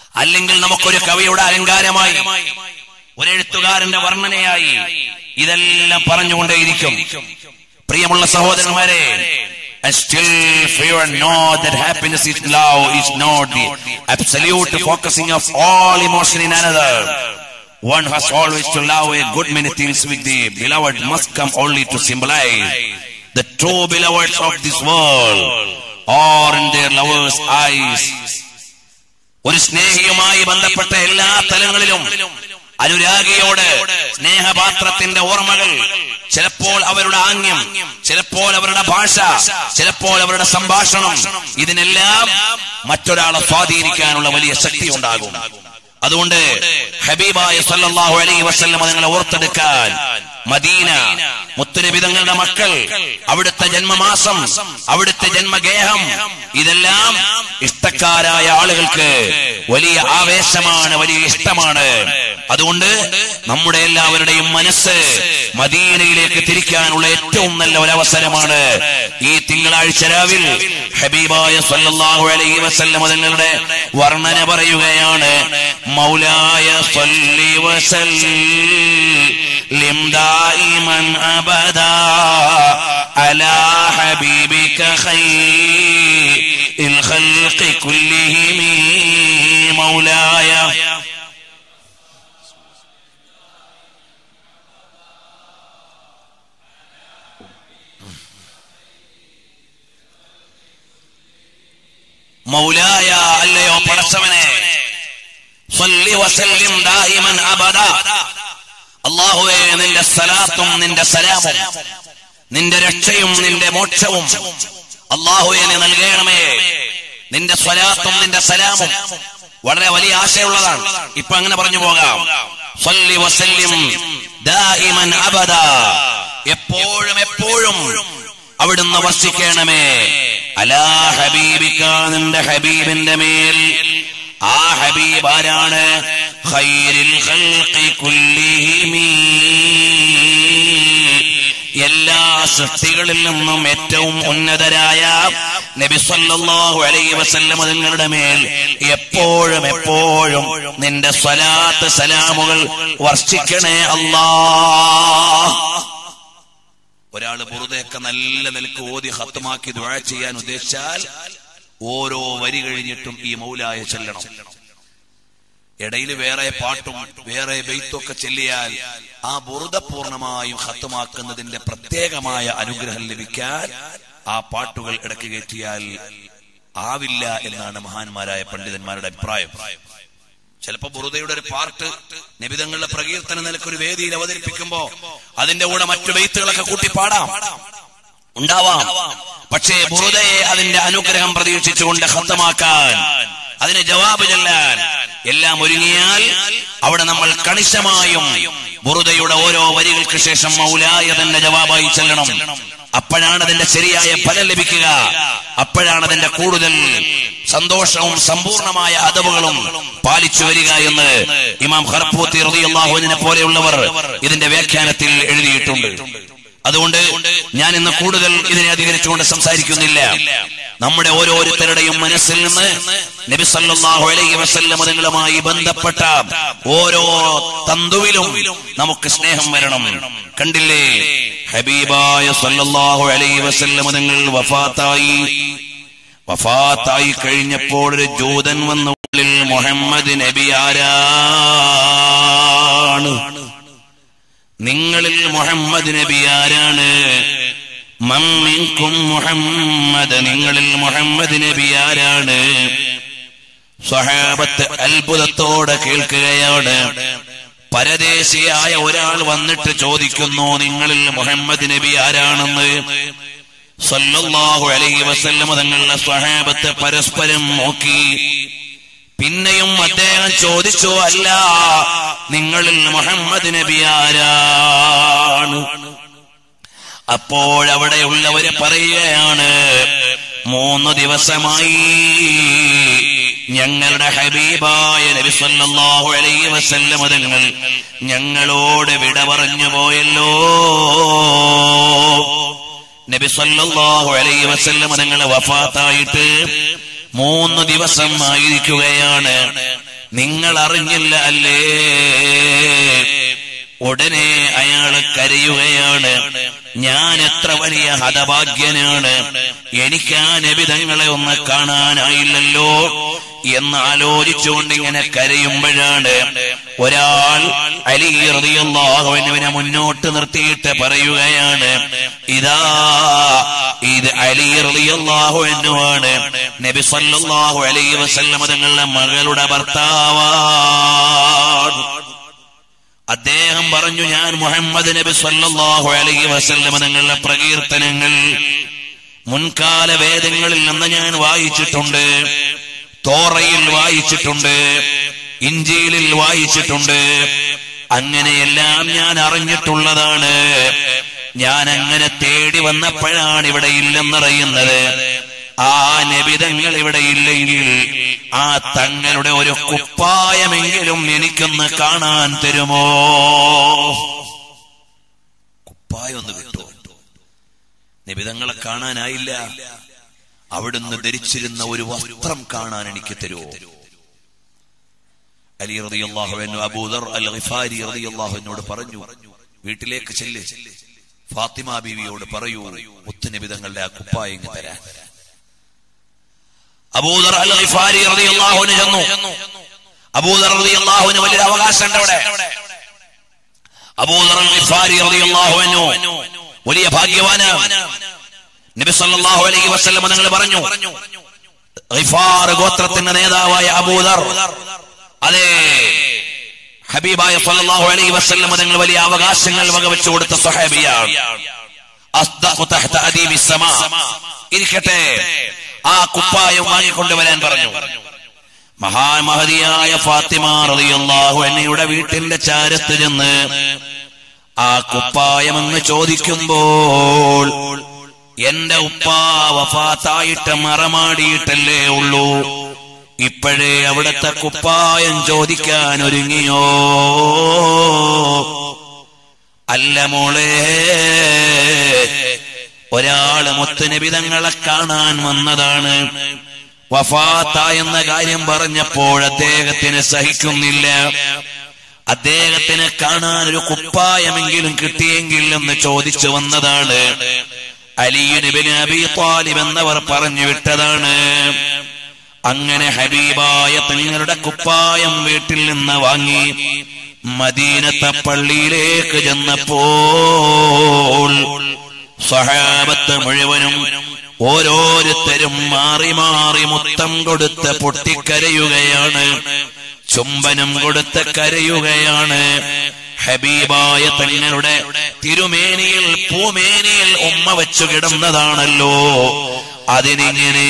അല്ലെങ്കിൽ നമുക്കൊരു കവിയുടെ അലങ്കാരമായി ഒരു എഴുത്തുകാരന്റെ വർണ്ണനയായി ഇതെല്ലാം പറഞ്ഞുകൊണ്ടേയിരിക്കും പ്രിയമുള്ള സഹോദരന്മാരെ And still fear know that happiness is love is not the absolute focusing of all emotion in another. One has always to love a good many things with the beloved must come only to symbolize the true beloveds of this world or in their lovers' eyes. ഒരു സ്നേഹിയുമായി ബന്ധപ്പെട്ട എല്ലാ തലങ്ങളിലും അനുരാഗിയോട് സ്നേഹപാത്രത്തിന്റെ ഓർമ്മകൾ ചിലപ്പോൾ അവരുടെ ആംഗ്യം ചിലപ്പോൾ അവരുടെ ഭാഷ ചിലപ്പോൾ അവരുടെ സംഭാഷണം ഇതിനെല്ലാം മറ്റൊരാളെ സ്വാധീനിക്കാനുള്ള വലിയ ശക്തി ഉണ്ടാകും അതുകൊണ്ട് ഹബീബായ സല്ലല്ലാഹു അലൈഹി വസല്ലം നിങ്ങളെ ഓർത്തെടുക്കാൻ മദീന മുത്തുനബി തങ്ങളുടെ മക്കൾ അവിടുത്തെ ജന്മമാസം അവിടുത്തെ ജന്മഗേഹം ഇതെല്ലാം ഇഷ്ടക്കാരായ ആളുകൾക്ക് വലിയ ആവേശമാണ് വലിയ ഇഷ്ടമാണ് അതുകൊണ്ട് നമ്മുടെ എല്ലാവരുടെയും മനസ്സ് മദീനയിലേക്ക് തിരിക്കാനുള്ള ഏറ്റവും നല്ല ഒരു അവസരമാണ് ഈ തിങ്കളാഴ്ച രാവിൽ ഹബീബായ സല്ലല്ലാഹു അലൈഹി വസല്ലം തങ്ങളുടെ വർണ്ണന പറയുകയാണ് മൗലായ സല്ലി വസല്ലിം ദായിമൻ അബദാ അലാ ഹബീബിക ഖൈറിൽ ഖൽഖി കുല്ലിഹിം മൗലായ മൗലായ അല്ലയോ പടച്ചവനെ സ്വല്ലി വസല്ലിം ദായിമൻ അബദ അള്ളാഹുവേ നിന്റെ സലാത്തും നിന്റെ സലാമും നിന്റെ രക്ഷയും നിന്റെ മോക്ഷവും അള്ളാഹുവെ നീ നൽകണമേ നിന്റെ സ്വലാത്തും നിന്റെ സലാമും വളരെ വലിയ ആശയമുള്ളതാണ് ഇപ്പൊ അങ്ങനെ പറഞ്ഞു പോകാം സ്വല്ലി വസല്ലിം ദായിമൻ അബദ എപ്പോഴും എപ്പോഴും അവിടുന്ന് വസിക്കണമേ അലാ ഹബീബിക്ക നിന്റെ ഹബീബിന്റെ മേൽ ആ ഹബീബ് ആരാണ് ഖൈരിൽ ഖൽഖി കുല്ലിഹിമീ എല്ലാ സൃഷ്ടികളിൽ നിന്നും ഏറ്റവും ഉന്നതരായ നബി സല്ലല്ലാഹു അലൈഹി വസല്ലം നിങ്ങളുടെ മേൽ എപ്പോഴും എപ്പോഴും നിന്റെ സ്വലാത്ത് സലാമുകൾ വർഷിക്കണേ അല്ലാ ഒരാള് ബുറുദയൊക്കെ നല്ല നിലക്ക് ഓതി ഹത്തമാക്കി ദുഴ ചെയ്യാൻ ഉദ്ദേശിച്ചാൽ ഓരോ വരി കഴിഞ്ഞിട്ടും ഈ മൗലായ ചെല്ലണം ഇടയിൽ വേറെ പാട്ടും വേറെ ബെയ്ത്തൊക്കെ ചെല്ലിയാൽ ആ ബുറുദ പൂർണ്ണമായും ഹത്തമാക്കുന്നതിന്റെ പ്രത്യേകമായ അനുഗ്രഹം ലഭിക്കാൻ ആ പാട്ടുകൾ ഇടയ്ക്ക് കയറ്റിയാൽ ആവില്ല എന്നാണ് മഹാന്മാരായ പണ്ഡിതന്മാരുടെ അഭിപ്രായം ചിലപ്പോ ബുറുദയുടെ ഒരു പാർട്ട് നിബിതങ്ങളുടെ പ്രകീർത്തന നിലക്കൊരു വേദിയിൽ അവതരിപ്പിക്കുമ്പോ അതിന്റെ കൂടെ മറ്റു ബെയ്ത്തുകളൊക്കെ കൂട്ടി പാടാം ഉണ്ടാവാം പക്ഷേ ബുറുദയെ അതിന്റെ അനുഗ്രഹം പ്രതീക്ഷിച്ചുകൊണ്ട് ഹത്തമാക്കാൻ അതിന് ജവാബ് ചെല്ലാൻ എല്ലാം ഒരുങ്ങിയാൽ അവിടെ നമ്മൾ കണിശമായും ബുറുദയുടെ ഓരോ വരികൾക്ക് ശേഷം മൗലായ തന്നെ ജവാബായി ചെല്ലണം അപ്പോഴാണ് അതിന്റെ ശരിയായ ഫലം ലഭിക്കുക അപ്പോഴാണ് അതിന്റെ കൂടുതൽ സന്തോഷവും സമ്പൂർണമായ അതവുകളും പാലിച്ചു വരിക എന്ന് ഇമാം ഹർപൂത്തി റളിയല്ലാഹുവിനെ പോലെയുള്ളവർ ഇതിന്റെ വ്യാഖ്യാനത്തിൽ എഴുതിയിട്ടുണ്ട് അതുകൊണ്ട് ഞാൻ ഇന്ന് കൂടുതൽ ഇതിനെ അധികരിച്ചുകൊണ്ട് സംസാരിക്കുന്നില്ല നമ്മുടെ ഓരോരുത്തരുടെയും മനസ്സിൽ നിന്ന് നബി സല്ലല്ലാഹു അലൈഹി വസല്ലം നിങ്ങളുമായി ബന്ധപ്പെട്ട ഓരോ തന്തുവിലും നമുക്ക് സ്നേഹം വരണം കണ്ടില്ലേ ഹബീബായ സല്ലല്ലാഹു അലൈഹി വസല്ലം നിങ്ങൾ വഫാത്തായി വഫാത്തായി കഴിഞ്ഞപ്പോൾ ഒരു ജൂതൻ വന്നു ഉള്ളിൽ മുഹമ്മദ് നബി ആരാണ് നിങ്ങളിൽ മുഹമ്മദ് നബി ആരാണ് മമ്മിൻകും മുഹമ്മദ് നിങ്ങളിൽ മുഹമ്മദ് നബി ആരാണ് സ്വഹാബത്ത് അത്ഭുതത്തോടെ കേൾക്കുകയാണ് പരദേശിയായ ഒരാൾ വന്നിട്ട് ചോദിക്കുന്നു നിങ്ങളിൽ മുഹമ്മദ് നബി ആരാണെന്ന് സല്ലല്ലാഹു അലൈഹി വസല്ലം തങ്ങളുടെ സ്വഹാബത്ത് പരസ്പരം നോക്കി പിന്നെയും അദ്ദേഹം ചോദിച്ചു അല്ല നിങ്ങളിൽ മുഹമ്മദ് നബി ആരാണ് അപ്പോഴവിടെയുള്ളവര് പറയുകയാണ് മൂന്ന് ദിവസമായി ഞങ്ങളുടെ ഹബീബായ നബി സല്ലല്ലാഹു അലൈഹി വസല്ലം തങ്ങൾ ഞങ്ങളോട് വിട പറഞ്ഞു പോയല്ലോ നബി സല്ലല്ലാഹു അലൈഹി വസല്ലം തങ്ങൾ വഫാത്തായിട്ട് മൂന്ന് ദിവസം ആയിരിക്കുകയാണ് നിങ്ങൾ അറിഞ്ഞില്ല അല്ലേ ഉടനെ അയാൾ കരയുകയാണ് ഞാൻ എത്ര വലിയ ഹതഭാഗ്യനാണ് എനിക്ക് ആ നബിതങ്ങളെ ഒന്ന് കാണാനായില്ലല്ലോ എന്ന് ആലോചിച്ചുകൊണ്ട് ഇങ്ങനെ കരയുമ്പോഴാണ് ഒരാൾ അലി റളിയല്ലാഹുവിനെ മുന്നോട്ട് നിർത്തിയിട്ട് പറയുകയാണ് ഇതാ ഇത് അലി റളിയല്ലാഹുവിനുമാണ് നബി സല്ലല്ലാഹു അലൈഹി വസല്ലം തങ്ങളുടെ മകളുടെ ഭർത്താവാണ് അദ്ദേഹം പറഞ്ഞു ഞാൻ മുഹമ്മദ് നബി സല്ലല്ലാഹു അലൈഹി വസല്ലം തങ്ങളുടെ പ്രകീർത്തനങ്ങൾ മുൻകാല വേദങ്ങളിൽ നിന്ന് ഞാൻ വായിച്ചിട്ടുണ്ട് തോറയിൽ വായിച്ചിട്ടുണ്ട് ഇഞ്ചിയിലിൽ വായിച്ചിട്ടുണ്ട് അങ്ങനെയെല്ലാം ഞാൻ അറിഞ്ഞിട്ടുള്ളതാണ് ഞാൻ അങ്ങനെ തേടി വന്നപ്പോഴാണ് ഇവിടെ ഇല്ലെന്നറിയുന്നത് ആ നബിതങ്ങൾ ഇവിടെ ഇല്ലെങ്കിൽ ആ തങ്ങളുടെ ഒരു കുപ്പായമെങ്കിലും എനിക്കൊന്ന് കാണാൻ തരുമോ കുപ്പായം ഒന്ന് കിട്ടുമോ നിബിതങ്ങളെ കാണാനായില്ല അവിടുന്ന് ധരിച്ചിരുന്ന ഒരു വസ്ത്രം കാണാൻ എനിക്ക് തരുമോ അലി റളിയല്ലാഹുവിനു അബൂദർ അൽ ഗിഫാരി റളിയല്ലാഹുവിനോട് പറഞ്ഞു വീട്ടിലേക്ക് ചെല്ല് ഫാത്തിമ ബീവിയോട് പറയൂ മുത്തുനിബിതങ്ങളുടെ ആ കുപ്പായം ഇങ്ങ് തരാൻ അബൂദർ അൽ ഗിഫാരി റളിയല്ലാഹുവിന് ചെന്നു അബൂദർ റളിയല്ലാഹുവിന് വലിയൊരു അവകാശമുണ്ട് അവിടെ അബൂദർ അൽ ഗിഫാരി റളിയല്ലാഹുവിനു വലിയ ഭാഗ്യവാനാണ് നബി സല്ലല്ലാഹു അലൈഹി വസല്ലം നിങ്ങൾ പറഞ്ഞു ഗിഫാർ ഗോത്രത്തിന്റെ നേതാവായ അബൂദർ അതെ ഹബീബായ സല്ലല്ലാഹു അലൈഹി വസല്ലം നിങ്ങൾ വലിയ അവകാശങ്ങൾ വകവെച്ചു കൊടുത്ത സ്വഹാബിയാണ് അസ്ദഖു തഹ്ത അദീബി സമാ ഇരിക്കട്ടെ ആ കുപ്പായം വാങ്ങിക്കൊണ്ടുവരാൻ പറഞ്ഞു മഹാമഹതിയായ ഫാത്തിമ റളിയല്ലാഹു അൻഹയുടെ വീട്ടിന്റെ ചാരത്ത് ചെന്ന് ആ കുപ്പായം അങ്ങ് ചോദിക്കുമ്പോൾ എന്റെ ഉപ്പ വഫാത്തായിട്ട് മറമാടിയിട്ടല്ലേ ഉള്ളൂ ഇപ്പോഴേ അവിടുത്തെ കുപ്പായം ചോദിക്കാൻ ഒരുങ്ങിയോ അല്ല മോളെ ഒരാള് മുത്തുനിബിതങ്ങളെ കാണാൻ വന്നതാണ് വഫാത്ത എന്ന കാര്യം പറഞ്ഞപ്പോൾ അദ്ദേഹത്തിന് സഹിക്കുന്നില്ല അദ്ദേഹത്തിന് കാണാൻ ഒരു കുപ്പായമെങ്കിലും കിട്ടിയെങ്കിൽ എന്ന് ചോദിച്ചു വന്നതാണ് അലിയുനിബിന് അബി താലിബ് എന്നവർ പറഞ്ഞു വിട്ടതാണ് അങ്ങനെ ഹബീബായ തങ്ങളുടെ കുപ്പായം വീട്ടിൽ നിന്ന് വാങ്ങി മദീനത്തെ പള്ളിയിലേക്ക് ചെന്നപ്പോൾ സഹാബത്ത് മുഴുവനും ഓരോരുത്തരും മാറി മാറി മുത്തം കൊടുത്ത് പൊട്ടിക്കരയുകയാണ് ചുംബനം കൊടുത്ത് കരയുകയാണ് ഹബീബായ തങ്ങളുടെ തിരുമേനിയിൽ പൂമേനിയിൽ ഉമ്മ വെച്ചു കിടന്നതാണല്ലോ അതിനിങ്ങനെ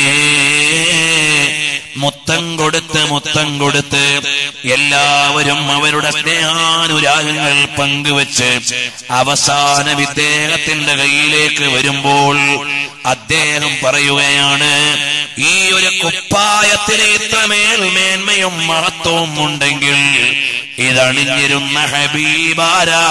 മുത്തം കൊടുത്ത് മുത്തം കൊടുത്ത് എല്ലാവരും അവരുടെ സ്നേഹാനുരാഗങ്ങൾ പങ്കുവച്ച് അവസാന ഇദ്ദേഹത്തിന്റെ കയ്യിലേക്ക് വരുമ്പോൾ അദ്ദേഹം പറയുകയാണ് ഈ ഒരു കുപ്പായത്തിന് ഇത്രമേൽ മേന്മയും മഹത്വവും ഉണ്ടെങ്കിൽ ഇതണിഞ്ഞിരുന്ന ഹബീബാരാ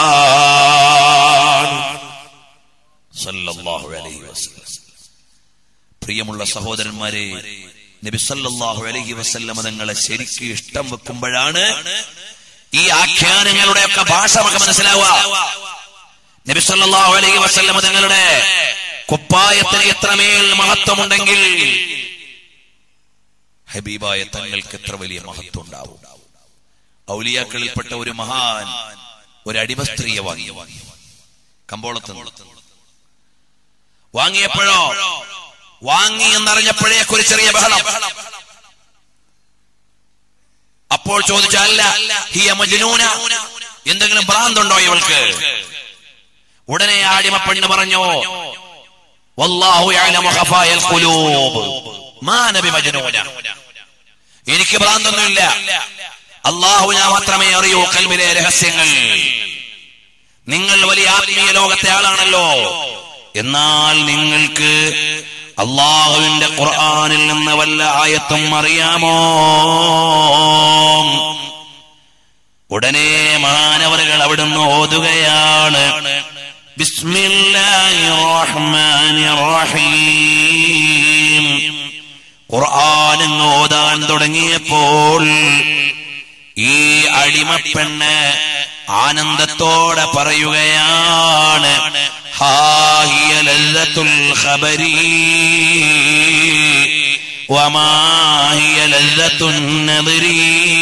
സല്ലല്ലാഹു അലൈഹി വസല്ലം പ്രിയമുള്ള സഹോദരന്മാരെ നബി സല്ലല്ലാഹു അലൈഹി വസല്ലം തങ്ങളെ ശരിക്ക് ഇഷ്ടം വെക്കുമ്പോഴാണ് ഈ ആഖ്യാനങ്ങളുടെ ഒക്കെ ഭാഷ നമുക്ക് മനസ്സിലാവുക നബി സല്ലല്ലാഹു അലൈഹി വസല്ലം തങ്ങളുടെ കുപ്പായത്തിന് എത്രമേൽ മഹത്വമുണ്ടെങ്കിൽ ഹബീബായ തങ്ങൾക്ക് എത്ര വലിയ മഹത്വം ഉണ്ടാവും ഔലിയാക്കളിൽപ്പെട്ട ഒരു മഹാൻ ഒരു അടിമ സ്ത്രീയെ വാങ്ങി കമ്പോളത്ത് വാങ്ങിയപ്പോഴോ വാങ്ങി എന്നറിഞ്ഞപ്പോഴേക്ക് ഒരു ചെറിയ ബഹളം അപ്പോൾ ചോദിച്ചല്ല ഹിയ മജ്നൂന എന്തെങ്കിലും ഭ്രാന്തുണ്ടോ ഇവൾക്ക് ഉടനെ ആടിമ പെണ്ണ് പറഞ്ഞു വല്ലാഹു യഅലമു ഖഫായൽ ഖുലൂബ് മാ നബി മജ്നൂന എനിക്ക് ഭ്രാന്തൊന്നുമില്ല അള്ളാഹുവിനെ മാത്രമേ അറിയൂ കൽബിലെ രഹസ്യങ്ങൾ നിങ്ങൾ വലിയ ആത്മീയ ലോകത്തെ ആളാണല്ലോ എന്നാൽ നിങ്ങൾക്ക് അള്ളാഹുവിന്റെ ഖുർആനിൽ നിന്ന് വല്ല ആയത്തും അറിയാമോ ഉടനെ മാനവറുകൾ അവിടുന്ന് ഓതുകയാണ് ബിസ്മില്ലാഹിർ റഹ്മാനിർ റഹീം ഖുർആൻ അങ്ങ് ഓതാൻ തുടങ്ങിയപ്പോൾ ഈ അടിമപ്പെണ്ണ് ആനന്ദത്തോടെ പറയുകയാണ് ഹാഹിയ ലല്ലത്തുൽ ഖബരി വമാഹിയ ലല്ലത്തുൻ നദരി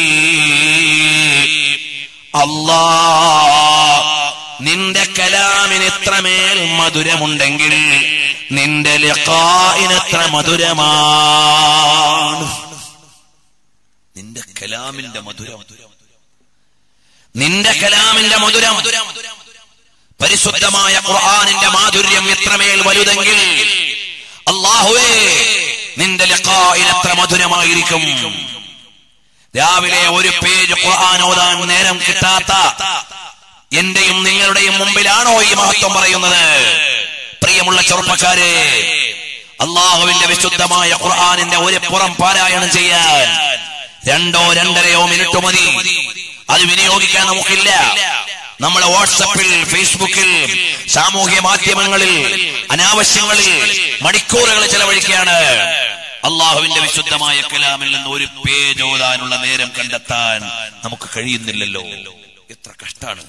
അല്ലാ നിന്റെ കലാമിന് ഇത്രമേൽ മധുരമുണ്ടെങ്കിൽ നിന്റെ ലിഖാഇനെത്ര മധുരമാണ് നിന്റെ കലാമിന്റെ മധുരം നിന്റെ കലാമിന്റെ മധുരം പരിശുദ്ധമായ ഖുർആനിന്റെ മാധുര്യം എത്രമേൽ വലുതെങ്കിൽ അള്ളാഹുവേ നിന്റെ ലിഖാഇന് എത്ര മധുരമായിരിക്കും രാവിലെ ഒരു പേജ് ഖുർആൻ ഓതാൻ നേരം കിട്ടാത്ത എന്റെയും നിങ്ങളുടെയും മുമ്പിലാണോ ഈ മഹത്വം പറയുന്നത് പ്രിയമുള്ള ചെറുപ്പക്കാരെ അള്ളാഹുവിന്റെ വിശുദ്ധമായ ഖുർആനിന്റെ ഒരു പുറം പാരായണം ചെയ്യാൻ രണ്ടോ രണ്ടരയോ മിനിറ്റ് മതി അത് വിനിയോഗിക്കാൻ നമുക്കില്ല നമ്മളെ വാട്സപ്പിൽ ഫേസ്ബുക്കിൽ സാമൂഹ്യ മാധ്യമങ്ങളിൽ അനാവശ്യങ്ങളിൽ മണിക്കൂറുകൾ ചെലവഴിക്കുകയാണ് അള്ളാഹുവിന്റെ വിശുദ്ധമായ കലാമിൽ നിന്ന് ഒരു പേജ് ഓതാനുള്ള നേരം കണ്ടെത്താൻ നമുക്ക് കഴിയുന്നില്ലല്ലോ എത്ര കഷ്ടാണ്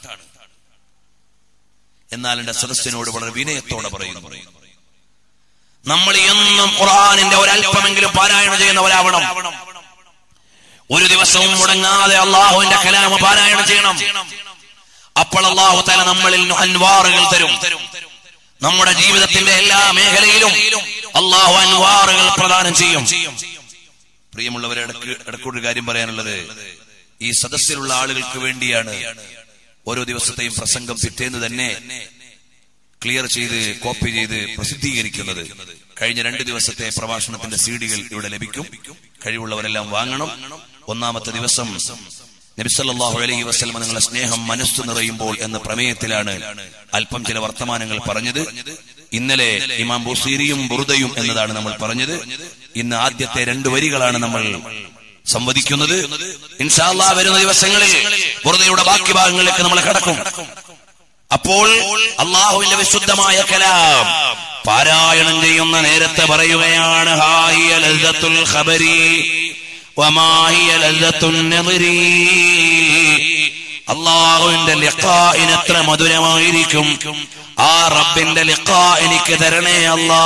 എന്നാൽ എന്റെ സദസ്സിനോട് വളരെ വിനയത്തോടെ പറയുന്നു നമ്മൾ എന്നും ഖുർആാനിന്റെ ഒരല്പമെങ്കിലും പാരായണം ചെയ്യുന്നവരാവണം ഒരു ദിവസവും മുടങ്ങാതെ അള്ളാഹുവിന്റെ കലാമ പാരായണം ചെയ്യണം അപ്പോൾ അള്ളാഹു തല നമ്മളിൽ അൻവാറുകൾ തരും നമ്മുടെ ജീവിതത്തിന്റെ എല്ലാ മേഖലയിലും അള്ളാഹു അൻവാറുകൾ പ്രദാനം ചെയ്യും പ്രിയമുള്ളവരെ ഇടയ്ക്ക് ഇടയ്ക്കൊരു കാര്യം പറയാനുള്ളത് ഈ സദസ്സിലുള്ള ആളുകൾക്ക് വേണ്ടിയാണ് ഓരോ ദിവസത്തെയും പ്രസംഗം പിറ്റേന്ന് തന്നെ ക്ലിയർ ചെയ്ത് കോപ്പി ചെയ്ത് പ്രസിദ്ധീകരിക്കുന്നത് കഴിഞ്ഞ രണ്ട് ദിവസത്തെ പ്രഭാഷണത്തിന്റെ സീഡികൾ ഇവിടെ ലഭിക്കും കഴിവുള്ളവരെല്ലാം വാങ്ങണം ഒന്നാമത്തെ ദിവസം നബിസല്ലാഹു അലൈഹി വസ്ലമ നിങ്ങളെ സ്നേഹം മനസ്സു നിറയുമ്പോൾ എന്ന പ്രമേയത്തിലാണ് അല്പം ചില വർത്തമാനങ്ങൾ പറഞ്ഞത് ഇന്നലെ ഇമാം ബുസീരിയും ബുറുദയും എന്നതാണ് നമ്മൾ പറഞ്ഞത് ഇന്ന് ആദ്യത്തെ രണ്ട് വരികളാണ് നമ്മൾ സംവദിക്കുന്നത് ഇൻഷാല്ലാ വരുന്ന ദിവസങ്ങളിൽ ബുറുദയുടെ ബാക്കി ഭാഗങ്ങളിലേക്ക് നമ്മൾ കടക്കും അപ്പോൾ അള്ളാഹുവിന്റെ വിശുദ്ധമായ കലാം പാരായണം ചെയ്യുന്ന നേരത്തെ പറയുകയാണ് ഹാഹിയ ലദ്ദത്തുൽ ഖബരി വമാഹിയ ലദ്ദത്തുൻ നദരി അള്ളാഹുവിന്റെ ലിഖാഇന് എത്ര മധുരമായിരിക്കും ആ റബ്ബിന്റെ ലിഖാ എനിക്ക് തരണേ അല്ലാ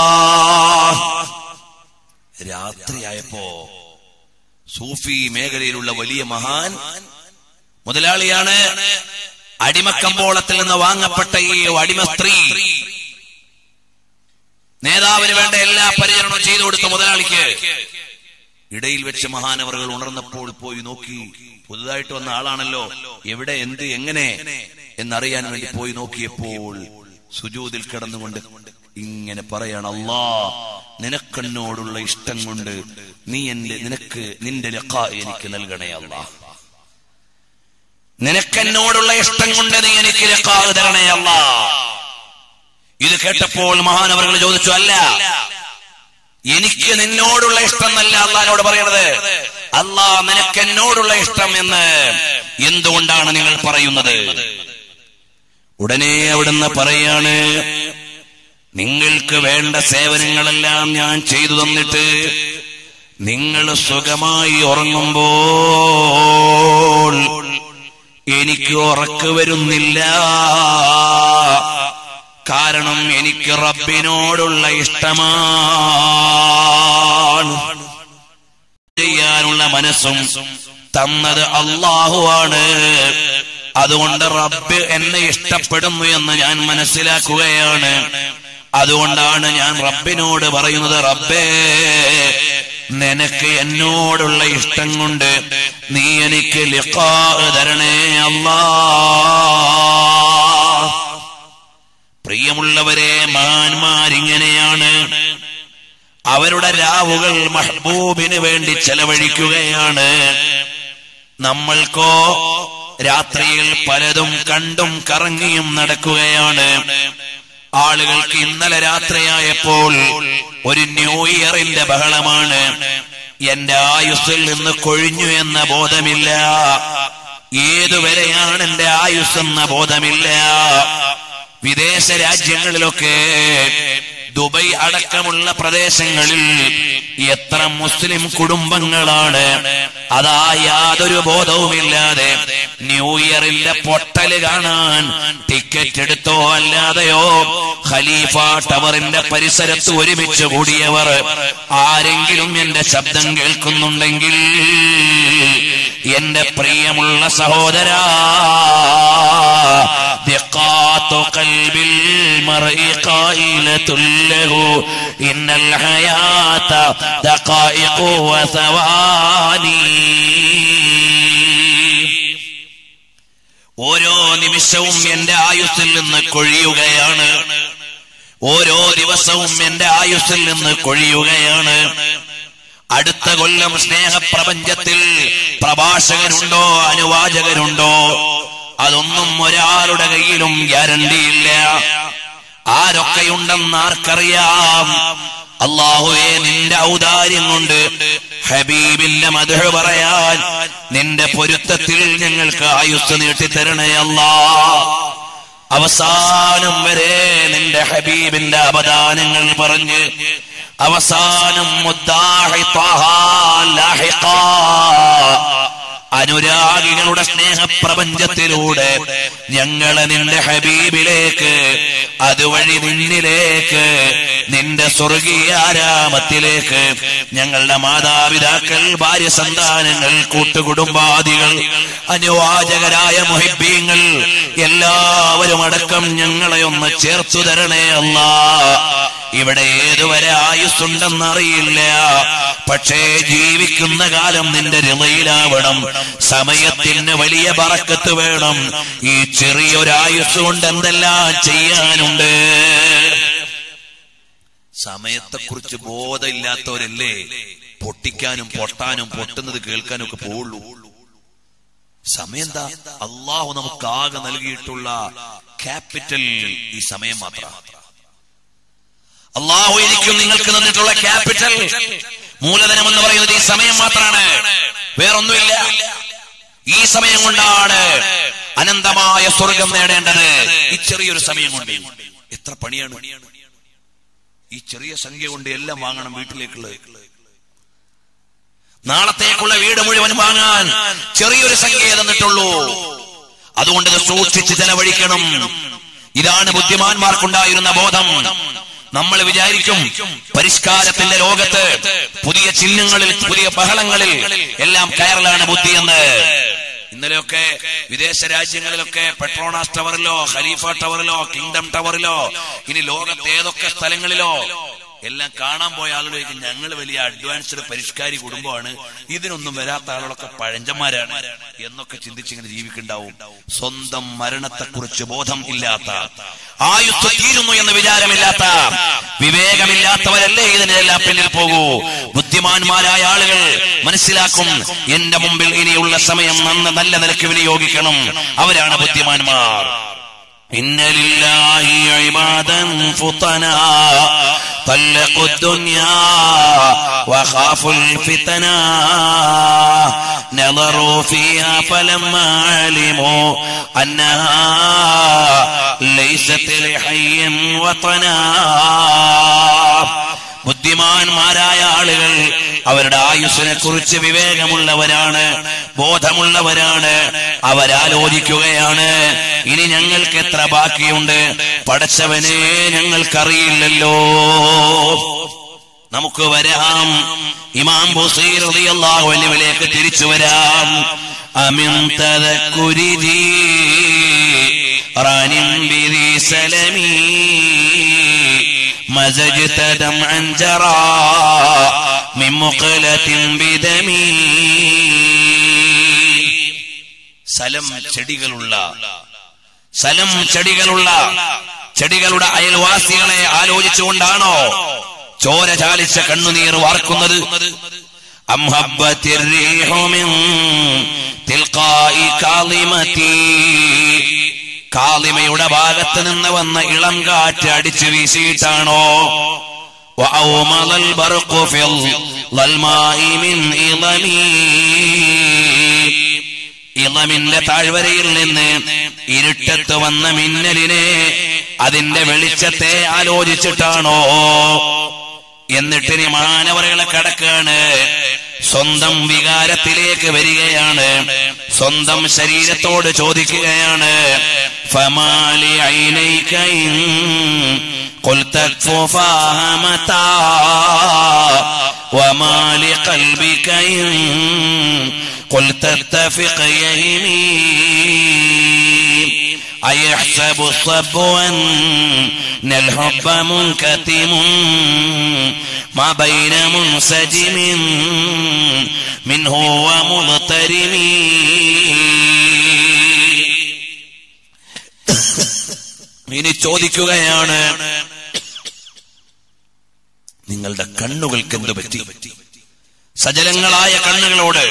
രാത്രിയായപ്പോ സൂഫി മേഖലയിലുള്ള വലിയ മഹാൻ മുതലാളിയാണ് അടിമക്കമ്പോളത്തിൽ നിന്ന് വാങ്ങപ്പെട്ട ഈ അടിമ സ്ത്രീ നേതാവിന് വേണ്ട എല്ലാ പരിചരണവും ചെയ്തു കൊടുത്ത മുതലാളിക്ക് ഇടയിൽ വെച്ച് മഹാനവറുകൾ ഉണർന്നപ്പോൾ പോയി നോക്കി പുതുതായിട്ട് വന്ന ആളാണല്ലോ എവിടെ എന്ത് എങ്ങനെ എന്നറിയാൻ വേണ്ടി പോയി നോക്കിയപ്പോൾ സുജൂതിൽ കിടന്നുകൊണ്ട് ഇങ്ങനെ പറയാണ് അല്ലാ നിനക്കെന്നോടുള്ള ഇഷ്ടം കൊണ്ട് നീ എന്റെ നിനക്ക് നിന്റെ ലഖാ എനിക്ക് നൽകണേ അല്ലാ നിനക്കെന്നോടുള്ള ഇഷ്ടം കൊണ്ട് നീ എനിക്ക് ലഖാ തരണേ അല്ലാ ഇത് കേട്ടപ്പോൾ മഹാനവറുകൾ ചോദിച്ചു അല്ല എനിക്ക് നിന്നോടുള്ള ഇഷ്ടം എന്നല്ല അള്ളഹാനോട് പറയണത് അല്ലാ നിനക്ക് എന്നോടുള്ള ഇഷ്ടം എന്ന് എന്തുകൊണ്ടാണ് നിങ്ങൾ പറയുന്നത് ഉടനെ അവിടുന്ന് പറയാണ് നിങ്ങൾക്ക് വേണ്ട സേവനങ്ങളെല്ലാം ഞാൻ ചെയ്തു തന്നിട്ട് നിങ്ങൾ സുഖമായി ഉറങ്ങുമ്പോൾ എനിക്ക് ഉറക്ക് വരുന്നില്ല കാരണം എനിക്ക് റബ്ബിനോടുള്ള ഇഷ്ടമാണ് ചെയ്യാനുള്ള മനസ്സും തന്നത് അള്ളാഹുവാണ് അതുകൊണ്ട് റബ്ബ് എന്നെ ഇഷ്ടപ്പെടുന്നു എന്ന് ഞാൻ മനസ്സിലാക്കുകയാണ് അതുകൊണ്ടാണ് ഞാൻ റബ്ബിനോട് പറയുന്നത് റബ്ബേ നിനക്ക് എന്നോടുള്ള ഇഷ്ടം കൊണ്ട് നീ എനിക്ക് ലിഖാ തരണേ അല്ലാ പ്രിയമുള്ളവരെ മാന്മാരിങ്ങനെയാണ് അവരുടെ രാവുകൾ മഹബൂബിന് വേണ്ടി ചെലവഴിക്കുകയാണ് നമ്മൾക്കോ രാത്രിയിൽ പലതും കണ്ടും കറങ്ങിയും നടക്കുകയാണ് ആളുകൾക്ക് ഇന്നലെ രാത്രിയായപ്പോൾ ഒരു ന്യൂ ഇയറിന്റെ ബഹളമാണ് എന്റെ ആയുസ്സിൽ നിന്ന് കൊഴിഞ്ഞു എന്ന ബോധമില്ല ഏതുവരെയാണ് എന്റെ ആയുസ് എന്ന ബോധമില്ല വിദേശ രാജ്യങ്ങളിലൊക്കെ ദുബൈ അടക്കമുള്ള പ്രദേശങ്ങളിൽ എത്ര മുസ്ലിം കുടുംബങ്ങളാണ് അതാ യാതൊരു ബോധവുമില്ലാതെ ന്യൂ ഇയറിന്റെ പൊട്ടല് കാണാൻ ടിക്കറ്റ് എടുത്തോ അല്ലാതെയോ ഖലീഫ ടവറിന്റെ പരിസരത്ത് ഒരുമിച്ച് കൂടിയവർ ആരെങ്കിലും എന്റെ ശബ്ദം കേൾക്കുന്നുണ്ടെങ്കിൽ എന്റെ പ്രിയമുള്ള സഹോദരാ دقات قلب المرء قائلة له إن الحياة دقائق وثواني ഓരോ നിമിഷവും എന്റെ ആയുസ്സിൽ നിന്ന് കൊഴിയുകയാണ് ഓരോ ദിവസവും എന്റെ ആയുസ്സിൽ നിന്ന് കൊഴിയുകയാണ് അടുത്ത കൊല്ലം സ്നേഹപ്രപഞ്ചത്തിൽ പ്രഭാഷകരുണ്ടോ അനുവാചകരുണ്ടോ അതൊന്നും ഒരാളുടെ കയ്യിലും ഗ്യാരണ്ടിയില്ല ആരൊക്കെയുണ്ടെന്ന് ആർക്കറിയാം അള്ളാഹുവെ നിന്റെ ഔദാര്യം കൊണ്ട് ഹബീബിന്റെ മധുഹ പറയാൻ നിന്റെ പൊരുത്തത്തിൽ ഞങ്ങൾക്ക് ആയുസ് നീട്ടിത്തരണേ അല്ലാ അവസാനം വരെ നിന്റെ ഹബീബിന്റെ അപദാനങ്ങൾ പറഞ്ഞ് അവസാനം മുദ്ദാഹി ത്വാഹാ ലാഹിഖാ. അനുരാഗികളുടെ സ്നേഹപ്രപഞ്ചത്തിലൂടെ ഞങ്ങളെ നിന്റെ ഹബീബിലേക്ക് അതുവഴി നിന്നിലേക്ക് നിന്റെ സ്വർഗീയാരാമത്തിലേക്ക് ഞങ്ങളുടെ മാതാപിതാക്കൾ ഭാര്യ സന്താനങ്ങൾ കൂട്ടുകുടുംബാദികൾ അനുവാചകരായ മുഹിബീങ്ങൾ എല്ലാവരും അടക്കം ഞങ്ങളെ ഒന്ന് ചേർത്തു തരണേ അല്ലാ ഇവിടെ ഏതുവരെ ആയുസ്സുണ്ടെന്നറിയില്ല പക്ഷേ ജീവിക്കുന്ന കാലം നിന്റെ രമയിലാവണം സമയത്തിന് വലിയ പറക്കത്ത് വേണം ഈ ചെറിയൊരായുസ് കൊണ്ട് എന്തെല്ലാം ചെയ്യാനുണ്ട് സമയത്തെക്കുറിച്ച് ബോധമില്ലാത്തവരല്ലേ പൊട്ടിക്കാനും പൊട്ടാനും പൊട്ടുന്നത് കേൾക്കാനും ഒക്കെ പോവുള്ളൂ സമയം എന്താ അള്ളാഹു നമുക്ക് ആകെ നൽകിയിട്ടുള്ള ക്യാപിറ്റൽ ഈ സമയം മാത്രമാണ് അള്ളാഹു എനിക്കും നിങ്ങൾക്ക് തന്നിട്ടുള്ള ക്യാപിറ്റൽ മൂലധനം എന്ന് പറയുന്നത് ഈ സമയം മാത്രമാണ് വേറൊന്നുമില്ല ഈ സമയം കൊണ്ടാണ് അനന്തമായ സ്വർഗം നേടേണ്ടത് ഈ ചെറിയൊരു സമയം കൊണ്ട് എത്ര പണിയാണ് ഈ ചെറിയ സംഖ്യ കൊണ്ട് എല്ലാം വാങ്ങണം വീട്ടിലേക്കുള്ളത് നാളത്തേക്കുള്ള വീട് മുഴുവൻ വാങ്ങാൻ ചെറിയൊരു സംഖ്യ തന്നിട്ടുള്ളൂ അതുകൊണ്ട് ഇത് സൂക്ഷിച്ച് ചെലവഴിക്കണം ഇതാണ് ബുദ്ധിമാന്മാർക്കുണ്ടായിരുന്ന ബോധം നമ്മൾ വിചാരിക്കും പരിഷ്കാരത്തിന്റെ ലോകത്ത് പുതിയ ചിഹ്നങ്ങളിൽ പുതിയ ബഹളങ്ങളിൽ എല്ലാം കയറലാണ് ബുദ്ധിയെന്ന് ഇന്നലെയൊക്കെ വിദേശ രാജ്യങ്ങളിലൊക്കെ പെട്രോണാസ് ടവറിലോ ഖലീഫ ടവറിലോ കിങ്ഡം ടവറിലോ ഇനി ലോകത്തെ ഏതൊക്കെ സ്ഥലങ്ങളിലോ എല്ലാം കാണാൻ പോയ ആളുകളേക്ക് ഞങ്ങൾ വലിയ അഡ്വാൻസ്ഡ് പരിഷ്കാരി കുടുംബമാണ് ഇതിനൊന്നും വരാത്ത ആളുകളൊക്കെ പഴഞ്ചന്മാരാണ് എന്നൊക്കെ ചിന്തിച്ചിങ്ങനെ ജീവിക്കുണ്ടാവും സ്വന്തം മരണത്തെക്കുറിച്ച് ബോധം ഇല്ലാത്ത ആയുസ് തീരുന്നു എന്ന് വിചാരമില്ലാത്ത വിവേകമില്ലാത്തവരല്ലേ ഇതിനെല്ലാം പിന്നിൽ പോകൂ ബുദ്ധിമാന്മാരായ ആളുകൾ മനസ്സിലാക്കും എന്റെ മുമ്പിൽ ഇനിയുള്ള സമയം നന്ന് നല്ല നിലയ്ക്ക് വിനിയോഗിക്കണം അവരാണ് ബുദ്ധിമാന്മാർ إن لله عبادا فطنا طلقوا الدنيا وخافوا الفتنا نظروا فيها فلما علموا أنها ليست لحي وطنا ബുദ്ധിമാന്മാരായ ആളുകൾ അവരുടെ ആയുസ്സിനെ കുറിച്ച് വിവേകമുള്ളവരാണ് ബോധമുള്ളവരാണ് അവരാലോചിക്കുകയാണ് ഇനി ഞങ്ങൾക്ക് എത്ര ബാക്കിയുണ്ട് പടച്ചവനെ ഞങ്ങൾക്കറിയില്ലല്ലോ നമുക്ക് വരാം ഇമാം ബുസീർ റളിയല്ലാഹു അൻഹുവിലേക്ക് തിരിച്ചു വരാം അമിൻ തദക്കുരിജി റാനിം ബിദി സലമി مزجت دمعا جرى من مقلة بدمي സലം ചെടികളുള്ള സലം ചെടികളുള്ള ചെടികളുടെ അയൽവാസികളെ ആലോചിച്ചുകൊണ്ടാണോ ചോര ചാലിച്ച കണ്ണുനീർ വാർക്കുന്നത് أم هبت الريح من تلقاء كاظمتي കാളിമയുടെ ഭാഗത്ത് നിന്ന് വന്ന ഇളം കാറ്റ് അടിച്ചു വീശിയിട്ടാണോ وأومض البرق في الظلماء من إظمي ഇളമിന്റെ താഴ്വരയിൽ നിന്ന് ഇരുട്ടത്ത് വന്ന മിന്നലിനെ അതിന്റെ വെളിച്ചത്തെ ആലോചിച്ചിട്ടാണോ എന്നിട്ടിനി മാനവറുകളെ കടക്കാണ് സ്വന്തം വികാരത്തിലേക്ക് വരികയാണ് സ്വന്തം ശരീരത്തോട് ചോദിക്കുകയാണ് ഫമാലി ഐനൈക ഇൻ قلت اكففاها متى وما لقلبك إن قلت اتفق يهمي أيحسب الصب أن الحب منكتم ما بين منسجم منه ومضطرم ഇനി ചോദിക്കുകയാണ് നിങ്ങളുടെ കണ്ണുകൾക്ക് എന്ത് പറ്റി സജലങ്ങളായ കണ്ണുകളോട്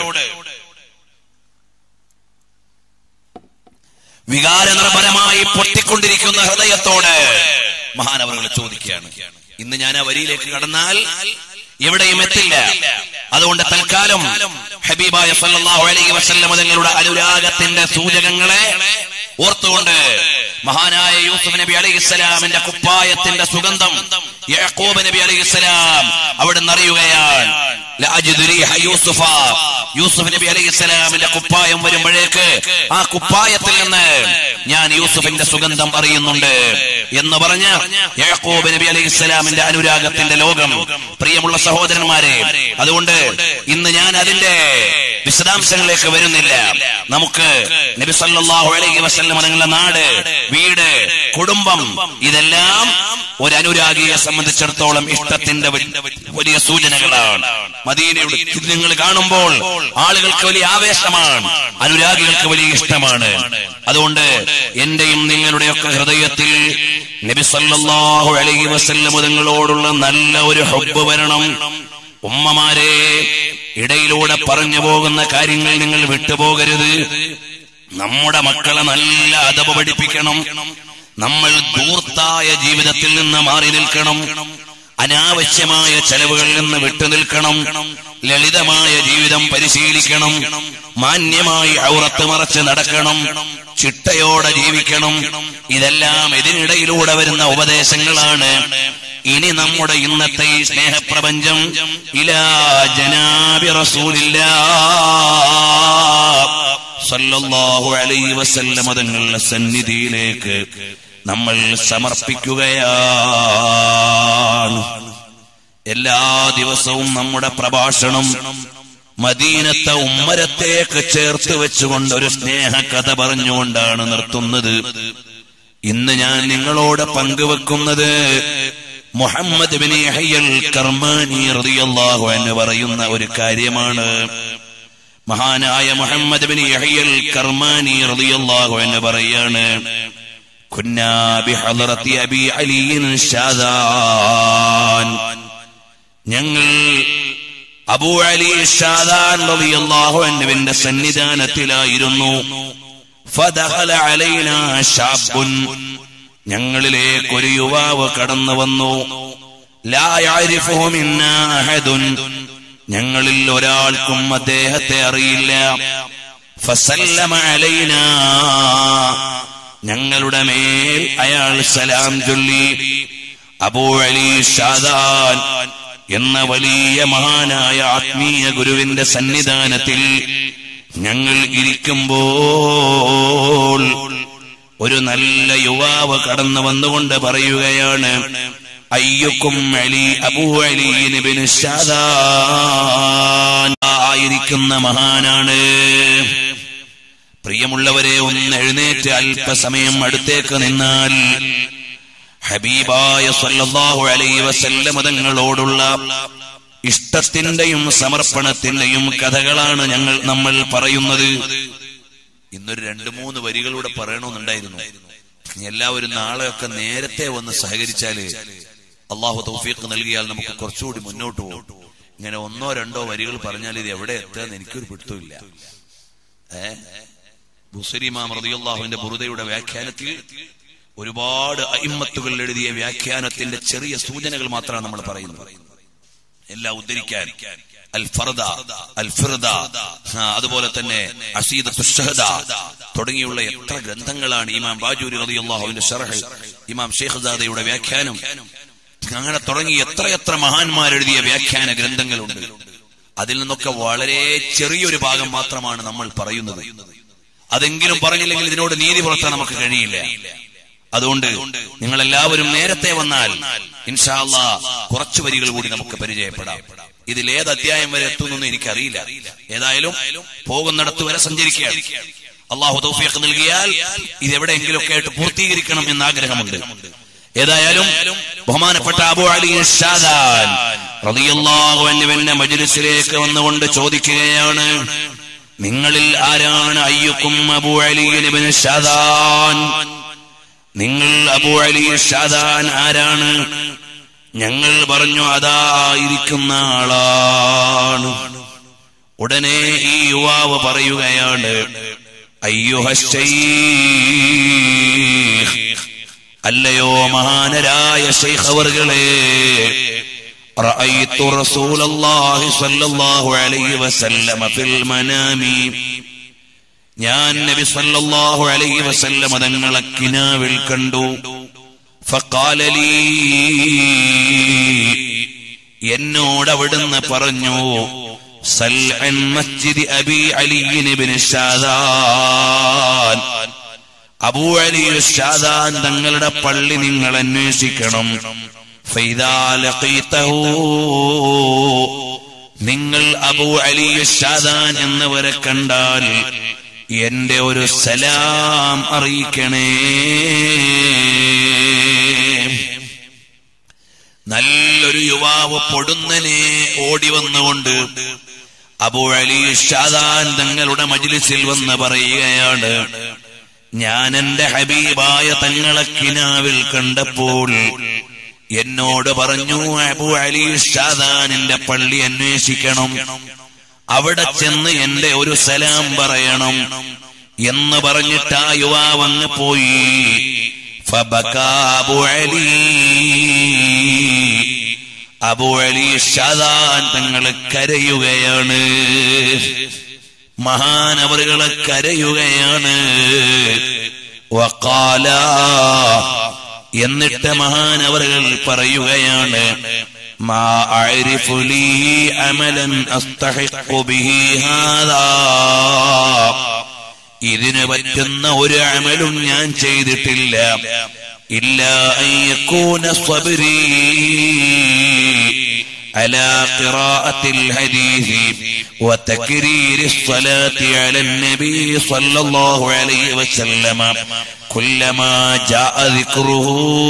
വികാരനിർഭരമായി പൊട്ടിക്കൊണ്ടിരിക്കുന്ന ഹൃദയത്തോട് മഹാനവറുകൾ ചോദിക്കുകയാണ് ഇന്ന് ഞാൻ ആ വരിയിലേക്ക് കടന്നാൽ എവിടെയും എത്തില്ല അതുകൊണ്ട് തൽക്കാലം ഹബീബായ സല്ലല്ലാഹു അലൈഹി വസല്ലം തങ്ങളുടെ അനുരാഗത്തിന്റെ സൂചകങ്ങളെ ഓർത്തുകൊണ്ട് മഹാനായ യൂസുഫ് നബി അലൈഹി സ്വലാമിന്റെ കുപ്പായത്തിന്റെ സുഗന്ധം യാക്കൂബ് നബി അലൈഹി സ്വലാം അവിടെ അറിയുകയാണ് ലഅജിദു റീഹ യൂസുഫ യൂസുഫ് നബി അലൈഹി സ്വലാമിന്റെ കുപ്പായം വരുമ്പോഴേക്ക് ആ കുപ്പായത്തിൽ നിന്ന് ഞാൻ യൂസുഫിന്റെ സുഗന്ധം അറിയുന്നുണ്ട് എന്ന് പറഞ്ഞ് യാക്കൂബ് നബി അലൈഹി സ്വലാമിന്റെ അനുരാഗത്തിന്റെ ലോകം പ്രിയമുള്ള സഹോദരന്മാരെ അതുകൊണ്ട് ഇന്ന് ഞാൻ അതിന്റെ വിശദാംശങ്ങളിലേക്ക് വരുന്നില്ല നമുക്ക് നബി സല്ലല്ലാഹു അലൈഹി വസല്ലം നിങ്ങളുടെ നാട് വീട് കുടുംബം ഇതെല്ലാം ഒരു അനുരാഗിയെ സംബന്ധിച്ചിടത്തോളം ഇഷ്ടത്തിന്റെ വലിയ സൂചനകളാണ് മദീനയുടെ നിങ്ങൾ കാണുമ്പോൾ ആളുകൾക്ക് വലിയ ആവേശമാണ് അനുരാഗികൾക്ക് വലിയ ഇഷ്ടമാണ് അതുകൊണ്ട് എന്റെയും നിങ്ങളുടെയൊക്കെ ഹൃദയത്തിൽ നബി സല്ലല്ലാഹു അലൈഹി വസല്ലം തങ്ങളോടുള്ള നല്ല ഒരു ഹബ്ബ് വരണം ഉമ്മമാരെ ഇടയിലൂടെ പറഞ്ഞു പോകുന്ന കാര്യങ്ങൾ നിങ്ങൾ വിട്ടുപോകരുത് നമ്മുടെ മക്കളെ നല്ല അതപ പഠിപ്പിക്കണം നമ്മൾ ദൂർത്തായ ജീവിതത്തിൽ നിന്ന് മാറി നിൽക്കണം അനാവശ്യമായ ചെലവുകളിൽ നിന്ന് വിട്ടുനിൽക്കണം ലളിതമായ ജീവിതം പരിശീലിക്കണം മാന്യമായി ഔറത്ത് മറച്ച് നടക്കണം ചിട്ടയോടെ ജീവിക്കണം ഇതെല്ലാം ഇതിനിടയിലൂടെ വരുന്ന ഉപദേശങ്ങളാണ് ഇനി നമ്മുടെ ഇന്നത്തെ ഈ സ്നേഹപ്രപഞ്ചം ഇലാ ജനാബി റസൂലില്ലാ സല്ലല്ലാഹു അലൈഹി വസല്ലം തങ്ങളുടെ സന്നിധിയിലേക്ക് നമ്മൾ സമർപ്പിക്കുകയാണ് എല്ലാ ദിവസവും നമ്മുടെ പ്രഭാഷണം മദീനത്തെ ഉമ്മരത്തേക്ക് ചേർത്ത് വെച്ചുകൊണ്ട് ഒരു സ്നേഹകഥ പറഞ്ഞുകൊണ്ടാണ് നിർത്തുന്നത് ഇന്ന് ഞാൻ നിങ്ങളോട് പങ്കുവെക്കുന്നത് മുഹമ്മദ് ബിൻ യഹ്യൽ കർമാനി റളിയല്ലാഹു അൻഹു പറയുന്ന ഒരു കാര്യമാണ് മഹാനായ മുഹമ്മദ് ബിൻ യഹ്യൽ കർമാനി റളിയല്ലാഹു അൻഹു പറയാണ് കുന്നാ ബിഹളറത്തി അബി അലിയിൻ ഷാദാൻ ഞങ്ങൾ അബൂ അലി ഷാദാൻ റളിയല്ലാഹു അൻഹുവിന്റെ സന്നിധാനത്തിലായിരുന്നു ഫദഖല അലൈനാ ഷാബുൻ ഞങ്ങളിലേക്ക് ഒരു യുവാവ് കടന്നു വന്നു ലാ യഅരിഫുഹു മിന്നാ അഹദുൻ ഞങ്ങളിൽ ഒരാൾക്കും അദ്ദേഹത്തെ അറിയില്ല ഫസല്ലമ അലൈന ഞങ്ങളുടെ മേൽ അയാൾ സലാം ചൊല്ലി അബൂ അലി ഷാദാൻ എന്ന വലിയ മഹാനായ ആത്മീയ ഗുരുവിന്റെ സന്നിധാനത്തിൽ ഞങ്ങൾ ഇരിക്കുമ്പോൾ ഒരു നല്ല യുവാവ് കടന്നു വന്നുകൊണ്ട് പറയുകയാണ് അയ്യുക്കും അലി അബൂ അലി നബിന് ആയിരിക്കുന്ന മഹാനാണ് പ്രിയമുള്ളവരെ ഒന്ന് എഴുന്നേറ്റ് അല്പസമയം അടുത്തേക്ക് നിന്നാൽ ഹബീബായ സല്ലല്ലാഹു അലൈഹി വസല്ലം തങ്ങളോടുള്ള ഇഷ്ടത്തിന്റെയും സമർപ്പണത്തിന്റെയും കഥകളാണ് ഞങ്ങൾ നമ്മൾ പറയുന്നത് ഇന്നൊരു രണ്ടു മൂന്ന് വരികളൂടെ പറയണമെന്നുണ്ടായിരുന്നു എല്ലാവരും നാളെയൊക്കെ നേരത്തെ വന്ന് സഹകരിച്ചാല് അള്ളാഹു തൗഫീഖ് നൽകിയാൽ നമുക്ക് കുറച്ചുകൂടി മുന്നോട്ട് പോകും ഇങ്ങനെ ഒന്നോ രണ്ടോ വരികൾ പറഞ്ഞാൽ ഇത് എവിടെ എത്താന്ന് എനിക്കൊരു പിടുത്തമില്ല ഏ ബുസരിമാം റളിയല്ലാഹുവിന്റെ ബുറുദയുടെ വ്യാഖ്യാനത്തിൽ ഒരുപാട് അയിമ്മത്തുകൾ എഴുതിയ വ്യാഖ്യാനത്തിന്റെ ചെറിയ സൂചനകൾ മാത്രമാണ് നമ്മൾ പറയുന്നത് എല്ലാം ഉദ്ധരിക്കാൻ അൽ ഫർദ അൽ ഫിർദ ആ, അതുപോലെ തന്നെ അസീദത്തു ഷഹദ തുടങ്ങിയുള്ള എത്ര ഗ്രന്ഥങ്ങളാണ് ഇമാം ബാജൂരി റളിയല്ലാഹുവിന്റെ ഷർഹ് ഇമാം ഷെയ്ഖ്സാദയുടെ വ്യാഖ്യാനം അങ്ങനെ തുടങ്ങി എത്രയെത്ര മഹാന്മാരെഴുതിയ വ്യാഖ്യാന ഗ്രന്ഥങ്ങളുണ്ട് അതിൽ നിന്നൊക്കെ വളരെ ചെറിയൊരു ഭാഗം മാത്രമാണ് നമ്മൾ പറയുന്നത് അതെങ്കിലും പറഞ്ഞില്ലെങ്കിൽ ഇതിനോട് നീതി പുലർത്താൻ നമുക്ക് കഴിയില്ല അതുകൊണ്ട് നിങ്ങൾ എല്ലാവരും നേരത്തെ വന്നാൽ ഇൻഷാല്ല കുറച്ചു വരികൾ കൂടി നമുക്ക് പരിചയപ്പെടാം ഇതിൽ ഏത് അധ്യായം വരെ എത്തുന്നൊന്നും എനിക്കറിയില്ല ഏതായാലും പോകുന്നിടത്ത് വരെ സഞ്ചരിക്കുകയാണ് അള്ളാഹു തൗഫീഖ് നൽകിയാൽ ഇത് എവിടെയെങ്കിലുമൊക്കെ ആയിട്ട് പൂർത്തീകരിക്കണം എന്ന് ആഗ്രഹമുണ്ട് ഏതായാലും ബഹുമാനപ്പെട്ട അബു അലി ഷാദാൻ റളിയല്ലാഹു അൻഹുവിന്റെ മജ്ലിസിലേക്ക് വന്നുകൊണ്ട് ചോദിക്കുകയാണ് നിങ്ങളിൽ ആരാണ് അയ്യുക്കും അബു അലി ഇബ്നു ഷാദാൻ നിങ്ങൾ അബു അലി ഷാദാൻ ആരാണ് ഞങ്ങൾ പറഞ്ഞു അതാ ഇരിക്കുന്ന ആളാണ് ഉടനെ ഈ യുവാവ് പറയുകയാണ് അയ്യുഹ അല്ലയോ മഹാനരായ ശൈഖവർകളെ رأيت رسول الله صلى الله عليه وسلم في المنام ഞാൻ നബി സല്ലല്ലാഹു അലൈഹി വസല്ലം തങ്ങളെ കിനാവിൽ കണ്ടു ഫഖാല ലീ എന്നോട് അവിടുന്ന് പറഞ്ഞു സൽ അൻ മസ്ജിദ് അബി അലി ഇബ്നു ഷാദാൻ അബൂ അലി ഷാദാൻ തങ്ങളുടെ പള്ളി നിങ്ങൾ അന്വേഷിക്കണം ഫൈദാ ലഖീതഹു നിങ്ങൾ അബൂ അലി ഷാദാൻ എന്നവരെ കണ്ടാൽ എന്റെ ഒരു സലാം അറിയിക്കണേ നല്ലൊരു യുവാവ് പൊടുന്നനെ ഓടി വന്നുകൊണ്ട് അബൂ അലി ഷാദാൻ തങ്ങളുടെ മജ്ലിസിൽ വന്ന് പറയുകയാണ് ഞാൻ എന്റെ ഹബീബായ തങ്ങളെ കിനാവിൽ കണ്ടപ്പോൾ എന്നോട് പറഞ്ഞു അബു അലി ഷാദാനിന്റെ പള്ളി അന്വേഷിക്കണം അവിടെ ചെന്ന് എന്റെ ഒരു സലാം പറയണം എന്ന് പറഞ്ഞിട്ട് ആ യുവാവ് അങ്ങ് പോയി ഫബകാ അബു അലി അബു അലി ഷാദാൻ തങ്ങൾ കരയുകയാണ് മഹാനവറുകളെ കരയുകയാണ് വക്കാല എന്നിട്ട് മഹാനവറുകൾ പറയുകയാണ് മാ അഅരിഫു ലീ അമലൻ അസ്തഹിഖു ബിഹി ഹാദാ ഇതിന് പറ്റുന്ന ഒരു അമലും ഞാൻ ചെയ്തിട്ടില്ല ഇല്ല അയ്യക്കൂന സ്വബരി على قراءة الحديث وتكرير الصلاة على النبي صلى الله عليه وسلم كلما جاء ذكره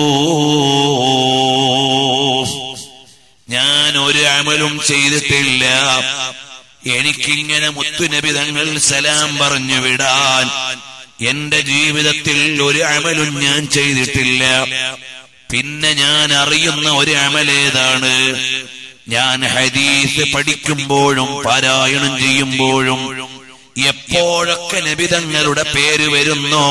ഞാൻ ഒരു അമലും ചെയ്തിട്ടില്ല എനിക്കിങ്ങനെ മുത്തുനബി തങ്ങൾ സലാം പറഞ്ഞു വിടാൻ എന്റെ ജീവിതത്തിൽ ഒരു അമലും ഞാൻ ചെയ്തിട്ടില്ല പിന്നെ ഞാൻ അറിയുന്ന ഒരു അമലേതാണ് ഞാൻ ഹദീസ് പഠിക്കുമ്പോഴും പാരായണം ചെയ്യുമ്പോഴും എപ്പോഴൊക്കെ നബിതങ്ങളുടെ പേര് വരുന്നോ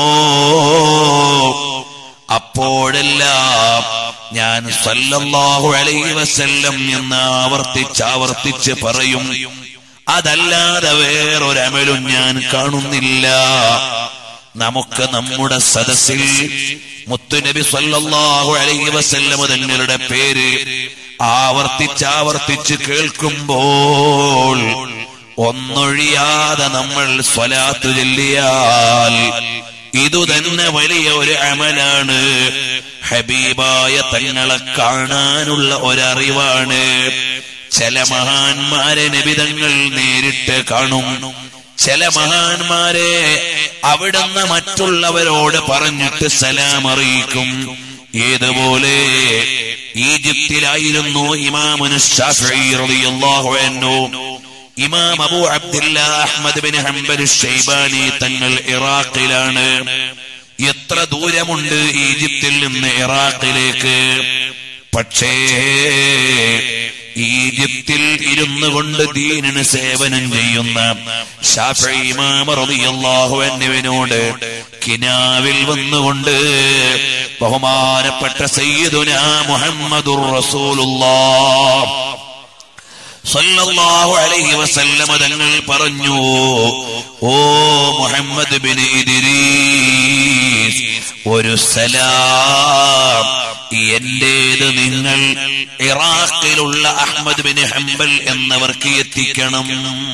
അപ്പോഴെല്ലാം ഞാൻ സല്ലല്ലാഹു അലൈഹി വസല്ലം എന്ന് ആവർത്തിച്ച് ആവർത്തിച്ച് പറയും അതല്ലാതെ വേറൊരമലും ഞാൻ കാണുന്നില്ല നമുക്ക് നമ്മുടെ സദസ്സിൽ മുത്തുനബി സല്ലല്ലാഹു അലൈഹി വസല്ലം തങ്ങളുടെ പേര് ആവർത്തിച്ച് ആവർത്തിച്ച് കേൾക്കുമ്പോൾ ഒന്നൊഴിയാതെ നമ്മൾ സ്വലാത്ത് ചൊല്ലിയാൽ ഇതുതന്നെ വലിയ ഒരു അമലാണ് ഹബീബായ തങ്ങളെ കാണാനുള്ള ഒരറിവാണ് ചില മഹാന്മാരെ നബിതങ്ങൾ നേരിട്ട് കാണും ചില മഹാന്മാരെ അവിടുന്ന് മറ്റുള്ളവരോട് പറഞ്ഞിട്ട് സലാം അറിയിക്കും ഏതുപോലെ ഈജിപ്തിലായിരുന്നു ഇമാമുന് ശാഫിഈ റളിയല്ലാഹു അൻഹു ഇമാം Abu Abdullah Ahmad bin Hanbal Shaibani തങ്ങൾ ഇറാഖിലാണ് എത്ര ദൂരമുണ്ട് ഈജിപ്തിൽ നിന്ന് ഇറാഖിലേക്ക് പക്ഷേ ഈജിപ്തിൽ ഇരുന്നു കൊണ്ട് ദീനിന് സേവനം ചെയ്യുന്ന ഷാഫി ഇമാം റളിയല്ലാഹു അൻഹുവിനോട് കിനാവിൽ വന്നുകൊണ്ട് ബഹുമാനപ്പെട്ട സയ്യിദുന മുഹമ്മദുർ റസൂലുള്ളാഹ് സല്ലല്ലാഹു അലൈഹി വസല്ലമ തങ്ങൾ പറഞ്ഞു ഓ മുഹമ്മദ് ബിൻ ഇദ്രീസ് ഒരു സലാം എന്റേത് നിങ്ങൾ ഇറാഖിലുള്ള അഹമ്മദ് ബിൻ ഹംബൽ എന്നവർക്ക് എത്തിക്കണം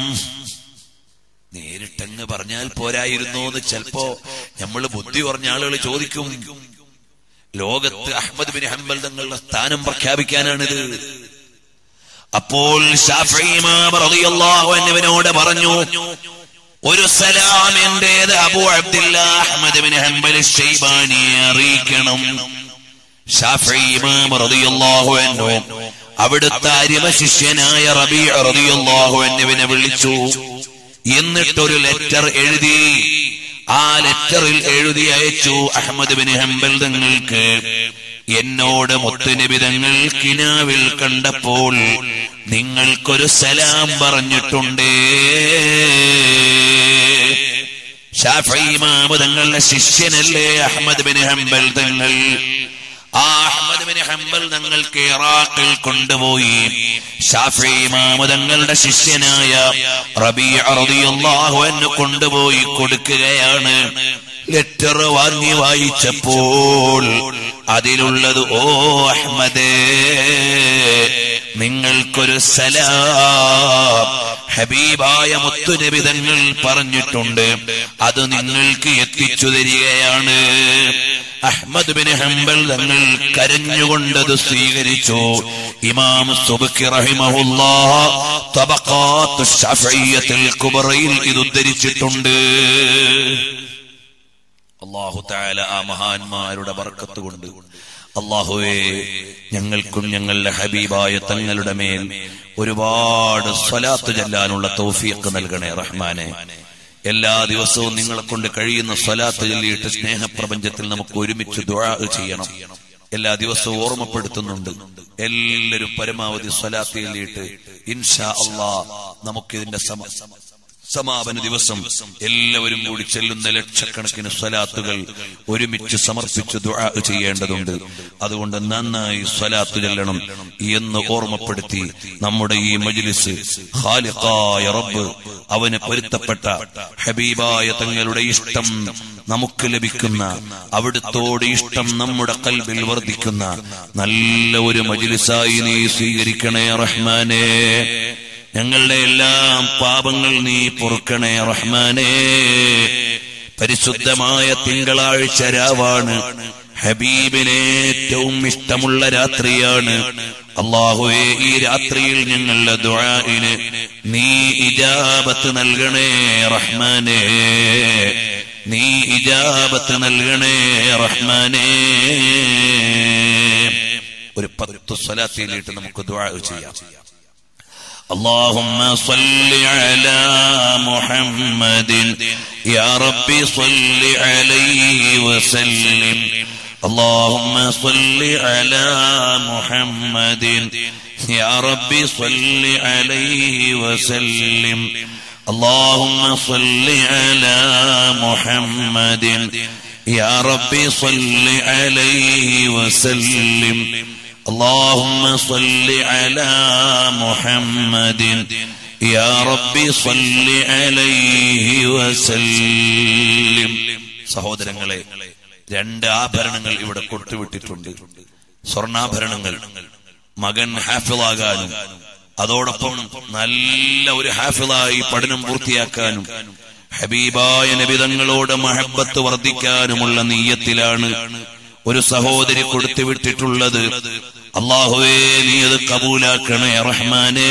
നേരിട്ടങ്ങ് പറഞ്ഞാൽ പോരായിരുന്നു എന്ന് ചിലപ്പോ നമ്മൾ ബുദ്ധി പറഞ്ഞ ആളുകൾ ചോദിക്കും ലോകത്ത് അഹമ്മദ് ബിൻ ഹംബൽ തങ്ങളുടെ സ്ഥാനം പ്രഖ്യാപിക്കാനാണിത് അപ്പോൾ ഷാഫി ഇമാം റളിയല്ലാഹു അൻഹുവിനോട് പറഞ്ഞു ഒരു സലാം എന്റേത് Abu Abdullah Ahmad bin Hanbal ഷെയ്ബാനിയെ അറിയിക്കണം ഷാഫി ഇമാം റളിയല്ലാഹു അൻഹു അവിടുത്തെ അരിമ ശിഷ്യനായ റബീ റളിയല്ലാഹു അൻഹുവിനെ വിളിച്ചു എന്നിട്ടൊരു ലെറ്റർ എഴുതി ആ ലെറ്ററിൽ എഴുതി അയച്ചു അഹമ്മദ് ബിൻ ഹംബൽ തങ്ങൾക്ക് എന്നോട് മുത്തുനബി തങ്ങൾ കിനാവിൽ കണ്ടപ്പോൾ നിങ്ങൾക്കൊരു സലാം പറഞ്ഞിട്ടുണ്ടേ ഷാഫി ഇമാമ് തങ്ങളുടെ ശിഷ്യനല്ലേ അഹമ്മദ് ബിൻ ഹംബൽ തങ്ങൾ ആ അഹമ്മദ് ബിൻ ഹംബൽ തങ്ങൾക്ക് ഇറാഖിൽ കൊണ്ടുപോയി ഷാഫി ഇമാമ് തങ്ങളുടെ ശിഷ്യനായ റബീ റളിയല്ലാഹു അൻഹു കൊണ്ടുപോയി കൊടുക്കുകയാണ് ലെറ്റർ വാങ്ങി വായിച്ചപ്പോൾ അതിലുള്ളത് ഓ അഹമ്മദേ നിങ്ങൾക്കൊരു സലാം ഹബീബായ മുത്തുനബി തങ്ങൾ പറഞ്ഞിട്ടുണ്ട് അത് നിങ്ങൾക്ക് എത്തിച്ചു തരികയാണ് അഹ്മദ് ബിൻ ഹംബൽ തങ്ങൾ കരഞ്ഞുകൊണ്ടത് സ്വീകരിച്ചു ഇമാം സുബക്കി റഹിമഹുല്ലാ തബഖാത്തു ശഫിയ്യത്തുൽ കുബറയിൽ ഇത് ഉദ്ധരിച്ചിട്ടുണ്ട് അള്ളാഹു താല ആ മഹാന്മാരുടെ ബർക്കത്ത് കൊണ്ട് അള്ളാഹുവേ ഞങ്ങൾക്കും ഞങ്ങളുടെ ഹബീബായ തങ്ങളുടെ മേൽ ഒരുപാട് സ്വലാത്ത് ചെല്ലാനുള്ള തൗഫീഖ് നൽകണേ റഹ്മാനെ എല്ലാ ദിവസവും നിങ്ങളെ കൊണ്ട് കഴിയുന്ന സ്വലാത്ത് ചൊല്ലിയിട്ട് സ്നേഹപ്രപഞ്ചത്തിൽ നമുക്ക് ഒരുമിച്ച് ദുആ ചെയ്യണം എല്ലാ ദിവസവും ഓർമ്മപ്പെടുത്തുന്നുണ്ട് എല്ലാവരും പരമാവധി സ്വലാത്ത് ചൊല്ലിയിട്ട് ഇൻഷാ അള്ളാ നമുക്കിതിന്റെ സമ സമാപന ദിവസം എല്ലാവരും കൂടി ചെല്ലുന്ന ലക്ഷക്കണക്കിന് സ്വലാത്തുകൾ ഒരുമിച്ച് സമർപ്പിച്ച് ദുആ ചെയ്യേണ്ടതുണ്ട് അതുകൊണ്ട് നന്നായി സ്വലാത്ത് ചെല്ലണം എന്ന് ഓർമ്മപ്പെടുത്തി നമ്മുടെ ഈ മജ്ലിസ് ഖാലിഖായ റബ്ബ് അവന് പൊരുത്തപ്പെട്ട ഹബീബായ തങ്ങളുടെ ഇഷ്ടം നമുക്ക് ലഭിക്കുന്ന അവിടുത്തോട് ഇഷ്ടം നമ്മുടെ കൽബിൽ വർദ്ധിക്കുന്ന നല്ല ഒരു മജ്ലിസായി നീ സ്വീകരിക്കണേ റഹ്മാനേ ഞങ്ങളുടെ എല്ലാം പാപങ്ങൾ നീ പൊറുക്കണേ റഹ്മാനേ പരിശുദ്ധമായ തിങ്കളാഴ്ച രാവാണ് ഹബീബിന് ഏറ്റവും ഇഷ്ടമുള്ള രാത്രിയാണ് അള്ളാഹുവെ ഈ രാത്രിയിൽ ഞങ്ങളുടെ ദുആഇന് നീ ഇജാബത്ത് നൽകണേ റഹ്മാനേ നീ ഇജാബത്ത് നൽകണേ റഹ്മാനേ ഒരു പത്ത് സ്വലാത്തിയിലിട്ട് നമുക്ക് ദുആ ചെയ്യാം اللهم صل على محمد يا رب صل عليه وسلم اللهم صل على محمد يا رب صل عليه وسلم اللهم صل على محمد يا رب صل عليه وسلم اللهم صل على محمد يا رب صل عليه وسلم സഹോദരങ്ങളെ രണ്ട് ആഭരണങ്ങൾ ഇവിടെ കൊടുത്തുവിട്ടിട്ടുണ്ട് സ്വർണ്ണാഭരണങ്ങൾ മകൻ ഹാഫിളാകാനും അതോടൊപ്പം നല്ല ഒരു ഹാഫിളായി പഠനം പൂർത്തിയാക്കാനും ഹബീബായ നബിതങ്ങളോട് മഹബത്ത് വർദ്ധിക്കാനുമുള്ള നീയത്തിലാണ് ഒരു സഹോദരി കൊടുത്തു വിട്ടിട്ടുള്ളത് അള്ളാഹുവേ നീ അത് കബൂലാക്കണേ റഹ്മാനേ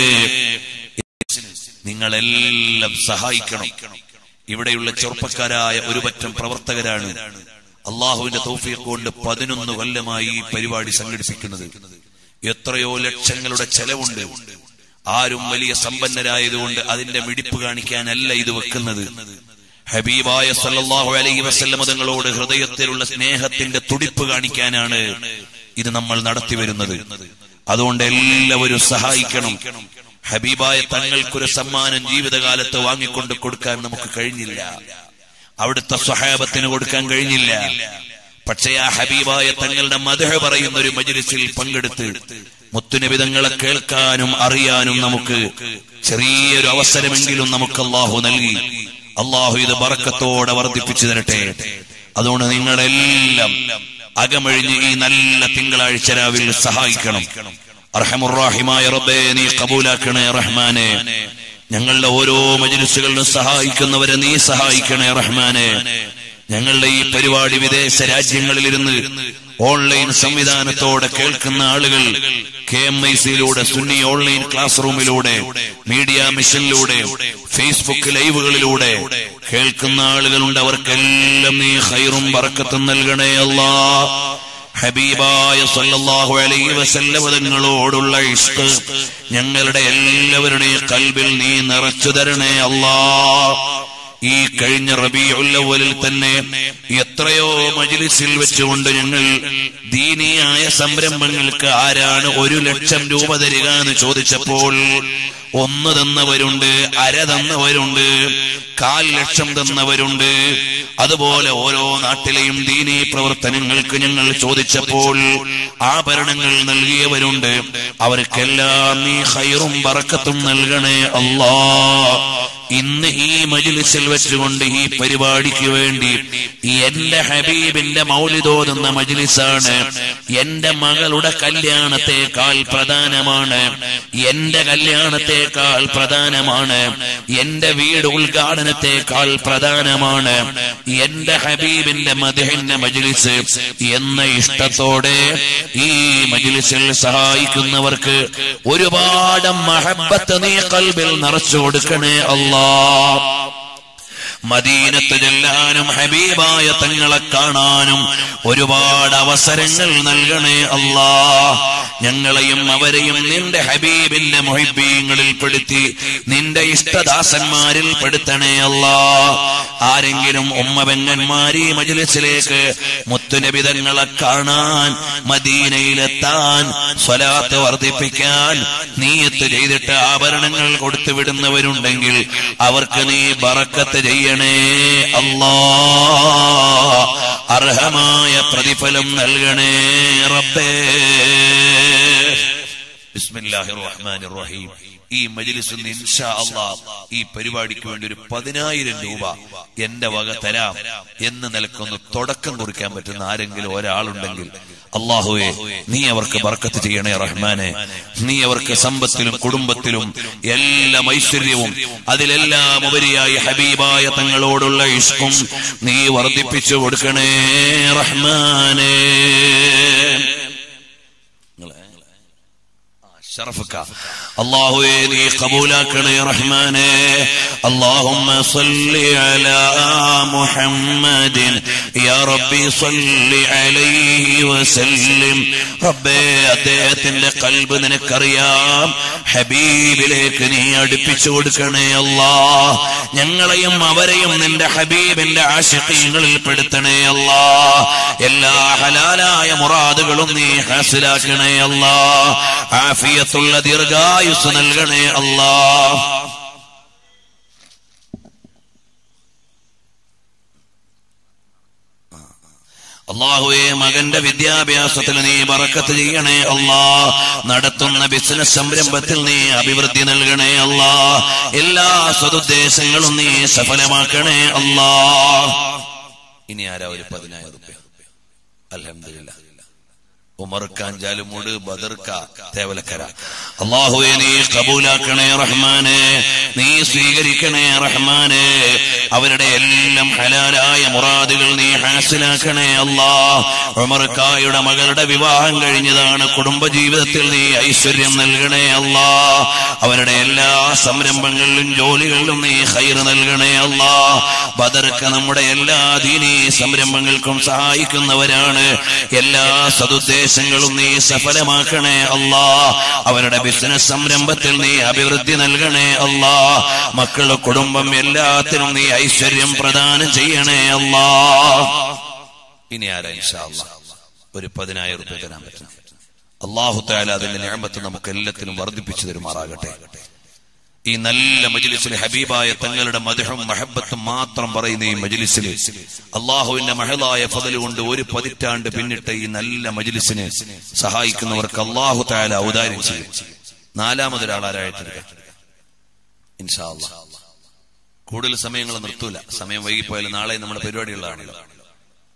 നിങ്ങളെല്ലാം സഹായിക്കണം ഇവിടെയുള്ള ചെറുപ്പക്കാരായ ഒരു പറ്റം പ്രവർത്തകരാണ് അള്ളാഹുവിന്റെ തൗഫീഖ് കൊണ്ട് പതിനൊന്ന് കൊല്ലമായി ഈ പരിപാടി സംഘടിപ്പിക്കുന്നത് എത്രയോ ലക്ഷങ്ങളുടെ ചെലവുണ്ട് ആരും വലിയ സമ്പന്നരായതുകൊണ്ട് അതിന്റെ മിടിപ്പ് കാണിക്കാനല്ല ഇത് വെക്കുന്നത് ഹബീബായ സല്ലല്ലാഹു അലൈഹി വസല്ലമ തങ്ങളോട് ഹൃദയത്തിലുള്ള സ്നേഹത്തിന്റെ തുടിപ്പ് കാണിക്കാനാണ് ഇത് നമ്മൾ നടത്തി വരുന്നത് അതുകൊണ്ട് എല്ലാവരും സഹായിക്കണം ഹബീബായ തങ്ങൾക്കൊരു സമ്മാനം ജീവിതകാലത്ത് വാങ്ങിക്കൊണ്ട് കൊടുക്കാൻ നമുക്ക് കഴിഞ്ഞില്ല അവിടുത്തെ സ്വഹാബത്തിന് കൊടുക്കാൻ കഴിഞ്ഞില്ല പക്ഷേ ആ ഹബീബായ തങ്ങളുടെ മധുഹ പറയുന്ന ഒരു മജ്ലിസിൽ പങ്കെടുത്ത് മുത്തുനിബിതങ്ങളെ കേൾക്കാനും അറിയാനും നമുക്ക് ചെറിയൊരു അവസരമെങ്കിലും നമുക്ക് അള്ളാഹു നൽകി അള്ളാഹു ഇത് ബറക്കത്തോടെ വർദ്ധിപ്പിച്ചു തരട്ടെ അതുകൊണ്ട് നിങ്ങളെല്ലാം അകമഴിഞ്ഞ് ഈ നല്ല തിങ്കളാഴ്ച രാവിൽ സഹായിക്കണം അർഹമുറാഹിമായ റബ്ബേ നീ കബൂലാക്കണേ റഹ്മാനെ ഞങ്ങളുടെ ഓരോ മജിലിസുകളിലും സഹായിക്കുന്നവരെ നീ സഹായിക്കണേ റഹ്മാനെ ഞങ്ങളുടെ ഈ പരിപാടി വിദേശ രാജ്യങ്ങളിലിരുന്ന് ഓൺലൈൻ സംവിധാനത്തോടെ കേൾക്കുന്ന ആളുകൾ കെ എം ഐ സിയിലൂടെ സുന്നി ഓൺലൈൻ ക്ലാസ് റൂമിലൂടെ മീഡിയ മിഷനിലൂടെ ഫേസ്ബുക്ക് ലൈവുകളിലൂടെ കേൾക്കുന്ന ആളുകളുണ്ട് അവർക്കെല്ലാം നീ ഹൈറും പറക്കത്തും നൽകണേ അല്ലാ ഹബീബായ സല്ലല്ലാഹു അലൈഹി വസല്ലം തങ്ങളോടുള്ള ഇഷ്ക് ഞങ്ങളുടെ എല്ലാവരുടെയും കൽബിൽ നീ നിറച്ചു തരണേ അല്ലാ ഈ കഴിഞ്ഞ റബിയുല്ലവലിൽ തന്നെ എത്രയോ മജിലിസിൽ വെച്ചുകൊണ്ട് ഞങ്ങൾ ദീനീയായ സംരംഭങ്ങൾക്ക് ആരാണ് ഒരു ലക്ഷം രൂപ തരിക എന്ന് ചോദിച്ചപ്പോൾ ഒന്ന് തന്നവരുണ്ട് അര തന്നവരുണ്ട് കാൽ ലക്ഷം തന്നവരുണ്ട് അതുപോലെ ഓരോ നാട്ടിലെയും ദീനീ പ്രവർത്തനങ്ങൾക്ക് ഞങ്ങൾ ചോദിച്ചപ്പോൾ ആഭരണങ്ങൾ നൽകിയവരുണ്ട് അവർക്കെല്ലാം നീ ഹൈറും പറക്കത്തും നൽകണേ അല്ലാ ഇന്ന് ഈ മജിലിസിൽ വെച്ചുകൊണ്ട് ഈ പരിപാടിക്ക് വേണ്ടി എന്റെ ഹബീബിന്റെ മൗലിതോതുന്ന മജിലിസാണ് എന്റെ മകളുടെ കല്യാണത്തെക്കാൾ പ്രധാനമാണ് എന്റെ കല്യാണത്തെക്കാൾ പ്രധാനമാണ് എന്റെ വീട് ഉദ്ഘാടനത്തെക്കാൾ പ്രധാനമാണ് എന്റെ ഹബീബിന്റെ മധുഹിന്റെ മജിലിസ് എന്ന ഇഷ്ടത്തോടെ ഈ മജിലിസിൽ സഹായിക്കുന്നവർക്ക് ഒരുപാട് മഹബത്ത് നീ കൽബിൽ നിറച്ചു കൊടുക്കണേ അല്ലാ മദീനത്ത് ചെല്ലാനും ഹബീബായ തങ്ങളെ കാണാനും ഒരുപാട് അവസരങ്ങൾ നൽകണേ അല്ലാ ഞങ്ങളെയും അവരെയും നിന്റെ ഹബീബിന്റെ മൊഹിബീങ്ങളിൽ പെടുത്തി നിന്റെ ഇഷ്ടദാസന്മാരിൽ പെടുത്തണേ അല്ലാ ആരെങ്കിലും ഉമ്മബെങ്ങന്മാർ ഈ മജിലിസിലേക്ക് മുത്തുനബി തങ്ങളെ കാണാൻ മദീനയിലെത്താൻ സ്വലാത്ത് വർദ്ധിപ്പിക്കാൻ നീയത്ത് ചെയ്തിട്ട് ആഭരണങ്ങൾ കൊടുത്തു വിടുന്നവരുണ്ടെങ്കിൽ അവർക്ക് നീ ബറക്കത്ത് ചെയ്യണേ അല്ലാ അർഹമായ പ്രതിഫലം നൽകണേ റബ്ബേ ബിസ്മില്ലാഹിർ റഹ്മാനിർ റഹീം ഈ മജിലിസ് ഇൻഷാ അള്ളാ ഈ പരിപാടിക്ക് വേണ്ടി ഒരു പതിനായിരം രൂപ എന്റെ വക തരാം എന്ന് നിലക്കൊന്ന് തുടക്കം കുറിക്കാൻ പറ്റുന്ന ആരെങ്കിലും ഒരാളുണ്ടെങ്കിൽ അള്ളാഹുവെ നീ അവർക്ക് ബർക്കത്ത് ചെയ്യണേ റഹ്മാനെ നീ അവർക്ക് സമ്പത്തിലും കുടുംബത്തിലും എല്ലാം ഐശ്വര്യവും അതിലെല്ലാം ഉപരിയായി ഹബീബായ തങ്ങളോടുള്ള ഇഷ്കും നീ വർദ്ധിപ്പിച്ചു കൊടുക്കണേ റഹ്മാനേ شرفك الله يدي قبولك يا رحمن اللهم صل على محمد يا ربي صل عليه وسلم ربي അദ്ദേഹത്തിന്റെ കൽബ് നിനക്കറിയാം ഹബീബിലേക്ക് നീ അടുപ്പിച്ചു കൊടുക്കണേ അല്ലാ ഞങ്ങളെയും അവരെയും നിന്റെ ഹബീബിന്റെ ആശിഖീങ്ങളിൽ പെടുത്തണേ അല്ലാ എല്ലാ ഹലാലായ മുറാദുകളും നീ ഹാസിലാക്കണേ അല്ലാ ആഫിയത്തുള്ള ദീർഘായുസ് നൽകണേ അല്ലാ അള്ളാഹുവെ മകന്റെ വിദ്യാഭ്യാസത്തിൽ നീ ബറക്കത്ത് ചെയ്യണേ അല്ലാ നടത്തുന്ന ബിസിനസ് സംരംഭത്തിൽ നീ അഭിവൃദ്ധി നൽകണേ അല്ലാ എല്ലാ സതുദ്ദേശങ്ങളും നീ സഫലമാക്കണേ അല്ലാ ഇനി ആരാ ഒരു പതിനായിരം റുപ്യ അലഹമില്ല ഉമർ കാഞ്ചാലുമൂട് ബദർക്ക തേവലക്കര അള്ളാഹുവെ നീ കബൂലാക്കണേ റഹ്മാനെ നീ സ്വീകരിക്കണേ റഹ്മാനെ അവരുടെ എല്ലാം ഹലാലായ മുറാദുകൾ നീ ഹാസിലാക്കണേ അല്ലാ ഉമർക്കായുടെ മകളുടെ വിവാഹം കഴിഞ്ഞതാണ് കുടുംബജീവിതത്തിൽ നീ ഐശ്വര്യം നൽകണേ അല്ലാ അവരുടെ എല്ലാ സംരംഭങ്ങളിലും ജോലികളിലും നീ ഹൈർ നൽകണേ അല്ലാ ബദർക്ക നമ്മുടെ എല്ലാ ദീനീ സംരംഭങ്ങൾക്കും സഹായിക്കുന്നവരാണ് എല്ലാ സതുദ്ദേശങ്ങളും നീ സഫലമാക്കണേ അല്ലാ അവരുടെ ബിസിനസ് സംരംഭത്തിൽ നീ അഭിവൃദ്ധി നൽകണേ അല്ലാ മക്കളുടെ കുടുംബം എല്ലാത്തിനും നീ ഐശ്വര്യം പ്രദാനം ചെയ്യണേ അല്ലാ ഇനി ആരാ ഇൻഷാ അല്ലാ ഒരു പതിനായിരം റുപ്യ തരാൻ പറ്റും അള്ളാഹു താല അതിന്റെ ഞാമ്പത്ത് നമുക്ക് എല്ലാത്തിനും വർദ്ധിപ്പിച്ചു തരുമാറാകട്ടെ ഈ നല്ല മജിലിസിൽ ഹബീബായ തങ്ങളുടെ മധുഹും മഹബത്തും മാത്രം പറയുന്ന ഈ മജിലിസിൽ അള്ളാഹുവിന്റെ മഹലായ ഫതല് കൊണ്ട് ഒരു പതിറ്റാണ്ട് പിന്നിട്ട് ഈ നല്ല മജിലിസിനെ സഹായിക്കുന്നവർക്ക് അള്ളാഹു താല ഔദാര്യം ചെയ്യും നാലാമതൊരാളാരായിട്ടെടുക്കാം ഇൻഷാ അള്ളാഹ് കൂടുതൽ സമയങ്ങൾ നിർത്തൂല സമയം വൈകിപ്പോയാലും നാളെ നമ്മുടെ പരിപാടികളാണല്ലോ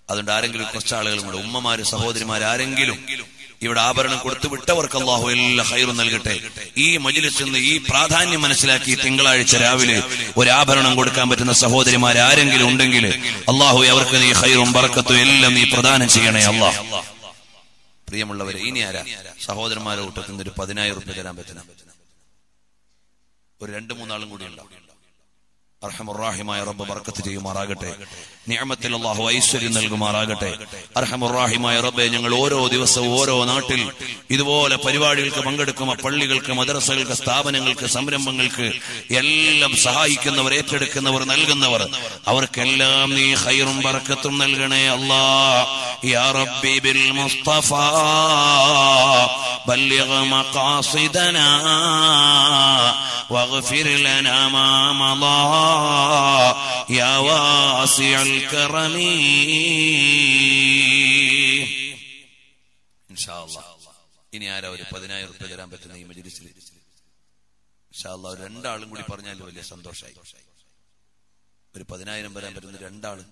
അതുകൊണ്ട് ആരെങ്കിലും കുറച്ച് ആളുകളും കൂടെ ഉമ്മമാര് സഹോദരിമാർ ആരെങ്കിലും ഇവിടെ ആഭരണം കൊടുത്തു വിട്ടവർക്ക് അള്ളാഹു എല്ലാ ഹൈറും നൽകട്ടെ ഈ മജിലിസിൽ നിന്ന് ഈ പ്രാധാന്യം മനസ്സിലാക്കി തിങ്കളാഴ്ച രാവിലെ ഒരു ആഭരണം കൊടുക്കാൻ പറ്റുന്ന സഹോദരിമാർ ആരെങ്കിലും ഉണ്ടെങ്കിൽ അള്ളാഹു അവർക്ക് നീ ഹൈറും ബറക്കത്തും എല്ലാം നീ പ്രദാനം ചെയ്യണേ അള്ളാഹ് പ്രിയമുള്ളവരെ ഇനി ആരാ സഹോദരന്മാരെ കൂട്ടത്തിൽ നിന്ന് ഒരു പതിനായിരം റുപ്യ തരാൻ പറ്റുന്ന ഒരു രണ്ടു മൂന്നാളും കൂടി ഉണ്ടാവും അർഹമുറാഹിമായ റബ്ബ് ബർക്കത്ത് ചെയ്യുമാറാകട്ടെ നിയമത്തിൽ അള്ളാഹു ഐശ്വര്യം നൽകുമാറാകട്ടെ അർഹമുറാഹിമായ റബ്ബെ ഞങ്ങൾ ഓരോ ദിവസവും ഓരോ നാട്ടിൽ ഇതുപോലെ പരിപാടികൾക്ക് പങ്കെടുക്കുമ്പോൾ പള്ളികൾക്ക് മദ്രസകൾക്ക് സ്ഥാപനങ്ങൾക്ക് സംരംഭങ്ങൾക്ക് എല്ലാം സഹായിക്കുന്നവർ ഏറ്റെടുക്കുന്നവർ നൽകുന്നവർ അവർക്കെല്ലാം നീ ഹൈറും ബർക്കത്തും നൽകണേ അല്ലാ യാ റബ്ബി ബിൽ മുസ്തഫ بلغ مقاصدنا واغفر لنا ما مضى يا واسع الكرم إن شاء الله ഇനി ആരാ ഒരു പതിനായിരം റുപ്യ തരാൻ പറ്റുന്ന ഈ മജിലിസിൽ ഇൻഷാല്ല രണ്ടാളും കൂടി പറഞ്ഞാൽ വലിയ സന്തോഷമായി ഒരു പതിനായിരം വരാൻ പറ്റുന്ന രണ്ടാളും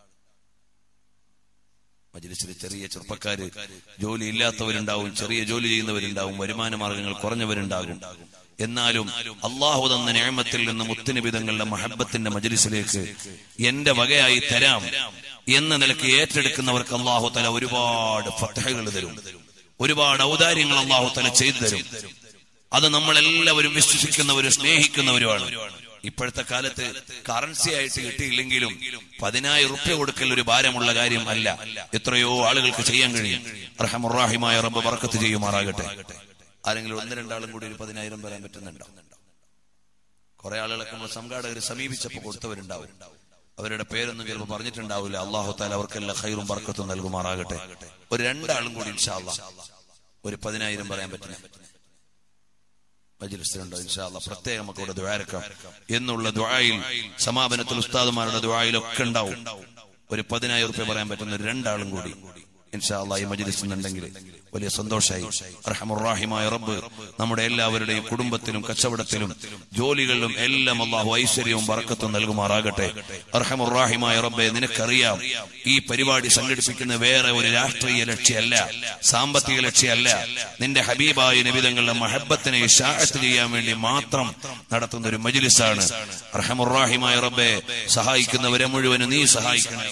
മജിലിസിൽ ചെറിയ ചെറുപ്പക്കാര് ജോലി ഇല്ലാത്തവരുണ്ടാവും ചെറിയ ജോലി ചെയ്യുന്നവരുണ്ടാവും വരുമാന മാർഗങ്ങൾ കുറഞ്ഞവരുണ്ടാകും എന്നാലും അള്ളാഹു തന്ന നേമത്തിൽ നിന്ന് മുത്തുനിബിതങ്ങളുടെ മഹബത്തിന്റെ മജിലിസിലേക്ക് എന്റെ വകയായി തരാം എന്ന നിലയ്ക്ക് ഏറ്റെടുക്കുന്നവർക്ക് അള്ളാഹു തല ഒരുപാട് ഫത്തഹകൾ തരും ഒരുപാട് ഔദാര്യങ്ങൾ അള്ളാഹു തല ചെയ്തു തരും അത് നമ്മളെല്ലാവരും വിശ്വസിക്കുന്നവരും സ്നേഹിക്കുന്നവരുമാണ് ഇപ്പോഴത്തെ കാലത്ത് കറൻസി ആയിട്ട് കിട്ടിയില്ലെങ്കിലും പതിനായിരം റുപ്യ കൊടുക്കൽ ഒരു ഭാരമുള്ള കാര്യം അല്ല എത്രയോ ആളുകൾക്ക് ചെയ്യാൻ കഴിയും അർഹമുറാഹിമായ റബ്ബ് ബർക്കത്ത് ചെയ്യുമാറാകട്ടെ ആരെങ്കിലും ഒന്ന് രണ്ടാളും കൂടി ഒരു പതിനായിരം വരാൻ പറ്റുന്നുണ്ടോ കുറെ ആളുകളൊക്കെ നമ്മൾ സംഘാടകർ സമീപിച്ചപ്പോൾ കൊടുത്തവരുണ്ടാവും അവരുടെ പേരൊന്നും ചിലപ്പോൾ പറഞ്ഞിട്ടുണ്ടാവില്ല അള്ളാഹു താല അവർക്കെല്ലാം ഹൈറും ബർക്കത്തും നൽകുമാറാകട്ടെ ഒരു രണ്ടാളും കൂടി ഇൻഷാ അല്ലാ ഒരു പതിനായിരം പറയാൻ പറ്റുന്ന മജ്ലിസിലുണ്ടോ ഇൻഷാല്ല പ്രത്യേകം നമുക്ക് ഇവിടെ ദ്വാരക്കാം എന്നുള്ള ദ്വായിൽ സമാപനത്തിൽ ഉസ്താദുമാരുടെ ദ്വായിലൊക്കെ ഉണ്ടാവും ഒരു പതിനായിരം റുപ്യ പറയാൻ പറ്റുന്ന ഒരു രണ്ടാളും കൂടി ഇൻഷാല്ല ഈ മജ്ലിസ് ഉണ്ടെങ്കിൽ വലിയ സന്തോഷമായി റഹമുറാഹിമായ റബ്ബ് നമ്മുടെ എല്ലാവരുടെയും കുടുംബത്തിലും കച്ചവടത്തിലും ജോലികളിലും എല്ലാം അള്ളാഹു ഐശ്വര്യവും വറക്കത്തും നൽകുമാറാകട്ടെ റഹമുറാഹിമായ റബ്ബെ നിനക്കറിയാം ഈ പരിപാടി സംഘടിപ്പിക്കുന്ന വേറെ ഒരു രാഷ്ട്രീയ ലക്ഷ്യമല്ല സാമ്പത്തിക ലക്ഷ്യമല്ല നിന്റെ ഹബീബായ നിബിതങ്ങളുടെ മഹബത്തിനെ ഷാഹത്ത് ചെയ്യാൻ വേണ്ടി മാത്രം നടത്തുന്ന ഒരു മജ്ലിസാണ് റഹമുറാഹിമായ റബ്ബെ സഹായിക്കുന്നവരെ മുഴുവനും നീ സഹായിക്കണേ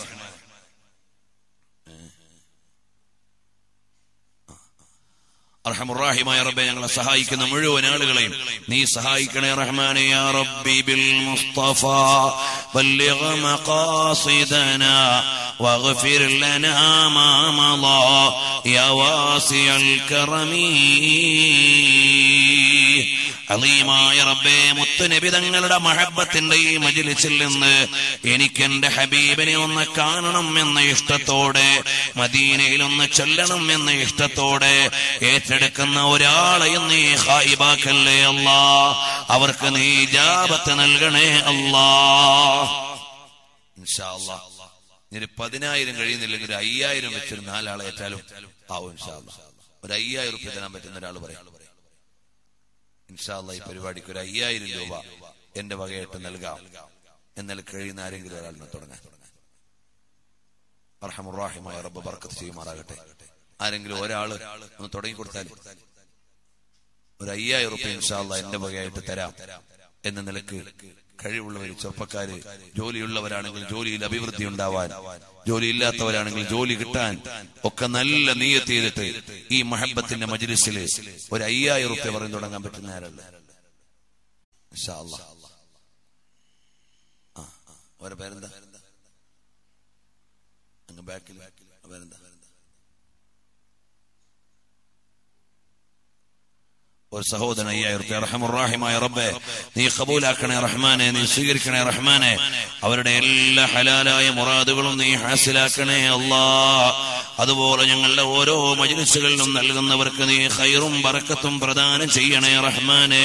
അർഹമുറാഹിമായ റബ്ബെ ഞങ്ങളെ സഹായിക്കുന്ന മുഴുവൻ ആളുകളെയും നീ സഹായിക്കണേ റഹ്മാനെ യാ റബ്ബി ബിൽ മുസ്തഫ ബല്ലിഗ മഖാസിദനാ واغفر لنا ما مضى يا واسع الكرم അലീമായ റബ്ബേ മുത്തുനബി തങ്ങളുടെ മഹബത്തിന്റെ ഈ മജിലിസിൽ നിന്ന് എനിക്ക് എന്റെ ഹബീബിനെ ഒന്ന് കാണണം എന്ന ഇഷ്ടത്തോടെ മദീനയിൽ ഒന്ന് ചെല്ലണം എന്ന ഇഷ്ടത്തോടെ ഏറ്റെടുക്കുന്ന ഒരാളെയും നീ ഹായിബാക്കല്ലേ അല്ലാ അവർക്ക് നീ ജാപത്ത് നൽകണേ അല്ലാ ഇൻഷാ അല്ലാ. ഇനി ഒരു പതിനായിരം കഴിയുന്നില്ലെങ്കിൽ ഒരു അയ്യായിരം വെച്ചൊരു നാലാളെ ഏറ്റാലും ആവും ഇൻഷാ അല്ലാ. ഒരു അയ്യായിരം റുപ്യ തരാൻ പറ്റുന്ന ഒരാൾ പറയാം ഇൻഷാല്ല ഈ പരിപാടിക്ക് ഒരു അയ്യായിരം രൂപ എന്റെ വകയായിട്ട് നൽകാം എന്നാൽ കഴിയുന്ന ആരെങ്കിലും ഒരാളിനെ തുടങ്ങാൻ അർഹമുറാഹിമായ റബ്ബ് ബർക്കത്ത് ചെയ്യുമാറാകട്ടെ ആരെങ്കിലും ഒരാള് ഒന്ന് തുടങ്ങി കൊടുത്താൽ ഒരു അയ്യായിരം റുപ്യ ഇൻഷാല്ല എന്റെ വകയായിട്ട് തരാം എന്ന നിലക്ക് കഴിവുള്ളവർ ചെറുപ്പക്കാര് ജോലിയുള്ളവരാണെങ്കിൽ ജോലിയിൽ അഭിവൃദ്ധി ഉണ്ടാവാൻ ജോലി ഇല്ലാത്തവരാണെങ്കിൽ ജോലി കിട്ടാൻ ഒക്കെ നല്ല നീയത്ത് ചെയ്തിട്ട് ഈ മഹബത്തിന്റെ മജ്ലിസിൽ ഒരു അയ്യായിരം റുപ്യ പറഞ്ഞ് തുടങ്ങാൻ പറ്റുന്ന ആരല്ല ഇൻഷാ അല്ലാ. ആ ആ. അവരെ പേരെന്താ അങ്ങ് ബാക്കിൽ പേരെന്താ ഒരു സഹോദരൻ അയ്യായിരം റുപ്യ റഹമുറാഹിമായ റബ്ബെ നീ കബൂലാക്കണേ റഹ്മാനെ നീ സ്വീകരിക്കണേ റഹ്മാനെ അവരുടെ എല്ലാ ഹലാലായ മുറാദുകളും നീ ഹാസിലാക്കണേ അല്ലാ അതുപോലെ ഞങ്ങളുടെ ഓരോ മജ്ലിസുകളിലും നൽകുന്നവർക്ക് നീ ഖൈറും ബറക്കത്തും പ്രദാനം ചെയ്യണേ റഹ്മാനെ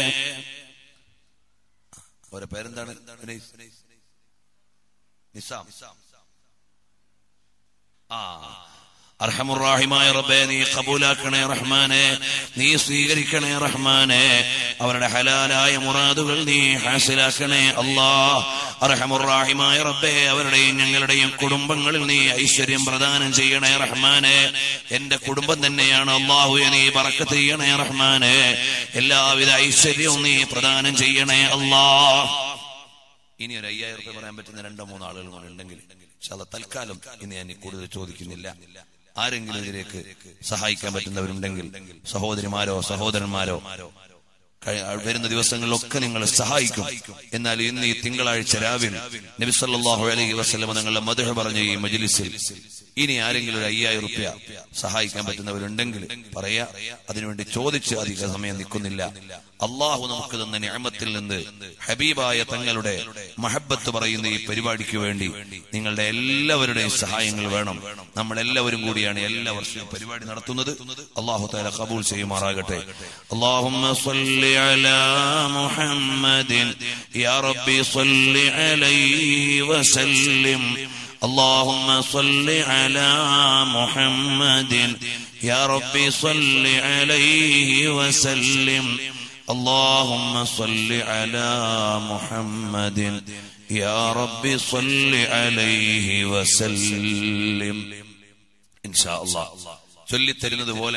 അവരുടെ പേരെന്താണ് നിസാം ആ അർഹമുറാഹിമായ റബ്ബെ നീ കബൂലാക്കണേ റഹ്മാനെ നീ സ്വീകരിക്കണേ റഹ്മാനെ അവരുടെ ഹലാലായ മുറാദുകൾ നീ ഹാസിലാക്കണേ അല്ലാ അർഹമുറാഹിമായ റബ്ബെ അവരുടെയും ഞങ്ങളുടെയും കുടുംബങ്ങളിൽ നീ ഐശ്വര്യം പ്രദാനം ചെയ്യണേ റഹ്മാനെ എന്റെ കുടുംബം തന്നെയാണ് അള്ളാഹുയെ നീ പറക്കത്ത് ചെയ്യണേ റഹ്മാനെ എല്ലാവിധ ഐശ്വര്യവും നീ പ്രദാനം ചെയ്യണേ അല്ലാ ഇനി ഒരു അയ്യായിരം റുപ്യ പറയാൻ പറ്റുന്ന രണ്ടോ മൂന്നോ ആളുകൾ കൂടെ ഉണ്ടെങ്കിൽ പക്ഷെ അത് തൽക്കാലം ഇനി ഞാൻ കൂടുതൽ ചോദിക്കുന്നില്ല ആരെങ്കിലും ഇതിലേക്ക് സഹായിക്കാൻ പറ്റുന്നവരുണ്ടെങ്കിൽ സഹോദരിമാരോ സഹോദരന്മാരോ കഴി- വരുന്ന ദിവസങ്ങളിലൊക്കെ നിങ്ങൾ സഹായിക്കും എന്നാൽ ഇന്ന് ഈ തിങ്കളാഴ്ച രാവിലെ നബിസല്ലാഹു അലൈഹി വസ്ലമ നിങ്ങളുടെ മധുഹ പറഞ്ഞ ഈ മജ്ലിസിൽ ഇനി ആരെങ്കിലും ഒരു അയ്യായിരം റുപ്യ സഹായിക്കാൻ പറ്റുന്നവരുണ്ടെങ്കിൽ പറയാ അതിനുവേണ്ടി ചോദിച്ച് അധിക സമയം നിൽക്കുന്നില്ല അള്ളാഹു നമുക്ക് തന്ന ഞാമത്തിൽ നിന്ന് ഹബീബായ തങ്ങളുടെ മഹബത്ത് പറയുന്ന ഈ പരിപാടിക്ക് വേണ്ടി നിങ്ങളുടെ എല്ലാവരുടെയും സഹായങ്ങൾ വേണം നമ്മളെല്ലാവരും കൂടിയാണ് എല്ലാ വർഷവും പരിപാടി നടത്തുന്നത് അള്ളാഹു താല കബൂൽ ചെയ്യുമാറാകട്ടെ اللهم صل على محمد يا ربي صل عليه وسلم اللهم صل على محمد يا ربي صل عليه وسلم اللهم صل على محمد يا ربي صل عليه وسلم إن شاء الله ചൊല്ലിത്തരുന്നത് പോലെ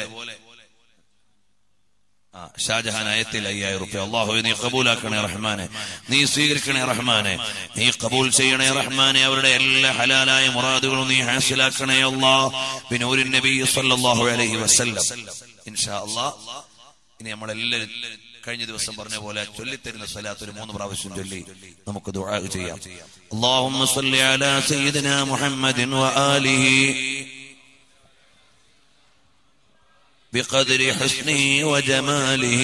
ആ, ഷാജഹാൻ ആയത്തിൽ അയ്യായിരം റുപ്യ അള്ളാഹു നീ കബൂലാക്കണേ റഹ്മാനെ നീ സ്വീകരിക്കണേ റഹ്മാനെ നീ കബൂൽ ചെയ്യണേ റഹ്മാനെ അവരുടെ എല്ലാ ഹലാലായ മുറാദുകളും നീ ഹാസിലാക്കണേ അള്ളാഹ് ബിനൂരി നബി സല്ലല്ലാഹു അലൈഹി വസല്ലം ഇൻഷാ അള്ളാഹ് ഇനി നമ്മളെല്ലാവരും കഴിഞ്ഞ ദിവസം പറഞ്ഞ പോലെ ചൊല്ലിത്തരുന്ന സ്വലാത്ത് ഒരു മൂന്ന് പ്രാവശ്യം ചൊല്ലി നമുക്ക് ദുആ ചെയ്യാം اللهم صل على سيدنا محمد وآله بقدر حسنه وجماله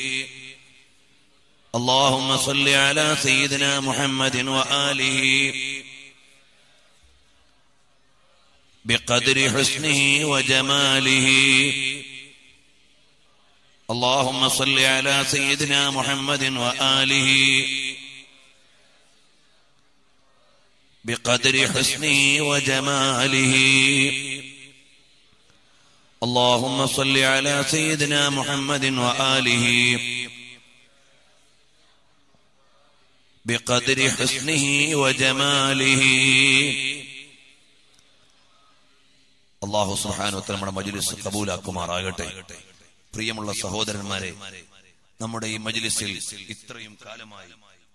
اللهم صل على سيدنا محمد وآله بقدر حسنه وجماله اللهم صل على سيدنا محمد وآله بقدر حسنه وجماله اللهم صل على سيدنا محمد وآله بقدر حسنه وجماله അള്ളാഹു സുഹാനോത്തര നമ്മുടെ മജ്ലിസ് കബൂലാക്കുമാറാകട്ടെ പ്രിയമുള്ള സഹോദരന്മാരെ നമ്മുടെ ഈ മജ്ലിസിൽ ഇത്രയും കാലമായി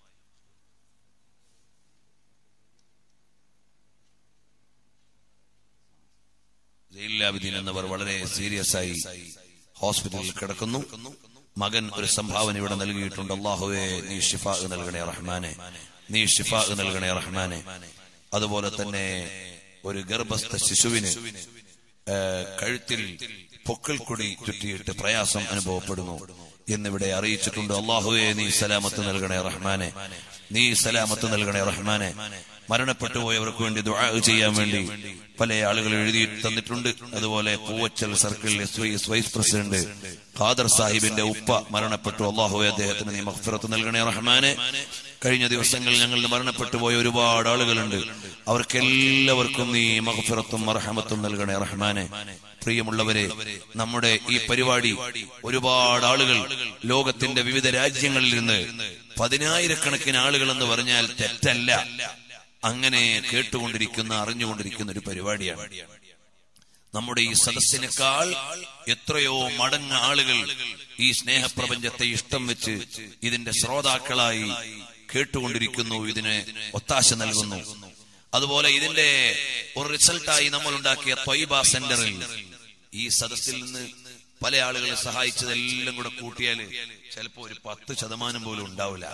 ജയിലാബിദ്ദീൻ എന്നവർ വളരെ സീരിയസ് ആയി ഹോസ്പിറ്റലിൽ കിടക്കുന്നു മകൻ ഒരു സംഭാവന ഇവിടെ നൽകിയിട്ടുണ്ട് അള്ളാഹുവെ നീ ഷിഫ നൽകണേ റഹ്മാനെ നീ ഷിഫ നൽകണേ റഹ്മാനെ അതുപോലെ തന്നെ ഒരു ഗർഭസ്ഥ ശിശുവിന് ആ, കഴുത്തിൽ പൊക്കിൾക്കൊടി ചുറ്റിയിട്ട് പ്രയാസം അനുഭവപ്പെടുന്നു എന്നിവിടെ അറിയിച്ചിട്ടുണ്ട് അള്ളാഹുവെ നീ സലാമത്ത് നൽകണേ റഹ്മാനെ നീ സലാമത്ത് നൽകണേ റഹ്മാനെ മരണപ്പെട്ടു പോയവർക്ക് വേണ്ടി ദുആ ചെയ്യാൻ വേണ്ടി പല ആളുകൾ എഴുതി തന്നിട്ടുണ്ട് അതുപോലെ Poovachal circle S Y S vice president Khader സാഹിബിന്റെ ഉപ്പ മരണപ്പെട്ടു അള്ളാഹുവെ അദ്ദേഹത്തിന് നീ മഹ്ഫിറത്ത് നൽകണേ റഹ്മാനെ കഴിഞ്ഞ ദിവസങ്ങളിൽ ഞങ്ങളിൽ മരണപ്പെട്ടു പോയ ഒരുപാട് ആളുകളുണ്ട് അവർക്കെല്ലാവർക്കും നീ മഹഫിറത്തും മർഹമത്തും നൽകണേ റഹ്മാനെ പ്രിയമുള്ളവരെ നമ്മുടെ ഈ പരിപാടി ഒരുപാട് ആളുകൾ ലോകത്തിന്റെ വിവിധ രാജ്യങ്ങളിൽ നിന്ന് പതിനായിരക്കണക്കിന് ആളുകൾ എന്ന് പറഞ്ഞാൽ തെറ്റല്ല അങ്ങനെ കേട്ടുകൊണ്ടിരിക്കുന്ന അറിഞ്ഞുകൊണ്ടിരിക്കുന്ന ഒരു പരിപാടിയാണ് നമ്മുടെ ഈ സദസ്സിനേക്കാൾ എത്രയോ മടങ്ങ് ആളുകൾ ഈ സ്നേഹപ്രപഞ്ചത്തെ ഇഷ്ടം വെച്ച് ഇതിന്റെ ശ്രോതാക്കളായി കേട്ടുകൊണ്ടിരിക്കുന്നു ഇതിന് ഒത്താശ നൽകുന്നു അതുപോലെ ഇതിന്റെ ഒരു റിസൾട്ടായി നമ്മൾ ഉണ്ടാക്കിയ ത്വയ്ബ സെന്ററിൽ ഈ സദസ്സിൽ നിന്ന് പല ആളുകളെ സഹായിച്ചതെല്ലാം കൂടെ കൂട്ടിയാല് ചിലപ്പോ ഒരു പത്ത് ശതമാനം പോലും ഉണ്ടാവില്ല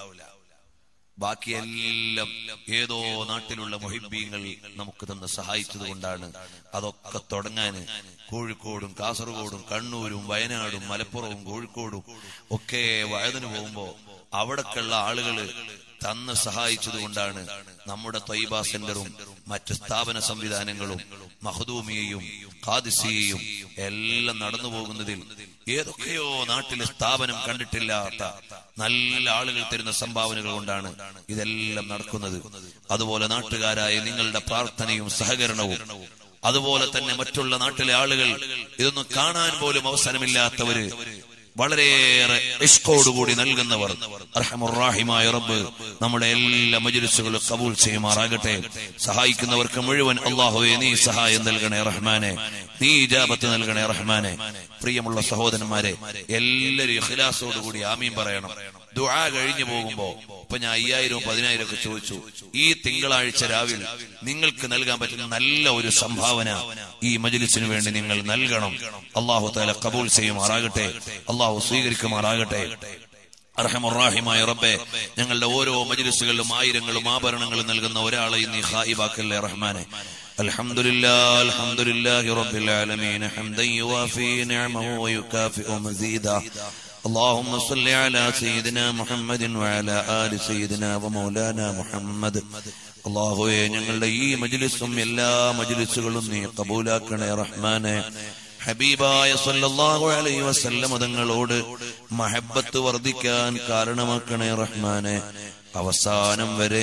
ബാക്കിയെല്ലാം ഏതോ നാട്ടിലുള്ള മൊഹിബീങ്ങൾ നമുക്ക് തന്ന് സഹായിച്ചത് കൊണ്ടാണ് അതൊക്കെ തുടങ്ങാന് കോഴിക്കോടും കാസർഗോഡും കണ്ണൂരും വയനാടും മലപ്പുറവും കോഴിക്കോടും ഒക്കെ വയതിന് പോകുമ്പോ അവിടൊക്കെയുള്ള ആളുകള് തന്ന് സഹായിച്ചത് കൊണ്ടാണ് നമ്മുടെ ത്വയ്ബ സെന്ററും മറ്റ് സ്ഥാപന സംവിധാനങ്ങളും മഹദൂമിയയും ഖാദിസിയയും എല്ലാം നടന്നു പോകുന്നതിൽ ഏതൊക്കെയോ നാട്ടിലെ സ്ഥാപനം കണ്ടിട്ടില്ലാത്ത നല്ല ആളുകൾ തരുന്ന സംഭാവനകൾ കൊണ്ടാണ് ഇതെല്ലാം നടക്കുന്നത് അതുപോലെ നാട്ടുകാരായ നിങ്ങളുടെ പ്രാർത്ഥനയും സഹകരണവും അതുപോലെ തന്നെ മറ്റുള്ള നാട്ടിലെ ആളുകൾ ഇതൊന്നും കാണാൻ പോലും അവസരമില്ലാത്തവര് വളരെയേറെ ഇഷ്കോടുകൂടി നൽകുന്നവർ അർഹമുറാഹിമായ റബ്ബ് നമ്മുടെ എല്ലാ മജുലിസുകളും കബൂൽ ചെയ്യുമാറാകട്ടെ സഹായിക്കുന്നവർക്ക് മുഴുവൻ അള്ളാഹുവെ നീ സഹായം നൽകണേ റഹ്മാനെ നീ ഇജാബത്ത് നൽകണേ റഹ്മാനെ പ്രിയമുള്ള സഹോദരന്മാരെ എല്ലാവരും ഇഖ്ലാസോടുകൂടി ആമീൻ പറയണം ദുആ കഴിഞ്ഞു പോകുമ്പോ ഇപ്പൊ ഞാൻ അയ്യായിരവും പതിനായിരം ഒക്കെ ചോദിച്ചു ഈ തിങ്കളാഴ്ച രാവിലെ നിങ്ങൾക്ക് നൽകാൻ പറ്റുന്ന നല്ല ഒരു സംഭാവന ഈ മജ്ലിസിന് വേണ്ടി നിങ്ങൾ നൽകണം അള്ളാഹു താല കബൂൽ ചെയ്യുമാറാകട്ടെ അള്ളാഹു സ്വീകരിക്കുമാറാകട്ടെ അർഹമുറാഹിമായ റബ്ബെ ഞങ്ങളുടെ ഓരോ മജ്ലിസുകളിലും ആയിരങ്ങളും ആഭരണങ്ങളും നൽകുന്ന ഒരാളെ നീ ഹായിബാക്കല്ലേ റഹ്മാനെ الحمد لله الحمد لله رب العالمين حمدا يوافي نعمه ويكافئ مزيدا اللهم صل على سيدنا محمد وعلى آل سيدنا ومولانا محمد അള്ളാഹുവെ ഞങ്ങളുടെ ഈ മജ്ലിസും എല്ലാ മജ്ലിസുകളും നീ കബൂലാക്കണേ റഹ്മാനെ ഹബീബായ സല്ലല്ലാഹു അലൈഹി വസല്ലം തങ്ങളോട് മഹബത്ത് വർദ്ധിക്കാൻ കാരണമാക്കണേ റഹ്മാനെ അവസാനം വരെ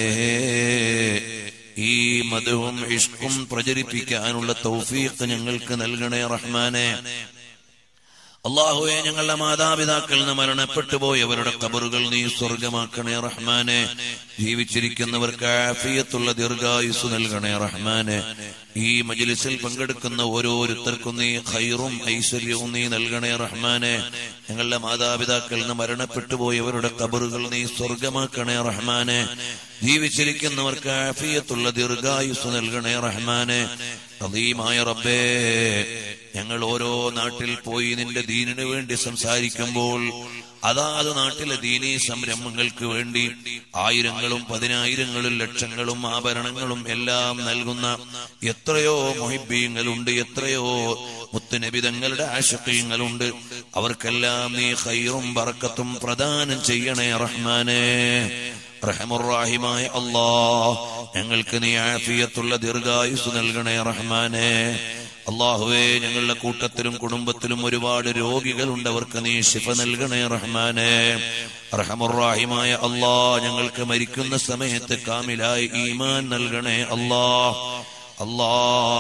ഈ മതവും ഇഷ്കും പ്രചരിപ്പിക്കാനുള്ള തൗഫീഖ് ഞങ്ങൾക്ക് നൽകണേ റഹ്മാനെ അള്ളാഹുവെ ഞങ്ങളുടെ മാതാപിതാക്കളിൽ നിന്ന് മരണപ്പെട്ടു പോയവരുടെ കബറുകൾ നീ സ്വർഗമാക്കണേ റഹ്മാനെ ജീവിച്ചിരിക്കുന്നവർക്ക് ആഫിയത്തുള്ള ദീർഘായുസ് നൽകണേ റഹ്മാനെ ഈ മജ്ലിസിൽ പങ്കെടുക്കുന്ന ഓരോരുത്തർക്കും നീ ഖൈറും ഐശ്വര്യവും നീ നൽകണേ റഹ്മാനെ ഞങ്ങളുടെ മാതാപിതാക്കളിൽ നിന്ന് മരണപ്പെട്ടു പോയവരുടെ കബറുകൾ നീ സ്വർഗമാക്കണേ റഹ്മാനെ ജീവിച്ചിരിക്കുന്നവർക്ക് ആഫിയത്തുള്ള ദീർഘായുസ് നൽകണേ റഹ്മാനെ അദീമായ റബ്ബേ ഞങ്ങൾ ഓരോ നാട്ടിൽ പോയി നിന്റെ ദീനിനു വേണ്ടി സംസാരിക്കുമ്പോൾ അതാത് നാട്ടിലെ ദീനീ സംരംഭങ്ങൾക്ക് വേണ്ടി ആയിരങ്ങളും പതിനായിരങ്ങളും ലക്ഷങ്ങളും ആഭരണങ്ങളും എല്ലാം നൽകുന്ന എത്രയോ മൊഹിബീങ്ങളുണ്ട് എത്രയോ മുത്തുനബിതങ്ങളുടെ ആശക്കീങ്ങളുണ്ട് അവർക്കെല്ലാം നീ ഖൈറും ബറക്കത്തും പ്രദാനം ചെയ്യണേ റഹ്മാനേ റഹമുറാഹിമായ അല്ലാ ഞങ്ങൾക്ക് നീ ആഫിയത്തുള്ള ദീർഘായുസ് നൽകണേ റഹ്മാനെ അള്ളാഹുവേ ഞങ്ങളുടെ കൂട്ടത്തിലും കുടുംബത്തിലും ഒരുപാട് രോഗികളുണ്ട് അവർക്ക് നീ ശിഫ നൽകണേ റഹ്മാനെ റഹമുറാഹിമായ അല്ലാ ഞങ്ങൾക്ക് മരിക്കുന്ന സമയത്ത് കാമിലായി ഈമാൻ നൽകണേ അല്ലാ അല്ലാ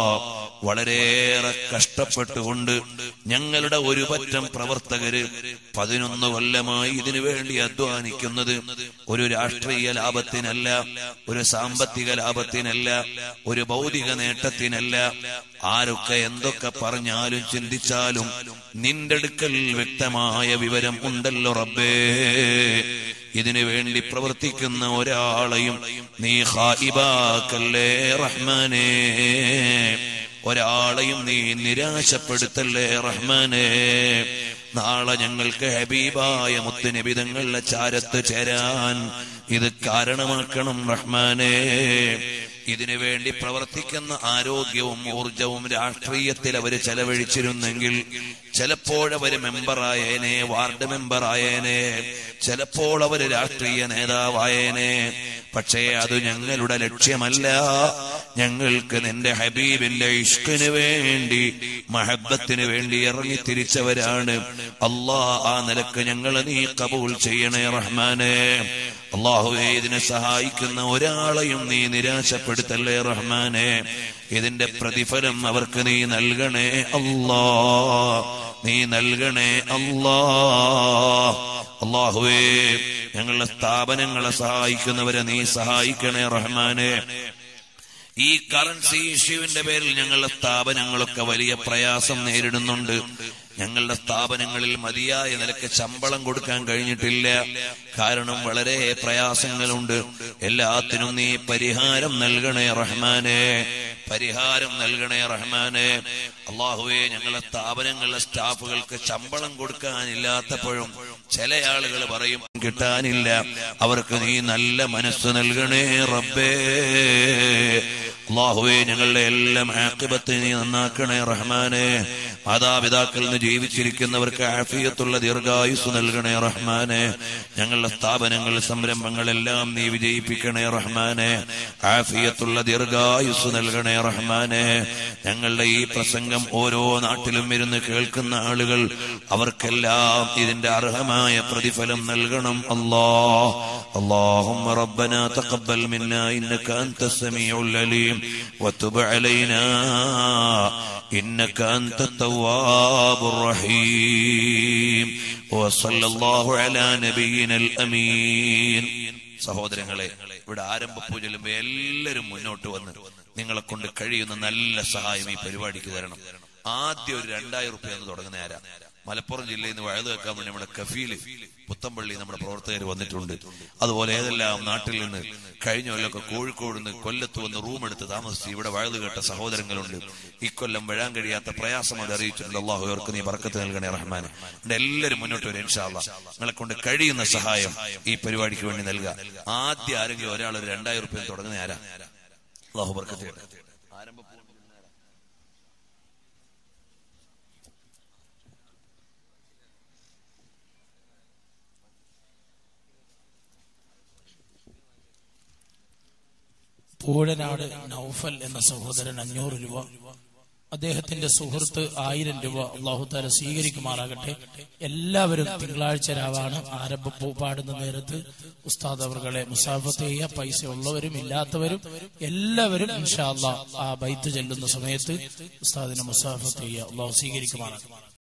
വളരെയേറെ കഷ്ടപ്പെട്ടുകൊണ്ട് ഞങ്ങളുടെ ഒരു പറ്റം പ്രവർത്തകര് പതിനൊന്ന് കൊല്ലമായി ഇതിനു വേണ്ടി അധ്വാനിക്കുന്നത് ഒരു രാഷ്ട്രീയ ലാഭത്തിനല്ല ഒരു സാമ്പത്തിക ലാഭത്തിനല്ല ഒരു ഭൗതിക നേട്ടത്തിനല്ല ആരൊക്കെ എന്തൊക്കെ പറഞ്ഞാലും ചിന്തിച്ചാലും നിന്റെ അടുക്കൽ വ്യക്തമായ വിവരം ഉണ്ടല്ലോ റബ്ബേ ഇതിനു വേണ്ടി പ്രവർത്തിക്കുന്ന ഒരാളെയും നീ ഹായിബാക്കല്ലേ റഹ്മാനേ ഒരാളെയും നീ നിരാശപ്പെടുത്തല്ലേ റഹ്മാനേ നാളെ ഞങ്ങൾക്ക് ഹബീബായ മുത്തുനിബിതങ്ങളുടെ ചാരത്ത് ചേരാൻ ഇത് കാരണമാക്കണം റഹ്മാനേ ഇതിനു വേണ്ടി പ്രവർത്തിക്കുന്ന ആരോഗ്യവും ഊർജവും രാഷ്ട്രീയത്തിൽ അവര് ചെലവഴിച്ചിരുന്നെങ്കിൽ ചിലപ്പോൾ അവര് മെമ്പറായേനെ വാർഡ് മെമ്പറായേനെ ചിലപ്പോൾ അവര് രാഷ്ട്രീയ നേതാവായേനെ പക്ഷേ അത് ഞങ്ങളുടെ ലക്ഷ്യമല്ല ഞങ്ങൾക്ക് നിന്റെ ഹബീബിന്റെ ഇഷ്കിന് വേണ്ടി മഹബത്തിന് വേണ്ടി ഇറങ്ങി തിരിച്ചവരാണ് അള്ളാ ആ നിലക്ക് ഞങ്ങൾ നീ കബൂൽ ചെയ്യണേ റഹ്മാനെ അള്ളാഹുവെ ഇതിനെ സഹായിക്കുന്ന ഒരാളെയും നീ നിരാശപ്പെടുത്തല്ലേ റഹ്മാനെ ഇതിന്റെ പ്രതിഫലം അവർക്ക് നീ നൽകണേ അല്ലാ നീ നൽകണേ അല്ലാ അള്ളാഹുവേ ഞങ്ങളുടെ സ്ഥാപനങ്ങളെ സഹായിക്കുന്നവരെ നീ സഹായിക്കണേ റഹ്മാനെ ഈ കറൻസി ഇഷ്യൂവിന്റെ പേരിൽ ഞങ്ങളുടെ സ്ഥാപനങ്ങളൊക്കെ വലിയ പ്രയാസം നേരിടുന്നുണ്ട് ഞങ്ങളുടെ സ്ഥാപനങ്ങളിൽ മതിയായ നിലക്ക് ശമ്പളം കൊടുക്കാൻ കഴിഞ്ഞിട്ടില്ല കാരണം വളരെ പ്രയാസങ്ങളുണ്ട് എല്ലാത്തിനും നീ പരിഹാരം നൽകണേ റഹ്മാനെ പരിഹാരം നൽകണേ റഹ്മാനെ അള്ളാഹുവെ ഞങ്ങളെ സ്ഥാപനങ്ങളിലെ സ്റ്റാഫുകൾക്ക് ശമ്പളം കൊടുക്കാനില്ലാത്തപ്പോഴും ചില ആളുകൾ പറയും കിട്ടാനില്ല അവർക്ക് നീ നല്ല മനസ്സ് നൽകണേ റബ്ബേ അള്ളാഹുവെ ഞങ്ങളുടെ എല്ലാം ആക്കിബത്ത് നീ നന്നാക്കണേ റഹ്മാനെ മാതാപിതാക്കളിൽ നിന്ന് ജീവിച്ചിരിക്കുന്നവർക്ക് ആഫിയത്തുള്ള ദീർഘായുസ് നൽകണേ റഹ്മാനെ ഞങ്ങളുടെ സ്ഥാപനങ്ങൾ സംരംഭങ്ങളെല്ലാം നീ വിജയിപ്പിക്കണേ റഹ്മാനെ ആഫിയത്തുള്ള ദീർഘായുസ് നൽകണേ റഹ്മാനെ ഞങ്ങളുടെ ഈ പ്രസംഗം ഓരോ നാട്ടിലും ഇരുന്ന് കേൾക്കുന്ന ആളുകൾ അവർക്കെല്ലാം ഇതിന്റെ അർഹമായ പ്രതിഫലം നൽകണം അല്ലാ اللهم ربنا تقبل منا انك انت السميع العليم وتب علينا إنك أنت التواب الرحيم وصلى الله على نبينا الأمين സഹോദരങ്ങളെ ഇവിടെ ആരംഭ പൂജ ചെല്ലുമ്പോ എല്ലാവരും മുന്നോട്ട് വന്ന് നിങ്ങളെ കൊണ്ട് കഴിയുന്ന നല്ല സഹായം ഈ പരിപാടിക്ക് തരണം ആദ്യം ഒരു രണ്ടായിരം റുപ്യ എന്ന് തുടങ്ങുന്ന ആരാ മലപ്പുറം ജില്ലയിൽ നിന്ന് വഴുതു വെക്കാൻ വേണ്ടി നമ്മുടെ കഫീല് പുത്തമ്പള്ളി നമ്മുടെ പ്രവർത്തകർ വന്നിട്ടുണ്ട് അതുപോലെ ഏതെല്ലാം നാട്ടിൽ നിന്ന് കഴിഞ്ഞ കൊല്ലമൊക്കെ കോഴിക്കോട് നിന്ന് കൊല്ലത്ത് വന്ന് റൂം എടുത്ത് താമസിച്ച് ഇവിടെ വഴുതു കേട്ട സഹോദരങ്ങളുണ്ട് ഇക്കൊല്ലം വഴാൻ കഴിയാത്ത പ്രയാസം അത് അറിയിച്ചിട്ടുണ്ട് അള്ളാഹു അവർക്ക് നീ പറക്കത്ത് നൽകണേ റഹ്മാൻ അതുകൊണ്ട് എല്ലാവരും മുന്നോട്ട് വരും ഇൻഷാല്ല നിങ്ങളെ കൊണ്ട് കഴിയുന്ന സഹായം ഈ പരിപാടിക്ക് വേണ്ടി നൽകുക ആദ്യം ആരെങ്കിലും ഒരാൾ ഒരു രണ്ടായിരം റുപ്യ തുടങ്ങുന്ന ആരാ അള്ളാഹു ബർക്കത്ത് ചെയ്യട്ടെ. ആരംഭ പൂജ പൂഴനാട് നൌഫൽ എന്ന സഹോദരൻ അഞ്ഞൂറ് രൂപ അദ്ദേഹത്തിന്റെ സുഹൃത്ത് ആയിരം രൂപ അള്ളാഹുത്താല സ്വീകരിക്കുമാറാകട്ടെ എല്ലാവരും തിങ്കളാഴ്ച രാവാണ് ആരംഭ പൂ പാടുന്ന നേരത്ത് ഉസ്താദ് അവർകളെ മുസാഫത്ത് ചെയ്യുക പൈസ ഉള്ളവരും ഇല്ലാത്തവരും എല്ലാവരും ഇൻഷാ അള്ളാഹ് ആ ബൈത്ത് ചെല്ലുന്ന സമയത്ത് ഉസ്താദിനെ മുസാഫത്ത് ചെയ്യുക അള്ളാഹു സ്വീകരിക്കുമാറാകട്ടെ